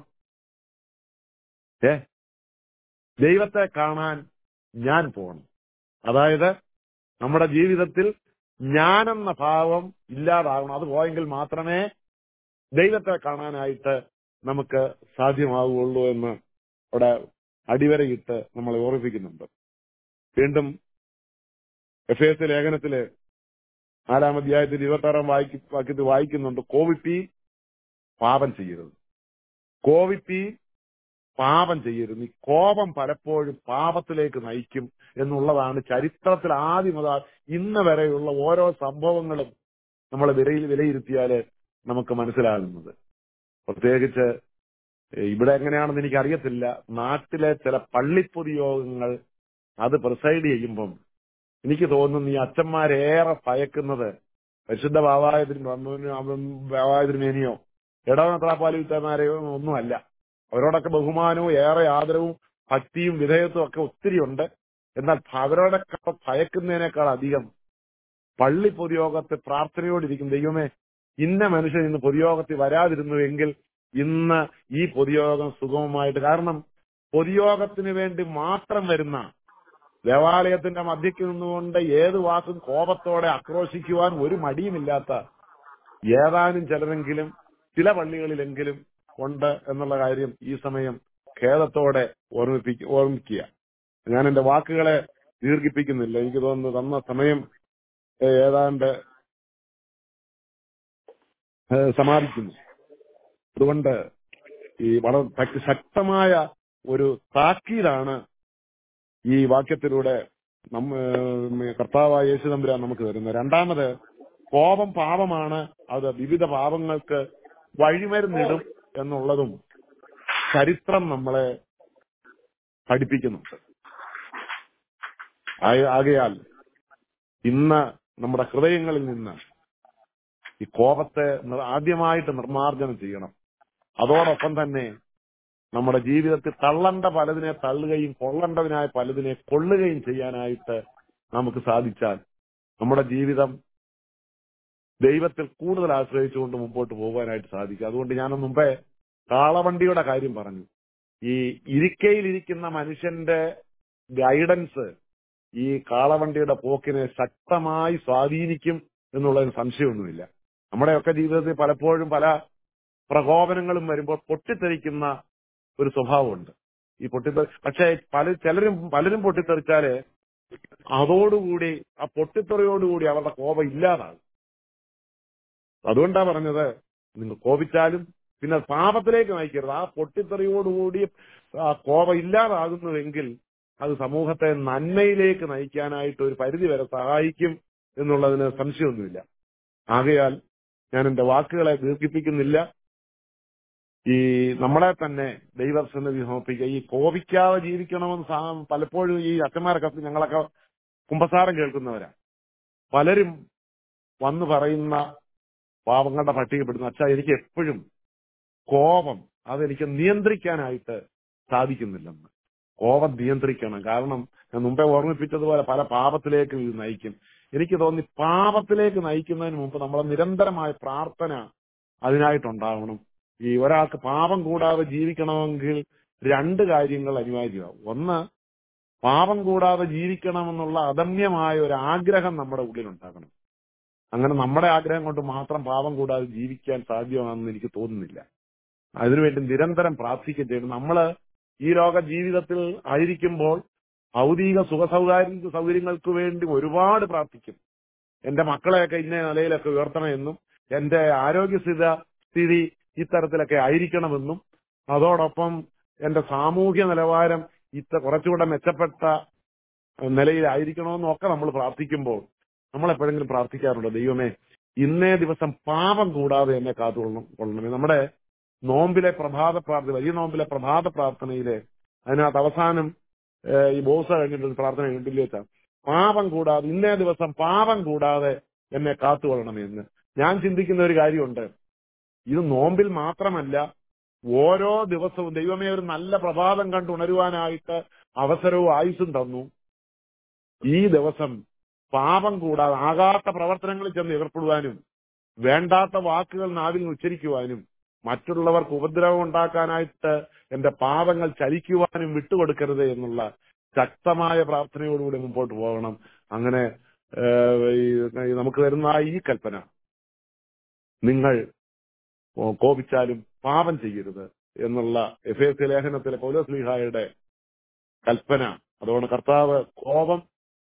ഏ ദൈവത്തെ കാണാൻ ഞാൻ പോണം അതായത് നമ്മുടെ ജീവിതത്തിൽ ഞാനെന്ന ഭാവം ഇല്ലാതാകണം അത് പോയെങ്കിൽ മാത്രമേ ദൈവത്തെ കാണാനായിട്ട് നമുക്ക് സാധ്യമാവുകയുള്ളൂ എന്ന് അവിടെ അടിവരയിട്ട് നമ്മളെ ഓർമ്മിപ്പിക്കുന്നുണ്ട് വീണ്ടും എഫ് എസ് ലേഖനത്തില് നാലാം അധ്യായത്തിൽ ഇരുപത്തി ആറാം വായിക്ക് വാക്യത്തിൽ വായിക്കുന്നുണ്ട് കോവിപ്പി പാപം ചെയ്യരുത് കോവിപ്പി പാപം ചെയ്യരുത് ഈ കോപം പലപ്പോഴും പാപത്തിലേക്ക് നയിക്കും എന്നുള്ളതാണ് ചരിത്രത്തിൽ ആദ്യം മുതൽ ഇന്ന് വരെയുള്ള ഓരോ സംഭവങ്ങളും നമ്മൾ വിലയിൽ വിലയിരുത്തിയാല് നമുക്ക് മനസ്സിലാകുന്നത് പ്രത്യേകിച്ച് ഇവിടെ എങ്ങനെയാണെന്ന് എനിക്ക് അറിയത്തില്ല നാട്ടിലെ ചില പള്ളിപ്പൊതുയോഗങ്ങൾ അത് പ്രിസൈഡ് ചെയ്യുമ്പം എനിക്ക് തോന്നുന്നു ഈ അച്ഛന്മാരേറെ ഭയക്കുന്നത് പരിശുദ്ധ ഭാവായതിരുമേനിയോ ഇടവനത്രാപ്പാലിത്തമാരെയോ ഒന്നുമല്ല അവരോടൊക്കെ ബഹുമാനവും ഏറെ ആദരവും ഭക്തിയും വിധേയത്വം ഒക്കെ ഒത്തിരി ഉണ്ട് എന്നാൽ അവരോടൊക്കെ ഭയക്കുന്നതിനേക്കാൾ അധികം പള്ളി പൊതുയോഗത്തെ പ്രാർത്ഥനയോടിരിക്കും ദൈവമേ ഇന്ന മനുഷ്യൻ ഇന്ന് പൊതുയോഗത്തിൽ വരാതിരുന്നുവെങ്കിൽ ഇന്ന് ഈ പൊതുയോഗം സുഗമമായിട്ട് കാരണം പൊതുയോഗത്തിന് വേണ്ടി മാത്രം വരുന്ന ദേവാലയത്തിന്റെ മധ്യക്ക് നിന്നുകൊണ്ട് ഏത് വാക്കും കോപത്തോടെ ആക്രോശിക്കുവാൻ ഒരു മടിയുമില്ലാത്ത ഏതാനും ചിലരെങ്കിലും ചില പള്ളികളിലെങ്കിലും ഉണ്ട് എന്നുള്ള കാര്യം ഈ സമയം ഖേദത്തോടെ ഓർമ്മിപ്പിക്ക ഓർമ്മിക്കുക ഞാൻ എന്റെ വാക്കുകളെ ദീർഘിപ്പിക്കുന്നില്ല എനിക്ക് തോന്നുന്നു തന്ന സമയം ഏഹ്, ഏതാണ്ട് ഏഹ്, സമാപിക്കുന്നു അതുകൊണ്ട് ഈ വളരെ ശക്തി- ശക്തമായ ഒരു താക്കീതാണ് ഈ വാക്യത്തിലൂടെ നമ്മ ഏഹ്, കർത്താവായ യേശു തമ്പുരാൻ നമുക്ക് തരുന്നത് രണ്ടാമത് കോപം പാപമാണ് അത് വിവിധ പാപങ്ങൾക്ക് വഴിമരുന്നിടും എന്നുള്ളതും ചരിത്രം നമ്മളെ പഠിപ്പിക്കുന്നുണ്ട് ആയ- ആകയാൽ ഇന്ന് നമ്മുടെ ഹൃദയങ്ങളിൽ നിന്ന് ഈ കോപത്തെ നിർ- ആദ്യമായിട്ട് നിർമാർജനം ചെയ്യണം അതോടൊപ്പം തന്നെ നമ്മുടെ ജീവിതത്തിൽ തള്ളണ്ട പലതിനെ തള്ളുകയും കൊള്ളേണ്ടതിനായ പലതിനെ കൊള്ളുകയും ചെയ്യാനായിട്ട് നമുക്ക് സാധിച്ചാൽ നമ്മുടെ ജീവിതം ദൈവത്തിൽ കൂടുതൽ ആശ്രയിച്ചുകൊണ്ട് മുമ്പോട്ട് പോകാനായിട്ട് സാധിക്കും അതുകൊണ്ട് ഞാൻ മുമ്പേ കാളവണ്ടിയുടെ കാര്യം പറഞ്ഞു ഈ ഇരിക്കയിലിരിക്കുന്ന മനുഷ്യന്റെ ഗൈഡൻസ് ഈ കാളവണ്ടിയുടെ പോക്കിനെ ശക്തമായി സ്വാധീനിക്കും എന്നുള്ളതിന് സംശയമൊന്നുമില്ല നമ്മുടെയൊക്കെ ജീവിതത്തിൽ പലപ്പോഴും പല പ്രകോപനങ്ങളും വരുമ്പോൾ പൊട്ടിത്തെറിക്കുന്ന ഒരു സ്വഭാവമുണ്ട് ഈ പൊട്ടിത്തെറി പക്ഷേ പല ചിലരും പലരും പൊട്ടിത്തെറിച്ചാല് അതോടുകൂടി ആ പൊട്ടിത്തെറിയോടുകൂടി അവരുടെ കോപം ഇല്ലാതാകും അതുകൊണ്ടാ പറഞ്ഞത് നിങ്ങൾ കോപിച്ചാലും പിന്നെ പാപത്തിലേക്ക് നയിക്കരുത് ആ പൊട്ടിത്തെറിയോടുകൂടി ആ കോപം ഇല്ലാതാകുന്നുവെങ്കിൽ അത് സമൂഹത്തെ നന്മയിലേക്ക് നയിക്കാനായിട്ട് ഒരു പരിധി വരെ സഹായിക്കും എന്നുള്ളതിന് സംശയമൊന്നുമില്ല ആകയാൽ ഞാൻ എന്റെ വാക്കുകളെ ദീർഘിപ്പിക്കുന്നില്ല ഈ നമ്മളെ തന്നെ ദൈവസന്നിധി സമർപ്പിക്കുക ഈ കോപിക്കാതെ ജീവിക്കണമെന്ന് സാ- പലപ്പോഴും ഈ അച്ഛന്മാരൊക്കെ ഞങ്ങളൊക്കെ കുമ്പസാരം കേൾക്കുന്നവരാ പലരും വന്ന് പറയുന്ന പാവങ്ങളുടെ പട്ടികപ്പെടുന്ന അച്ഛാ എനിക്ക് എപ്പോഴും കോപം അതെനിക്ക് നിയന്ത്രിക്കാനായിട്ട് സാധിക്കുന്നില്ലെന്ന് കോപം നിയന്ത്രിക്കണം കാരണം ഞാൻ മുമ്പേ ഓർമ്മിപ്പിച്ചതുപോലെ പല പാപത്തിലേക്ക് ഇത് നയിക്കും എനിക്ക് തോന്നി പാപത്തിലേക്ക് നയിക്കുന്നതിന് മുമ്പ് നമ്മളെ നിരന്തരമായ പ്രാർത്ഥന അതിനായിട്ടുണ്ടാവണം ഈ ഒരാൾക്ക് പാപം കൂടാതെ ജീവിക്കണമെങ്കിൽ രണ്ട് കാര്യങ്ങൾ അനിവാര്യമാവും ഒന്ന് പാപം കൂടാതെ ജീവിക്കണമെന്നുള്ള അദമ്യമായ ഒരു ആഗ്രഹം നമ്മുടെ ഉള്ളിലുണ്ടാകണം അങ്ങനെ നമ്മുടെ ആഗ്രഹം കൊണ്ട് മാത്രം പാപം കൂടാതെ ജീവിക്കാൻ സാധ്യമാണെന്ന് എനിക്ക് തോന്നുന്നില്ല അതിനുവേണ്ടി നിരന്തരം പ്രാർത്ഥിക്കുകയും ചെയ്യണം നമ്മള് ഈ ലോക ജീവിതത്തിൽ ആയിരിക്കുമ്പോൾ ഭൗതിക സുഖ സൗകര്യ സൗകര്യങ്ങൾക്ക് വേണ്ടി ഒരുപാട് പ്രാർത്ഥിക്കും എന്റെ മക്കളെയൊക്കെ ഇന്ന നിലയിലൊക്കെ ഉയർത്തണമെന്നും എന്റെ ആരോഗ്യസ്ഥിത സ്ഥിതി ഇത്തരത്തിലൊക്കെ ആയിരിക്കണമെന്നും അതോടൊപ്പം എന്റെ സാമൂഹ്യ നിലവാരം ഇത്ര കുറച്ചുകൂടെ മെച്ചപ്പെട്ട നിലയിലായിരിക്കണമെന്നും ഒക്കെ നമ്മൾ പ്രാർത്ഥിക്കുമ്പോൾ നമ്മൾ എപ്പോഴെങ്കിലും പ്രാർത്ഥിക്കാറുണ്ടോ ദൈവമേ ഇന്നേ ദിവസം പാപം കൂടാതെ എന്നെ കാത്തുകൊള്ളണം കൊള്ളണമേ നമ്മുടെ നോമ്പിലെ പ്രഭാത പ്രാർത്ഥന വലിയ നോമ്പിലെ പ്രഭാത പ്രാർത്ഥനയിലെ അതിനകത്ത് അവസാനം ഏഹ്, ഈ ബോസ കഴിഞ്ഞിട്ട് ഒരു പ്രാർത്ഥന കണ്ടില്ല വെച്ചാൽ പാപം കൂടാതെ ഇന്നേ ദിവസം പാപം കൂടാതെ എന്നെ കാത്തുകൊള്ളണമേ എന്ന് ഞാൻ ചിന്തിക്കുന്ന ഒരു കാര്യമുണ്ട് ഇത് നോമ്പിൽ മാത്രമല്ല ഓരോ ദിവസവും ദൈവമേ ഒരു നല്ല പ്രഭാതം കണ്ട് ഉണരുവാനായിട്ട് അവസരവും ആയുസ്സും തന്നു ഈ ദിവസം പാപം കൂടാതെ ആകാത്ത പ്രവർത്തനങ്ങളിൽ ചെന്ന് ഏർപ്പെടുവാനും വേണ്ടാത്ത വാക്കുകൾ നാവിൽ നിന്ന് ഉച്ചരിക്കുവാനും മറ്റുള്ളവർക്ക് ഉപദ്രവം ഉണ്ടാക്കാനായിട്ട് എന്റെ പാപങ്ങൾ ചലിക്കുവാനും വിട്ടുകൊടുക്കരുത് എന്നുള്ള ശക്തമായ പ്രാർത്ഥനയോടുകൂടി മുമ്പോട്ട് പോകണം അങ്ങനെ ഏഹ്, ഈ നമുക്ക് തരുന്ന ആ ഈ കൽപ്പന നിങ്ങൾ ഓ, കോപിച്ചാലും പാപം ചെയ്യരുത് എന്നുള്ള എഫ് എസ് ലേഖനത്തിലെ പൗലോസ്ലിഹായുടെ കൽപ്പന അതുകൊണ്ട് കർത്താവ് കോപം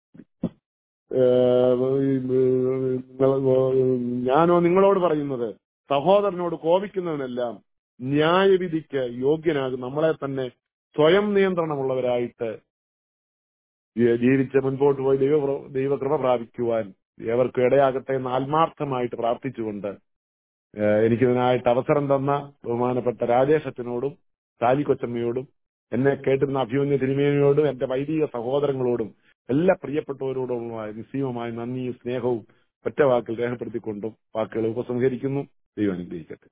ഏഹ്, നിങ്ങൾ- ഞാനോ നിങ്ങളോട് പറയുന്നത് സഹോദരനോട് കോപിക്കുന്നവനെല്ലാം ന്യായവിധിക്ക് യോഗ്യനാകും നമ്മളെ തന്നെ സ്വയം നിയന്ത്രണമുള്ളവരായിട്ട് ജീ- ജീവിച്ച് മുൻപോട്ട് പോയി ദൈവ ദൈവകൃപ പ്രാപിക്കുവാൻ ഏവർക്കും ഇടയാകട്ടെ എന്ന് ആത്മാർത്ഥമായിട്ട് പ്രാർത്ഥിച്ചുകൊണ്ട് ഏഹ് എനിക്കിതിനായിട്ട് അവസരം തന്ന ബഹുമാനപ്പെട്ട രാജേഷ് അച്ഛനോടും താലി കൊച്ചമ്മയോടും എന്നെ കേട്ടിരുന്ന അഭിമന്യ തിരുമേനിയോടും എന്റെ വൈദിക സഹോദരങ്ങളോടും എല്ലാ പ്രിയപ്പെട്ടവരോടുമുള്ള നിസ്സീമമായ നന്ദിയും സ്നേഹവും ഒറ്റ വാക്കിൽ രേഖപ്പെടുത്തിക്കൊണ്ടും വാക്കുകളെ ഉപസംഹരിക്കുന്നു ദൈവം അനുഗ്രഹിക്കട്ടെ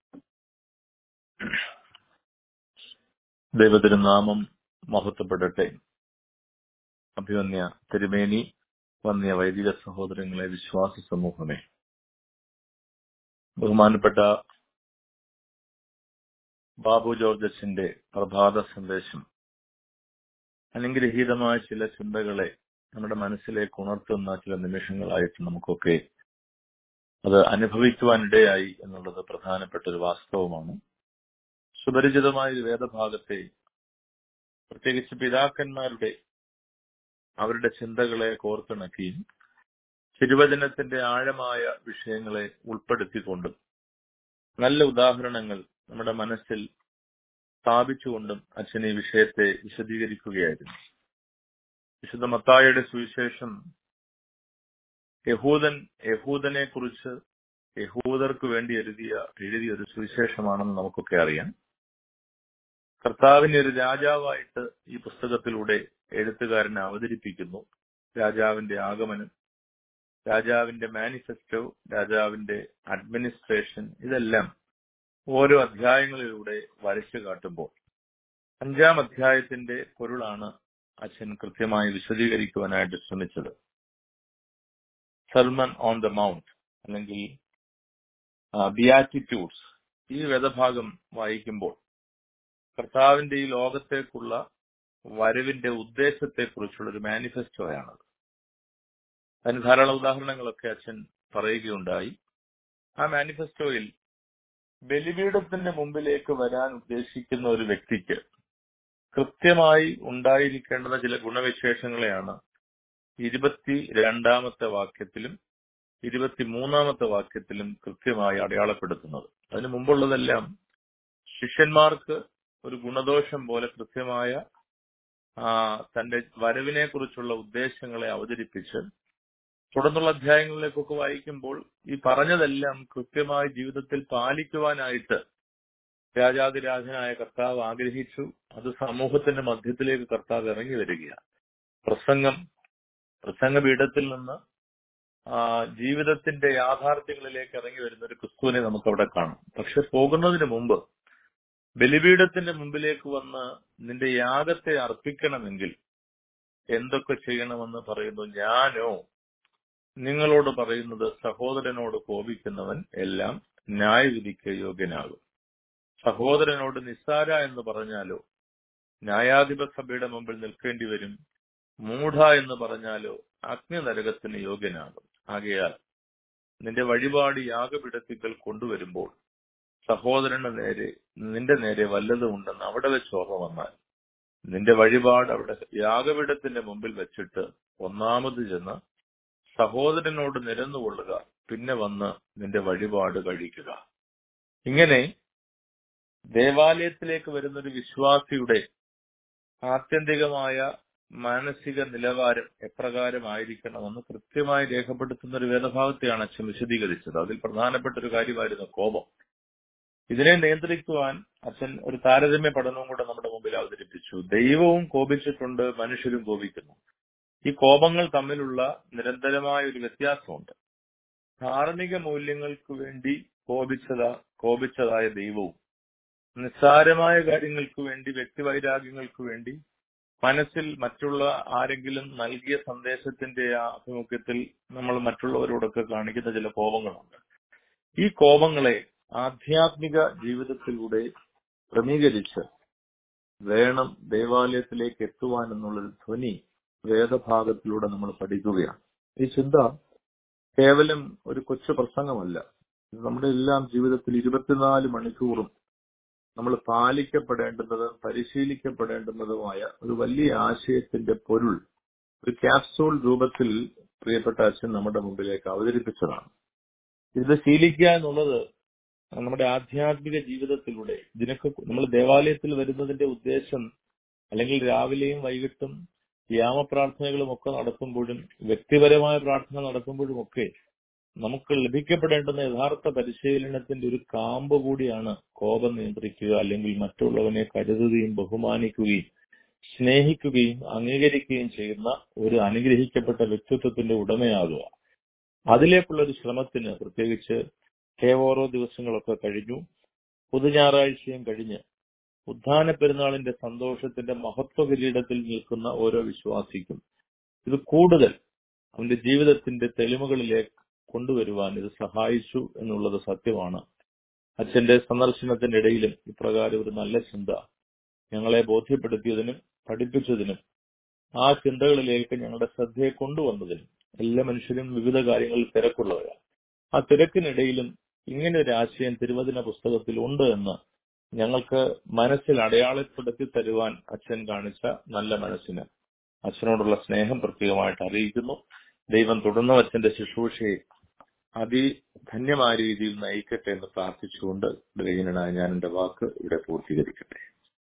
ദൈവതിരുനാമം മഹത്വപ്പെടട്ടെ അഭിമന്യ തിരുമേനി വന്യ വൈദിക സഹോദരങ്ങളെ വിശ്വാസ സമൂഹമേ ബഹുമാനപ്പെട്ട ബാബു ജോർജസിന്റെ പ്രഭാത സന്ദേശം അനുഗ്രഹീതമായ ചില ചിന്തകളെ നമ്മുടെ മനസ്സിലേക്ക് ഉണർത്തുന്ന ചില നിമിഷങ്ങളായിട്ട് നമുക്കൊക്കെ അത് അനുഭവിക്കുവാനിടയായി എന്നുള്ളത് പ്രധാനപ്പെട്ട ഒരു വാസ്തവമാണ് സുപരിചിതമായ ഒരു വേദഭാഗത്തെ പ്രത്യേകിച്ച് പിതാക്കന്മാരുടെ അവരുടെ ചിന്തകളെ കോർത്തിണക്കിയും തിരുവചനത്തിന്റെ ആഴമായ വിഷയങ്ങളെ ഉൾപ്പെടുത്തിക്കൊണ്ടും നല്ല ഉദാഹരണങ്ങൾ നമ്മുടെ മനസ്സിൽ സ്ഥാപിച്ചുകൊണ്ടും അച്ഛൻ ഈ വിഷയത്തെ വിശദീകരിക്കുകയായിരുന്നു വിശുദ്ധ മത്തായുടെ സുവിശേഷം യഹൂദൻ യഹൂദനെ കുറിച്ച് യഹൂദർക്ക് വേണ്ടി എഴുതിയ എഴുതിയ ഒരു സുവിശേഷമാണെന്ന് നമുക്കൊക്കെ അറിയാം കർത്താവിനെ ഒരു രാജാവായിട്ട് ഈ പുസ്തകത്തിലൂടെ എഴുത്തുകാരനെ അവതരിപ്പിക്കുന്നു രാജാവിന്റെ ആഗമനം രാജാവിന്റെ മാനിഫെസ്റ്റോ രാജാവിന്റെ അഡ്മിനിസ്ട്രേഷൻ ഇതെല്ലാം ഓരോ അധ്യായങ്ങളിലൂടെ വരച്ചു കാട്ടുമ്പോൾ അഞ്ചാം അധ്യായത്തിന്റെ പൊരുളാണ് അച്ഛൻ കൃത്യമായി വിശദീകരിക്കുവാനായിട്ട് ശ്രമിച്ചത് സൽമൻ ഓൺ ദ മൗണ്ട് അല്ലെങ്കിൽ ബിയാറ്റിറ്റ്യൂഡ്സ് ഈ വേദഭാഗം വായിക്കുമ്പോൾ കർത്താവിന്റെ ഈ ലോകത്തേക്കുള്ള വരവിന്റെ ഉദ്ദേശത്തെക്കുറിച്ചുള്ള ഒരു മാനിഫെസ്റ്റോയാണത് അതിന് ധാരാളം ഉദാഹരണങ്ങളൊക്കെ അച്ഛൻ പറയുകയുണ്ടായി ആ മാനിഫെസ്റ്റോയിൽ ബലിപീഠത്തിന്റെ മുമ്പിലേക്ക് വരാൻ ഉദ്ദേശിക്കുന്ന ഒരു വ്യക്തിക്ക് കൃത്യമായി ഉണ്ടായിരിക്കേണ്ടുന്ന ചില ഗുണവിശേഷങ്ങളെയാണ് ഇരുപത്തി രണ്ടാമത്തെ വാക്യത്തിലും ഇരുപത്തിമൂന്നാമത്തെ വാക്യത്തിലും കൃത്യമായി അടയാളപ്പെടുത്തുന്നത് അതിനു മുമ്പുള്ളതെല്ലാം ശിഷ്യന്മാർക്ക് ഒരു ഗുണദോഷം പോലെ കൃത്യമായ ആ, തന്റെ വരവിനെ കുറിച്ചുള്ള ഉദ്ദേശങ്ങളെ അവതരിപ്പിച്ച് തുടർന്നുള്ള അധ്യായങ്ങളിലേക്കൊക്കെ വായിക്കുമ്പോൾ ഈ പറഞ്ഞതെല്ലാം കൃത്യമായി ജീവിതത്തിൽ പാലിക്കുവാനായിട്ട് രാജാതിരാജനായ കർത്താവ് ആഗ്രഹിച്ചു അത് സമൂഹത്തിന്റെ മധ്യത്തിലേക്ക് കർത്താവ് ഇറങ്ങി വരികയാണ് പ്രസംഗം പ്രസംഗപീഠത്തിൽ നിന്ന് ആ, ജീവിതത്തിന്റെ യാഥാർത്ഥ്യങ്ങളിലേക്ക് ഇറങ്ങി വരുന്ന ഒരു ക്രിസ്തുവിനെ നമുക്ക് അവിടെ കാണാം പക്ഷെ പോകുന്നതിന് മുമ്പ് ബലിപീഠത്തിന്റെ മുമ്പിലേക്ക് വന്ന് നിന്റെ യാഗത്തെ അർപ്പിക്കണമെങ്കിൽ എന്തൊക്കെ ചെയ്യണമെന്ന് പറയുന്നു ഞാനോ നിങ്ങളോട് പറയുന്നത് സഹോദരനോട് കോപിക്കുന്നവൻ എല്ലാം ന്യായവിധിക്ക് യോഗ്യനാകും സഹോദരനോട് നിസ്സാര എന്ന് പറഞ്ഞാലോ ന്യായാധിപ സഭയുടെ മുമ്പിൽ നിൽക്കേണ്ടി വരും മൂഢ എന്ന് പറഞ്ഞാലോ അഗ്നി നരകത്തിന് യോഗ്യനാകും ആകയാൽ നിന്റെ വഴിപാട് യാഗപീഠത്തിക്കൽ കൊണ്ടുവരുമ്പോൾ സഹോദരന് നേരെ നിന്റെ നേരെ വല്ലതും ഉണ്ടെന്ന് അവിടെ വെച്ച് ഓർമ്മ വന്നാൽ നിന്റെ വഴിപാട് അവിടെ യാഗപീഠത്തിന്റെ മുമ്പിൽ വെച്ചിട്ട് ഒന്നാമത് ചെന്ന് സഹോദരനോട് നിരന്നുകൊള്ളുക പിന്നെ വന്ന് നിന്റെ വഴിപാട് കഴിക്കുക ഇങ്ങനെ ദേവാലയത്തിലേക്ക് വരുന്ന ഒരു വിശ്വാസിയുടെ ആത്യന്തികമായ മാനസിക നിലവാരം എപ്രകാരമായിരിക്കണമെന്ന് കൃത്യമായി രേഖപ്പെടുത്തുന്ന ഒരു വേദഭാഗത്തെയാണ് അച്ഛൻ വിശദീകരിച്ചത് അതിൽ പ്രധാനപ്പെട്ട ഒരു കാര്യമായിരുന്നു കോപം ഇതിനെ നിയന്ത്രിക്കുവാൻ അച്ഛൻ ഒരു താരതമ്യ പഠനവും കൂടെ നമ്മുടെ മുമ്പിൽ അവതരിപ്പിച്ചു ദൈവവും കോപിച്ചിട്ടുണ്ട് മനുഷ്യരും കോപിക്കുന്നു ഈ കോപങ്ങൾ തമ്മിലുള്ള നിരന്തരമായ ഒരു വ്യത്യാസമുണ്ട് ധാർമ്മിക മൂല്യങ്ങൾക്ക് വേണ്ടി കോപിച്ചതാ കോപിച്ചതായ ദൈവവും നിസ്സാരമായ കാര്യങ്ങൾക്ക് വേണ്ടി വ്യക്തിവൈരാഗ്യങ്ങൾക്ക് വേണ്ടി മനസ്സിൽ മറ്റുള്ള ആരെങ്കിലും നൽകിയ സന്ദേശത്തിന്റെ ആഭിമുഖ്യത്തിൽ നമ്മൾ മറ്റുള്ളവരോടൊക്കെ കാണിക്കുന്ന ചില കോപങ്ങളുണ്ട് ഈ കോപങ്ങളെ ആധ്യാത്മിക ജീവിതത്തിലൂടെ ക്രമീകരിച്ച് വേണം ദേവാലയത്തിലേക്ക് എത്തുവാൻ എന്നുള്ളൊരു ധ്വനി വേദഭാഗത്തിലൂടെ നമ്മൾ പഠിക്കുകയാണ് ഈ ചിന്ത കേവലം ഒരു കൊച്ചു പ്രസംഗമല്ല ഇത് നമ്മുടെ എല്ലാം ജീവിതത്തിൽ ഇരുപത്തിനാല് മണിക്കൂറും നമ്മൾ പാലിക്കപ്പെടേണ്ടുന്നത് പരിശീലിക്കപ്പെടേണ്ടുന്നതുമായ ഒരു വലിയ ആശയത്തിന്റെ പൊരുൾ ഒരു ക്യാപ്സൂൾ രൂപത്തിൽ പ്രിയപ്പെട്ട അച്ഛൻ നമ്മുടെ മുമ്പിലേക്ക് അവതരിപ്പിച്ചതാണ് ഇത് ശീലിക്കുക എന്നുള്ളത് നമ്മുടെ ആധ്യാത്മിക ജീവിതത്തിലൂടെ ഇതിനൊക്കെ നമ്മൾ ദേവാലയത്തിൽ വരുന്നതിന്റെ ഉദ്ദേശം അല്ലെങ്കിൽ രാവിലെയും വൈകിട്ടും യാമപ്രാർത്ഥനകളും ഒക്കെ നടത്തുമ്പോഴും വ്യക്തിപരമായ പ്രാർത്ഥന നടത്തുമ്പോഴും ഒക്കെ നമുക്ക് ലഭിക്കപ്പെടേണ്ടുന്ന യഥാർത്ഥ പരിശീലനത്തിന്റെ ഒരു കാമ്പ് കൂടിയാണ് കോപം നിയന്ത്രിക്കുക അല്ലെങ്കിൽ മറ്റുള്ളവനെ കരുതുകയും ബഹുമാനിക്കുകയും സ്നേഹിക്കുകയും അംഗീകരിക്കുകയും ചെയ്യുന്ന ഒരു അനുഗ്രഹിക്കപ്പെട്ട വ്യക്തിത്വത്തിന്റെ ഉടമയാകുക അതിലേക്കുള്ള ഒരു ശ്രമത്തിന് പ്രത്യേകിച്ച് ഓരോ ദിവസങ്ങളൊക്കെ കഴിഞ്ഞു പൊതു ഞായറാഴ്ചയും കഴിഞ്ഞ് ഉദ്ധാന പെരുന്നാളിന്റെ സന്തോഷത്തിന്റെ മഹത്വ കിരീടത്തിൽ നിൽക്കുന്ന ഓരോ വിശ്വാസിക്കും ഇത് കൂടുതൽ അവന്റെ ജീവിതത്തിന്റെ തെളിവുകളിലേക്ക് കൊണ്ടുവരുവാൻ ഇത് സഹായിച്ചു എന്നുള്ളത് സത്യമാണ് അച്ഛന്റെ സന്ദർശനത്തിന്റെ ഇടയിലും ഇപ്രകാരം ഒരു നല്ല ചിന്ത ഞങ്ങളെ ബോധ്യപ്പെടുത്തിയതിനും പഠിപ്പിച്ചതിനും ആ ചിന്തകളിലേക്ക് ഞങ്ങളുടെ ശ്രദ്ധയെ കൊണ്ടുവന്നതിനും എല്ലാ മനുഷ്യരും വിവിധ കാര്യങ്ങളിൽ തിരക്കുള്ളവരാണ് ആ തിരക്കിനിടയിലും ഇങ്ങനെ ഒരു ആശയം തിരുവചന പുസ്തകത്തിൽ ഉണ്ട് എന്ന് ഞങ്ങൾക്ക് മനസ്സിൽ അടയാളപ്പെടുത്തി തരുവാൻ അച്ഛൻ കാണിച്ച നല്ല മനസ്സിന് അച്ഛനോടുള്ള സ്നേഹം പ്രത്യേകമായിട്ട് അറിയിക്കുന്നു ദൈവം തുടർന്നും അച്ഛന്റെ ശുശ്രൂഷയെ അതിധന്യമായ രീതിയിൽ നയിക്കട്ടെ എന്ന് പ്രാർത്ഥിച്ചുകൊണ്ട് ദൈവനായ ഞാൻ എന്റെ വാക്ക് ഇവിടെ പൂർത്തീകരിക്കട്ടെ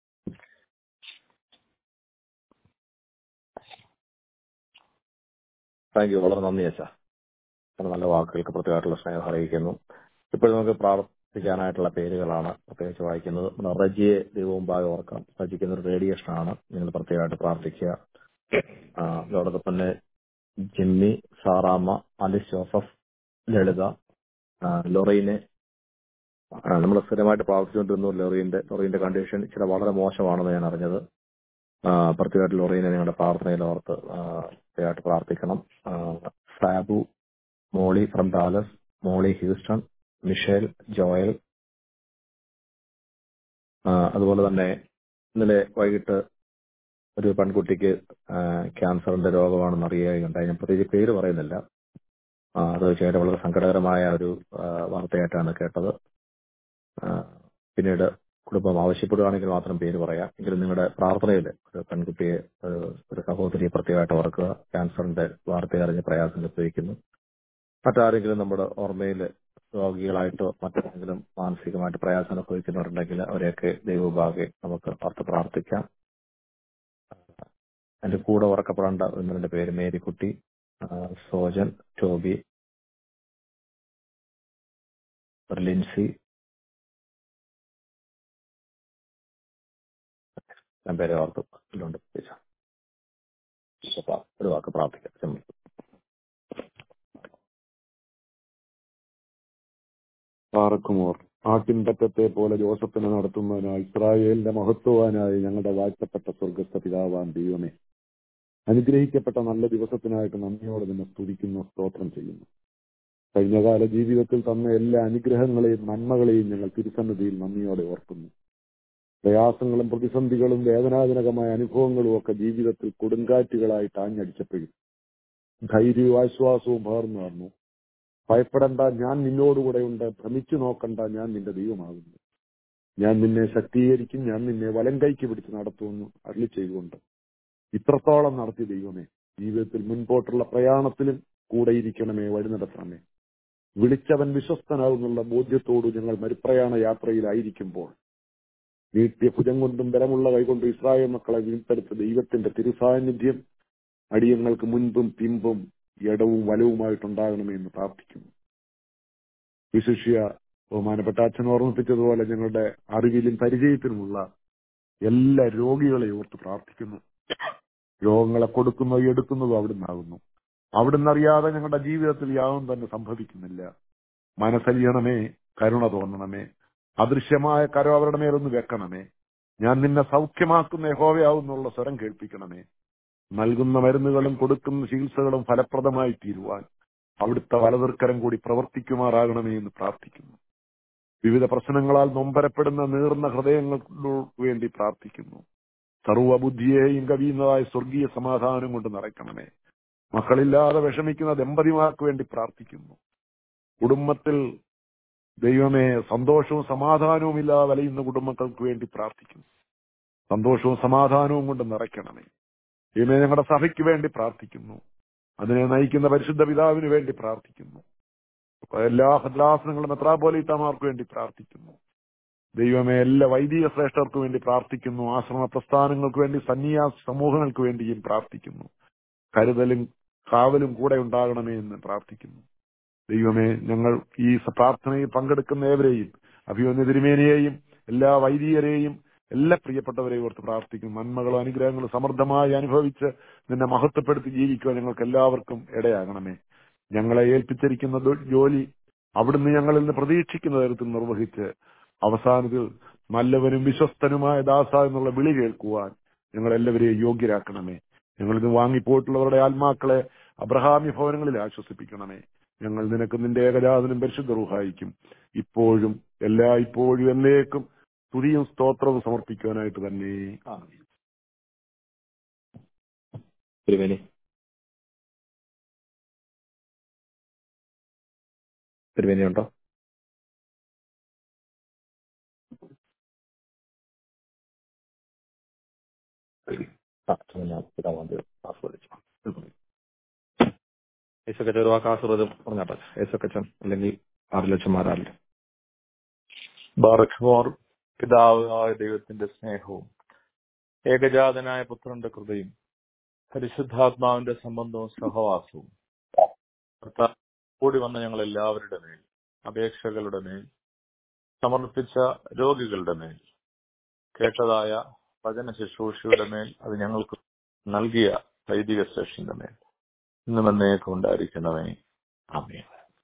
താങ്ക് യു വളരെ നന്ദി അച്ഛാ അങ്ങനെ നല്ല വാക്കുകൾക്ക് പ്രത്യേകമായിട്ടുള്ള സ്നേഹം അറിയിക്കുന്നു ഇപ്പോൾ നമുക്ക് പ്രാർത്ഥിക്കാനായിട്ടുള്ള പേരുകളാണ് പ്രത്യേകിച്ച് വായിക്കുന്നത് നമ്മുടെ റജിയെ ദൈവമുമ്പാകെ ഓർക്കാം റജിക്കുന്ന ഒരു റേഡിയേഷൻ ആണ് നിങ്ങൾ പ്രത്യേകമായിട്ട് പ്രാർത്ഥിക്കുക ആ, അതോടൊപ്പം തന്നെ Jimmy Saramma Alice Joseph Lalitha ആ, ലൊറീനെ നമ്മൾ സ്ഥിരമായിട്ട് പ്രാർത്ഥിച്ചുകൊണ്ടിരുന്നു ലൊറീന്റെ ലൊറീന്റെ കണ്ടീഷൻ ഇച്ചിരി വളരെ മോശമാണെന്ന് ഞാൻ അറിഞ്ഞത് ആ, പ്രത്യേകമായിട്ട് ലൊറീനെ നിങ്ങളുടെ പ്രാർത്ഥനയിൽ ഓർത്ത് ആ, പ്രത്യേകമായിട്ട് പ്രാർത്ഥിക്കണം ആ, Sabu Molly from Dallas Molly Houston Michelle Joel ആ, അതുപോലെ തന്നെ ഇന്നലെ വൈകിട്ട് ഒരു പെൺകുട്ടിക്ക് ആ, ക്യാൻസറിന്റെ രോഗമാണെന്ന് അറിയുകയുണ്ടായി ഞാൻ പ്രത്യേകിച്ച് പേര് പറയുന്നില്ല ആ, അത് തീർച്ചയായിട്ടും വളരെ സങ്കടകരമായ ഒരു ആ, വാർത്തയായിട്ടാണ് കേട്ടത് ആ, പിന്നീട് കുടുംബം ആവശ്യപ്പെടുകയാണെങ്കിൽ മാത്രം പേര് പറയാം എങ്കിലും നിങ്ങളുടെ പ്രാർത്ഥനയിൽ ഒരു പെൺകുട്ടിയെ ഒരു ഒരു സഹോദരിയെ പ്രത്യേകമായിട്ട് ഓർക്കുക ക്യാൻസറിന്റെ വാർത്ത അറിഞ്ഞ് പ്രയാസം അനുഭവിക്കുന്നു മറ്റാരെങ്കിലും നമ്മുടെ ഓർമ്മയിൽ രോഗികളായിട്ടോ മറ്റെന്തെങ്കിലും മാനസികമായിട്ട് പ്രയാസം അനുഭവിക്കുന്നവരുണ്ടെങ്കിൽ അവരെയൊക്കെ ദൈവഭാഗെ നമുക്ക് ഓർത്ത് പ്രാർത്ഥിക്കാം എന്റെ കൂടെ ഉറക്കപ്പെടേണ്ട ഒന്നിന്റെ പേര് മേരിക്കുട്ടി ആ, സോജൻ ടോബി ഒരു ലിൻസി ഞാൻ പേരെ ഓർത്ത് ഇതിലുണ്ട് പ്രത്യേകിച്ച്. അപ്പൊ ഒരു വാക്ക് പ്രാർത്ഥിക്കാം ചെമ്മി. പാറക്കുമോർ ആട്ടിൻപറ്റത്തെ പോലെ ജോസഫിനെ നടത്തുന്നതിനായി ഇസ്രായേലിന്റെ മഹത്വവാനായി ഞങ്ങളുടെ വാഴ്ത്തപ്പെട്ട സ്വർഗസ്ഥ പിതാവാൻ ദൈവമേ അനുഗ്രഹിക്കപ്പെട്ട നല്ല ദിവസത്തിനായിട്ട് നന്ദിയോടെ നിന്നെ സ്തുതിക്കുന്നു സ്തോത്രം ചെയ്യുന്നു കഴിഞ്ഞകാല ജീവിതത്തിൽ തന്ന എല്ലാ അനുഗ്രഹങ്ങളെയും നന്മകളെയും ഞങ്ങൾ തിരുസന്നിധിയിൽ നന്ദിയോടെ ഓർക്കുന്നു പ്രയാസങ്ങളും പ്രതിസന്ധികളും വേദനാജനകമായ അനുഭവങ്ങളും ഒക്കെ ജീവിതത്തിൽ കൊടുങ്കാറ്റുകളായിട്ട് ആഞ്ഞടിച്ചപ്പോഴും ധൈര്യവും ആശ്വാസവും പകർന്നു വന്നു ഭയപ്പെടണ്ട ഞാൻ നിന്നോടുകൂടെ ഉണ്ട് ഭ്രമിച്ചു നോക്കണ്ട ഞാൻ നിന്റെ ദൈവമാകുന്നു ഞാൻ നിന്നെ ശക്തീകരിക്കും ഞാൻ നിന്നെ വലം കൈക്ക് പിടിച്ച് നടത്തുമെന്ന് അരളി ചെയ്തുകൊണ്ട് ഇത്രത്തോളം നടത്തി ദൈവമേ ജീവിതത്തിൽ മുൻപോട്ടുള്ള പ്രയാണത്തിലും കൂടെ ഇരിക്കണമേ വഴി നടത്തണമേ വിളിച്ചവൻ വിശ്വസ്തനാകുന്നുള്ള ബോധ്യത്തോട് ഞങ്ങൾ മരുപ്രയാണ യാത്രയിലായിരിക്കുമ്പോൾ നീട്ടിയ ഭുജം കൊണ്ടും ബലമുള്ള കൈകൊണ്ടും ഇസ്രായേൽ മക്കളെ വീർത്തെടുത്ത ദൈവത്തിന്റെ തിരുസാന്നിധ്യം അടിയങ്ങൾക്ക് മുൻപും പിമ്പും ഇടവും വലവുമായിട്ടുണ്ടാകണമേ എന്ന് പ്രാർത്ഥിക്കുന്നു വിശിഷ്യ ബഹുമാനപ്പെട്ട അച്ഛൻ ഓർമ്മിപ്പിച്ചതുപോലെ ഞങ്ങളുടെ അറിവിലും പരിചയത്തിലുമുള്ള എല്ലാ രോഗികളെ ഓർത്ത് പ്രാർത്ഥിക്കുന്നു രോഗങ്ങളെ കൊടുക്കുന്നതും എടുക്കുന്നതും അവിടുന്നാകുന്നു അവിടുന്ന് അറിയാതെ ഞങ്ങളുടെ ജീവിതത്തിൽ യാതൊന്നും തന്നെ സംഭവിക്കുന്നില്ല മനസ്സലിയണമേ കരുണ തോന്നണമേ അദൃശ്യമായ കരം അവരുടെ മേലൊന്ന് വെക്കണമേ ഞാൻ നിന്നെ സൗഖ്യമാക്കുന്ന യഹോവയാവുന്നുള്ള സ്വരം കേൾപ്പിക്കണമേ നൽകുന്ന മരുന്നുകളും കൊടുക്കുന്ന ചികിത്സകളും ഫലപ്രദമായി തീരുവാൻ അവിടുത്തെ വലതിർക്കരം കൂടി പ്രവർത്തിക്കുമാറാകണമേ എന്ന് പ്രാർത്ഥിക്കുന്നു വിവിധ പ്രശ്നങ്ങളാൽ നൊമ്പരപ്പെടുന്ന നീർന്ന ഹൃദയങ്ങൾക്ക് വേണ്ടി പ്രാർത്ഥിക്കുന്നു സർവബുദ്ധിയെയും കവിയുന്നതായ സ്വർഗീയ സമാധാനം കൊണ്ട് നിറയ്ക്കണമേ മക്കളില്ലാതെ വിഷമിക്കുന്ന ദമ്പതിമാർക്ക് വേണ്ടി പ്രാർത്ഥിക്കുന്നു കുടുംബത്തിൽ ദൈവമേ സന്തോഷവും സമാധാനവും ഇല്ലാതെ വലയുന്ന കുടുംബങ്ങൾക്ക് വേണ്ടി പ്രാർത്ഥിക്കുന്നു സന്തോഷവും സമാധാനവും കൊണ്ട് നിറയ്ക്കണമേ ദൈവമേ ഞങ്ങളുടെ സഭയ്ക്ക് വേണ്ടി പ്രാർത്ഥിക്കുന്നു അതിനെ നയിക്കുന്ന പരിശുദ്ധ പിതാവിന് വേണ്ടി പ്രാർത്ഥിക്കുന്നു എല്ലാ ഭദ്രാസനങ്ങളും മെത്രാപോലീത്തമാർക്ക് വേണ്ടി പ്രാർത്ഥിക്കുന്നു ദൈവമേ എല്ലാ വൈദിക ശ്രേഷ്ഠർക്ക് വേണ്ടി പ്രാർത്ഥിക്കുന്നു ആശ്രമ പ്രസ്ഥാനങ്ങൾക്ക് വേണ്ടി സന്യാസ സമൂഹങ്ങൾക്ക് വേണ്ടിയും പ്രാർത്ഥിക്കുന്നു കരുതലും കാവലും കൂടെ ഉണ്ടാകണമേ എന്ന് പ്രാർത്ഥിക്കുന്നു ദൈവമേ ഞങ്ങൾ ഈ പ്രാർത്ഥനയിൽ പങ്കെടുക്കുന്ന ഏവരെയും അഭിമന്യ തിരുമേനിയെയും എല്ലാ വൈദികരെയും എല്ലാ പ്രിയപ്പെട്ടവരെയും ഓർത്ത് പ്രാർത്ഥിക്കും നന്മകളും അനുഗ്രഹങ്ങളും സമൃദ്ധമായി അനുഭവിച്ച് നിന്നെ മഹത്വപ്പെടുത്തി ജീവിക്കുവാൻ ഞങ്ങൾക്ക് എല്ലാവർക്കും ഇടയാകണമേ ഞങ്ങളെ ഏൽപ്പിച്ചിരിക്കുന്ന ദോ- ജോലി അവിടുന്ന് ഞങ്ങളിൽ നിന്ന് പ്രതീക്ഷിക്കുന്ന തരത്തിൽ നിർവഹിച്ച് അവസാനത്തിൽ നല്ലവനും വിശ്വസ്തനുമായ ദാസ എന്നുള്ള വിളി കേൾക്കുവാൻ ഞങ്ങൾ എല്ലാവരെയും യോഗ്യരാക്കണമേ ഞങ്ങളിത് വാങ്ങിപ്പോയിട്ടുള്ളവരുടെ ആത്മാക്കളെ അബ്രഹാമി ഭവനങ്ങളിൽ ആശ്വസിപ്പിക്കണമേ ഞങ്ങൾ നിനക്ക് നിന്റെ ഏകജാതനും പരിശുദ്ധ റുഹായിക്കും ഇപ്പോഴും എല്ലാ ഇപ്പോഴും എന്നേക്കും സ്തുതിയും സ്തോത്രവും സമർപ്പിക്കുവാനായിട്ട് തന്നെ ആമേൻ. തിരുമേനി തിരുമേനി ഉണ്ടോ ആ, ഞാൻ പിതാവാം ദൈവം ആസ്വദിച്ചു യേശുക്കച്ചൻ ഒരു വാക്ക് ആശ്രദം പറഞ്ഞാട്ടെ യേശുക്കച്ചൻ അല്ലെങ്കിൽ ആറിലച്ചന്മാരാറില്ല ബാറഖ്മോർ പിതാവായ ദൈവത്തിന്റെ സ്നേഹവും ഏകജാതനായ പുത്രന്റെ കൃപയും പരിശുദ്ധാത്മാവിന്റെ സംബന്ധവും സഹവാസവും കർത്താവ് കൂടി വന്ന ഞങ്ങൾ എല്ലാവരുടെ മേൽ അപേക്ഷകളുടെ മേൽ സമർപ്പിച്ച രോഗികളുടെ മേൽ കേട്ടതായ വചന ശുശ്രൂഷയുടെ മേൽ അത് ഞങ്ങൾക്ക് നൽകിയ വൈദിക ശ്രേഷ്ഠന്റെ മേൽ ഇന്നും എന്നേക്കും ഉണ്ടായിരിക്കണമേ ആമേ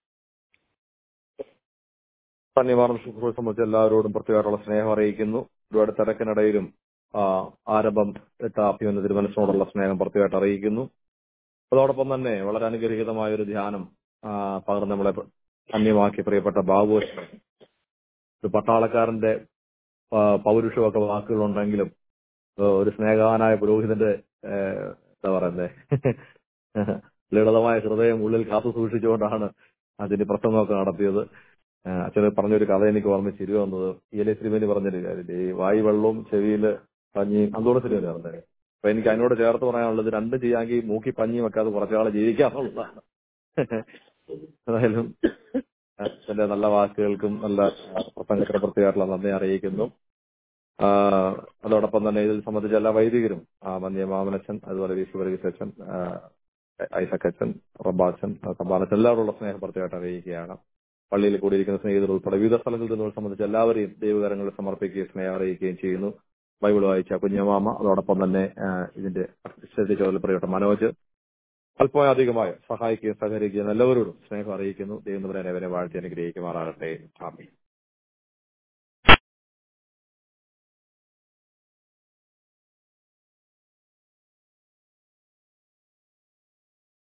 സന്നിവാർന്ന ശുശ്രൂഷ സംബന്ധിച്ച് എല്ലാവരോടും പ്രത്യേകമായിട്ടുള്ള സ്നേഹം അറിയിക്കുന്നു ഒരുപാട് തിരക്കിനിടയിലും ആ, ആരംഭം ഇട്ട അഭ്യുന്ന തിരുമനസിനോടുള്ള സ്നേഹം പ്രത്യേകമായിട്ട് അറിയിക്കുന്നു അതോടൊപ്പം തന്നെ വളരെ അനുഗ്രഹീതമായ ഒരു ധ്യാനം ആ, പകർന്ന് നമ്മളെ അന്യമാക്കിയ പ്രിയപ്പെട്ട ബാബു അച്ഛൻ. ഒരു പട്ടാളക്കാരന്റെ ആ, പൗരുഷമൊക്കെ വാക്കുകളുണ്ടെങ്കിലും ഏഹ് ഒരു സ്നേഹവാനായ പുരോഹിതന്റെ ഏഹ്, എന്താ പറയുന്നത് ലളിതമായ ഹൃദയം ഉള്ളിൽ കാത്തു സൂക്ഷിച്ചുകൊണ്ടാണ് അതിന് പ്രസംഗമൊക്കെ നടത്തിയത് ഏഹ്, അച്ഛന് പറഞ്ഞൊരു കഥ എനിക്ക് ഓർമ്മ ചിരി വന്നത് ഈ എൽ ശ്രീമേനി പറഞ്ഞൊരു കാര്യം ഈ വായു വെള്ളവും ചെവിയില് പഞ്ഞിയും അന്തോടെ ശ്രീമേനി പറഞ്ഞത് അപ്പൊ എനിക്ക് അതിനോട് ചേർത്ത് പറയാനുള്ളത് രണ്ടും ചെയ്യാമെങ്കിൽ മൂക്കി പഞ്ഞിയും വെക്കാതെ കുറച്ചാളെ ജീവിക്കാന്നുള്ളതാണ് ഏതായാലും അച്ഛന്റെ നല്ല വാക്കുകൾക്കും നല്ല പ്രസംഗത്തിന് പ്രത്യേകമായിട്ടുള്ള നന്ദി അറിയിക്കുന്നു ആ, അതോടൊപ്പം തന്നെ ഇതിൽ സംബന്ധിച്ച എല്ലാ വൈദികരും ആ, മന്യ മാമനച്ചൻ അതുപോലെ വി സി വർഗീസ് അച്ഛൻ ആ, ഐസക് അച്ഛൻ റബ്ബാച്ചൻ സമ്പാനച്ചൻ എല്ലാവരുള്ള സ്നേഹം പ്രത്യേകമായിട്ട് അറിയിക്കുകയാണ് പള്ളിയിൽ കൂടിയിരിക്കുന്ന സ്നേഹിതർ ഉൾപ്പെടെ വിവിധ സ്ഥലങ്ങളിൽ നിന്നുകൾ സംബന്ധിച്ച എല്ലാവരെയും ദൈവകരങ്ങളിൽ സമർപ്പിക്കുകയും സ്നേഹം അറിയിക്കുകയും ചെയ്യുന്നു ബൈബിൾ വായിച്ച കുഞ്ഞമാമ അതോടൊപ്പം തന്നെ ആ, ഇതിന്റെ ശ്രദ്ധിച്ച പ്രിയപ്പെട്ട മനോജ് അല്പം അധികമായി സഹായിക്കുകയും സഹകരിക്കുകയും എല്ലാവരോടും സ്നേഹം അറിയിക്കുന്നു ദൈവം അവരെ വാഴ്ത്തി അനുഗ്രഹിക്കുമാറാകട്ടെ ആമീൻ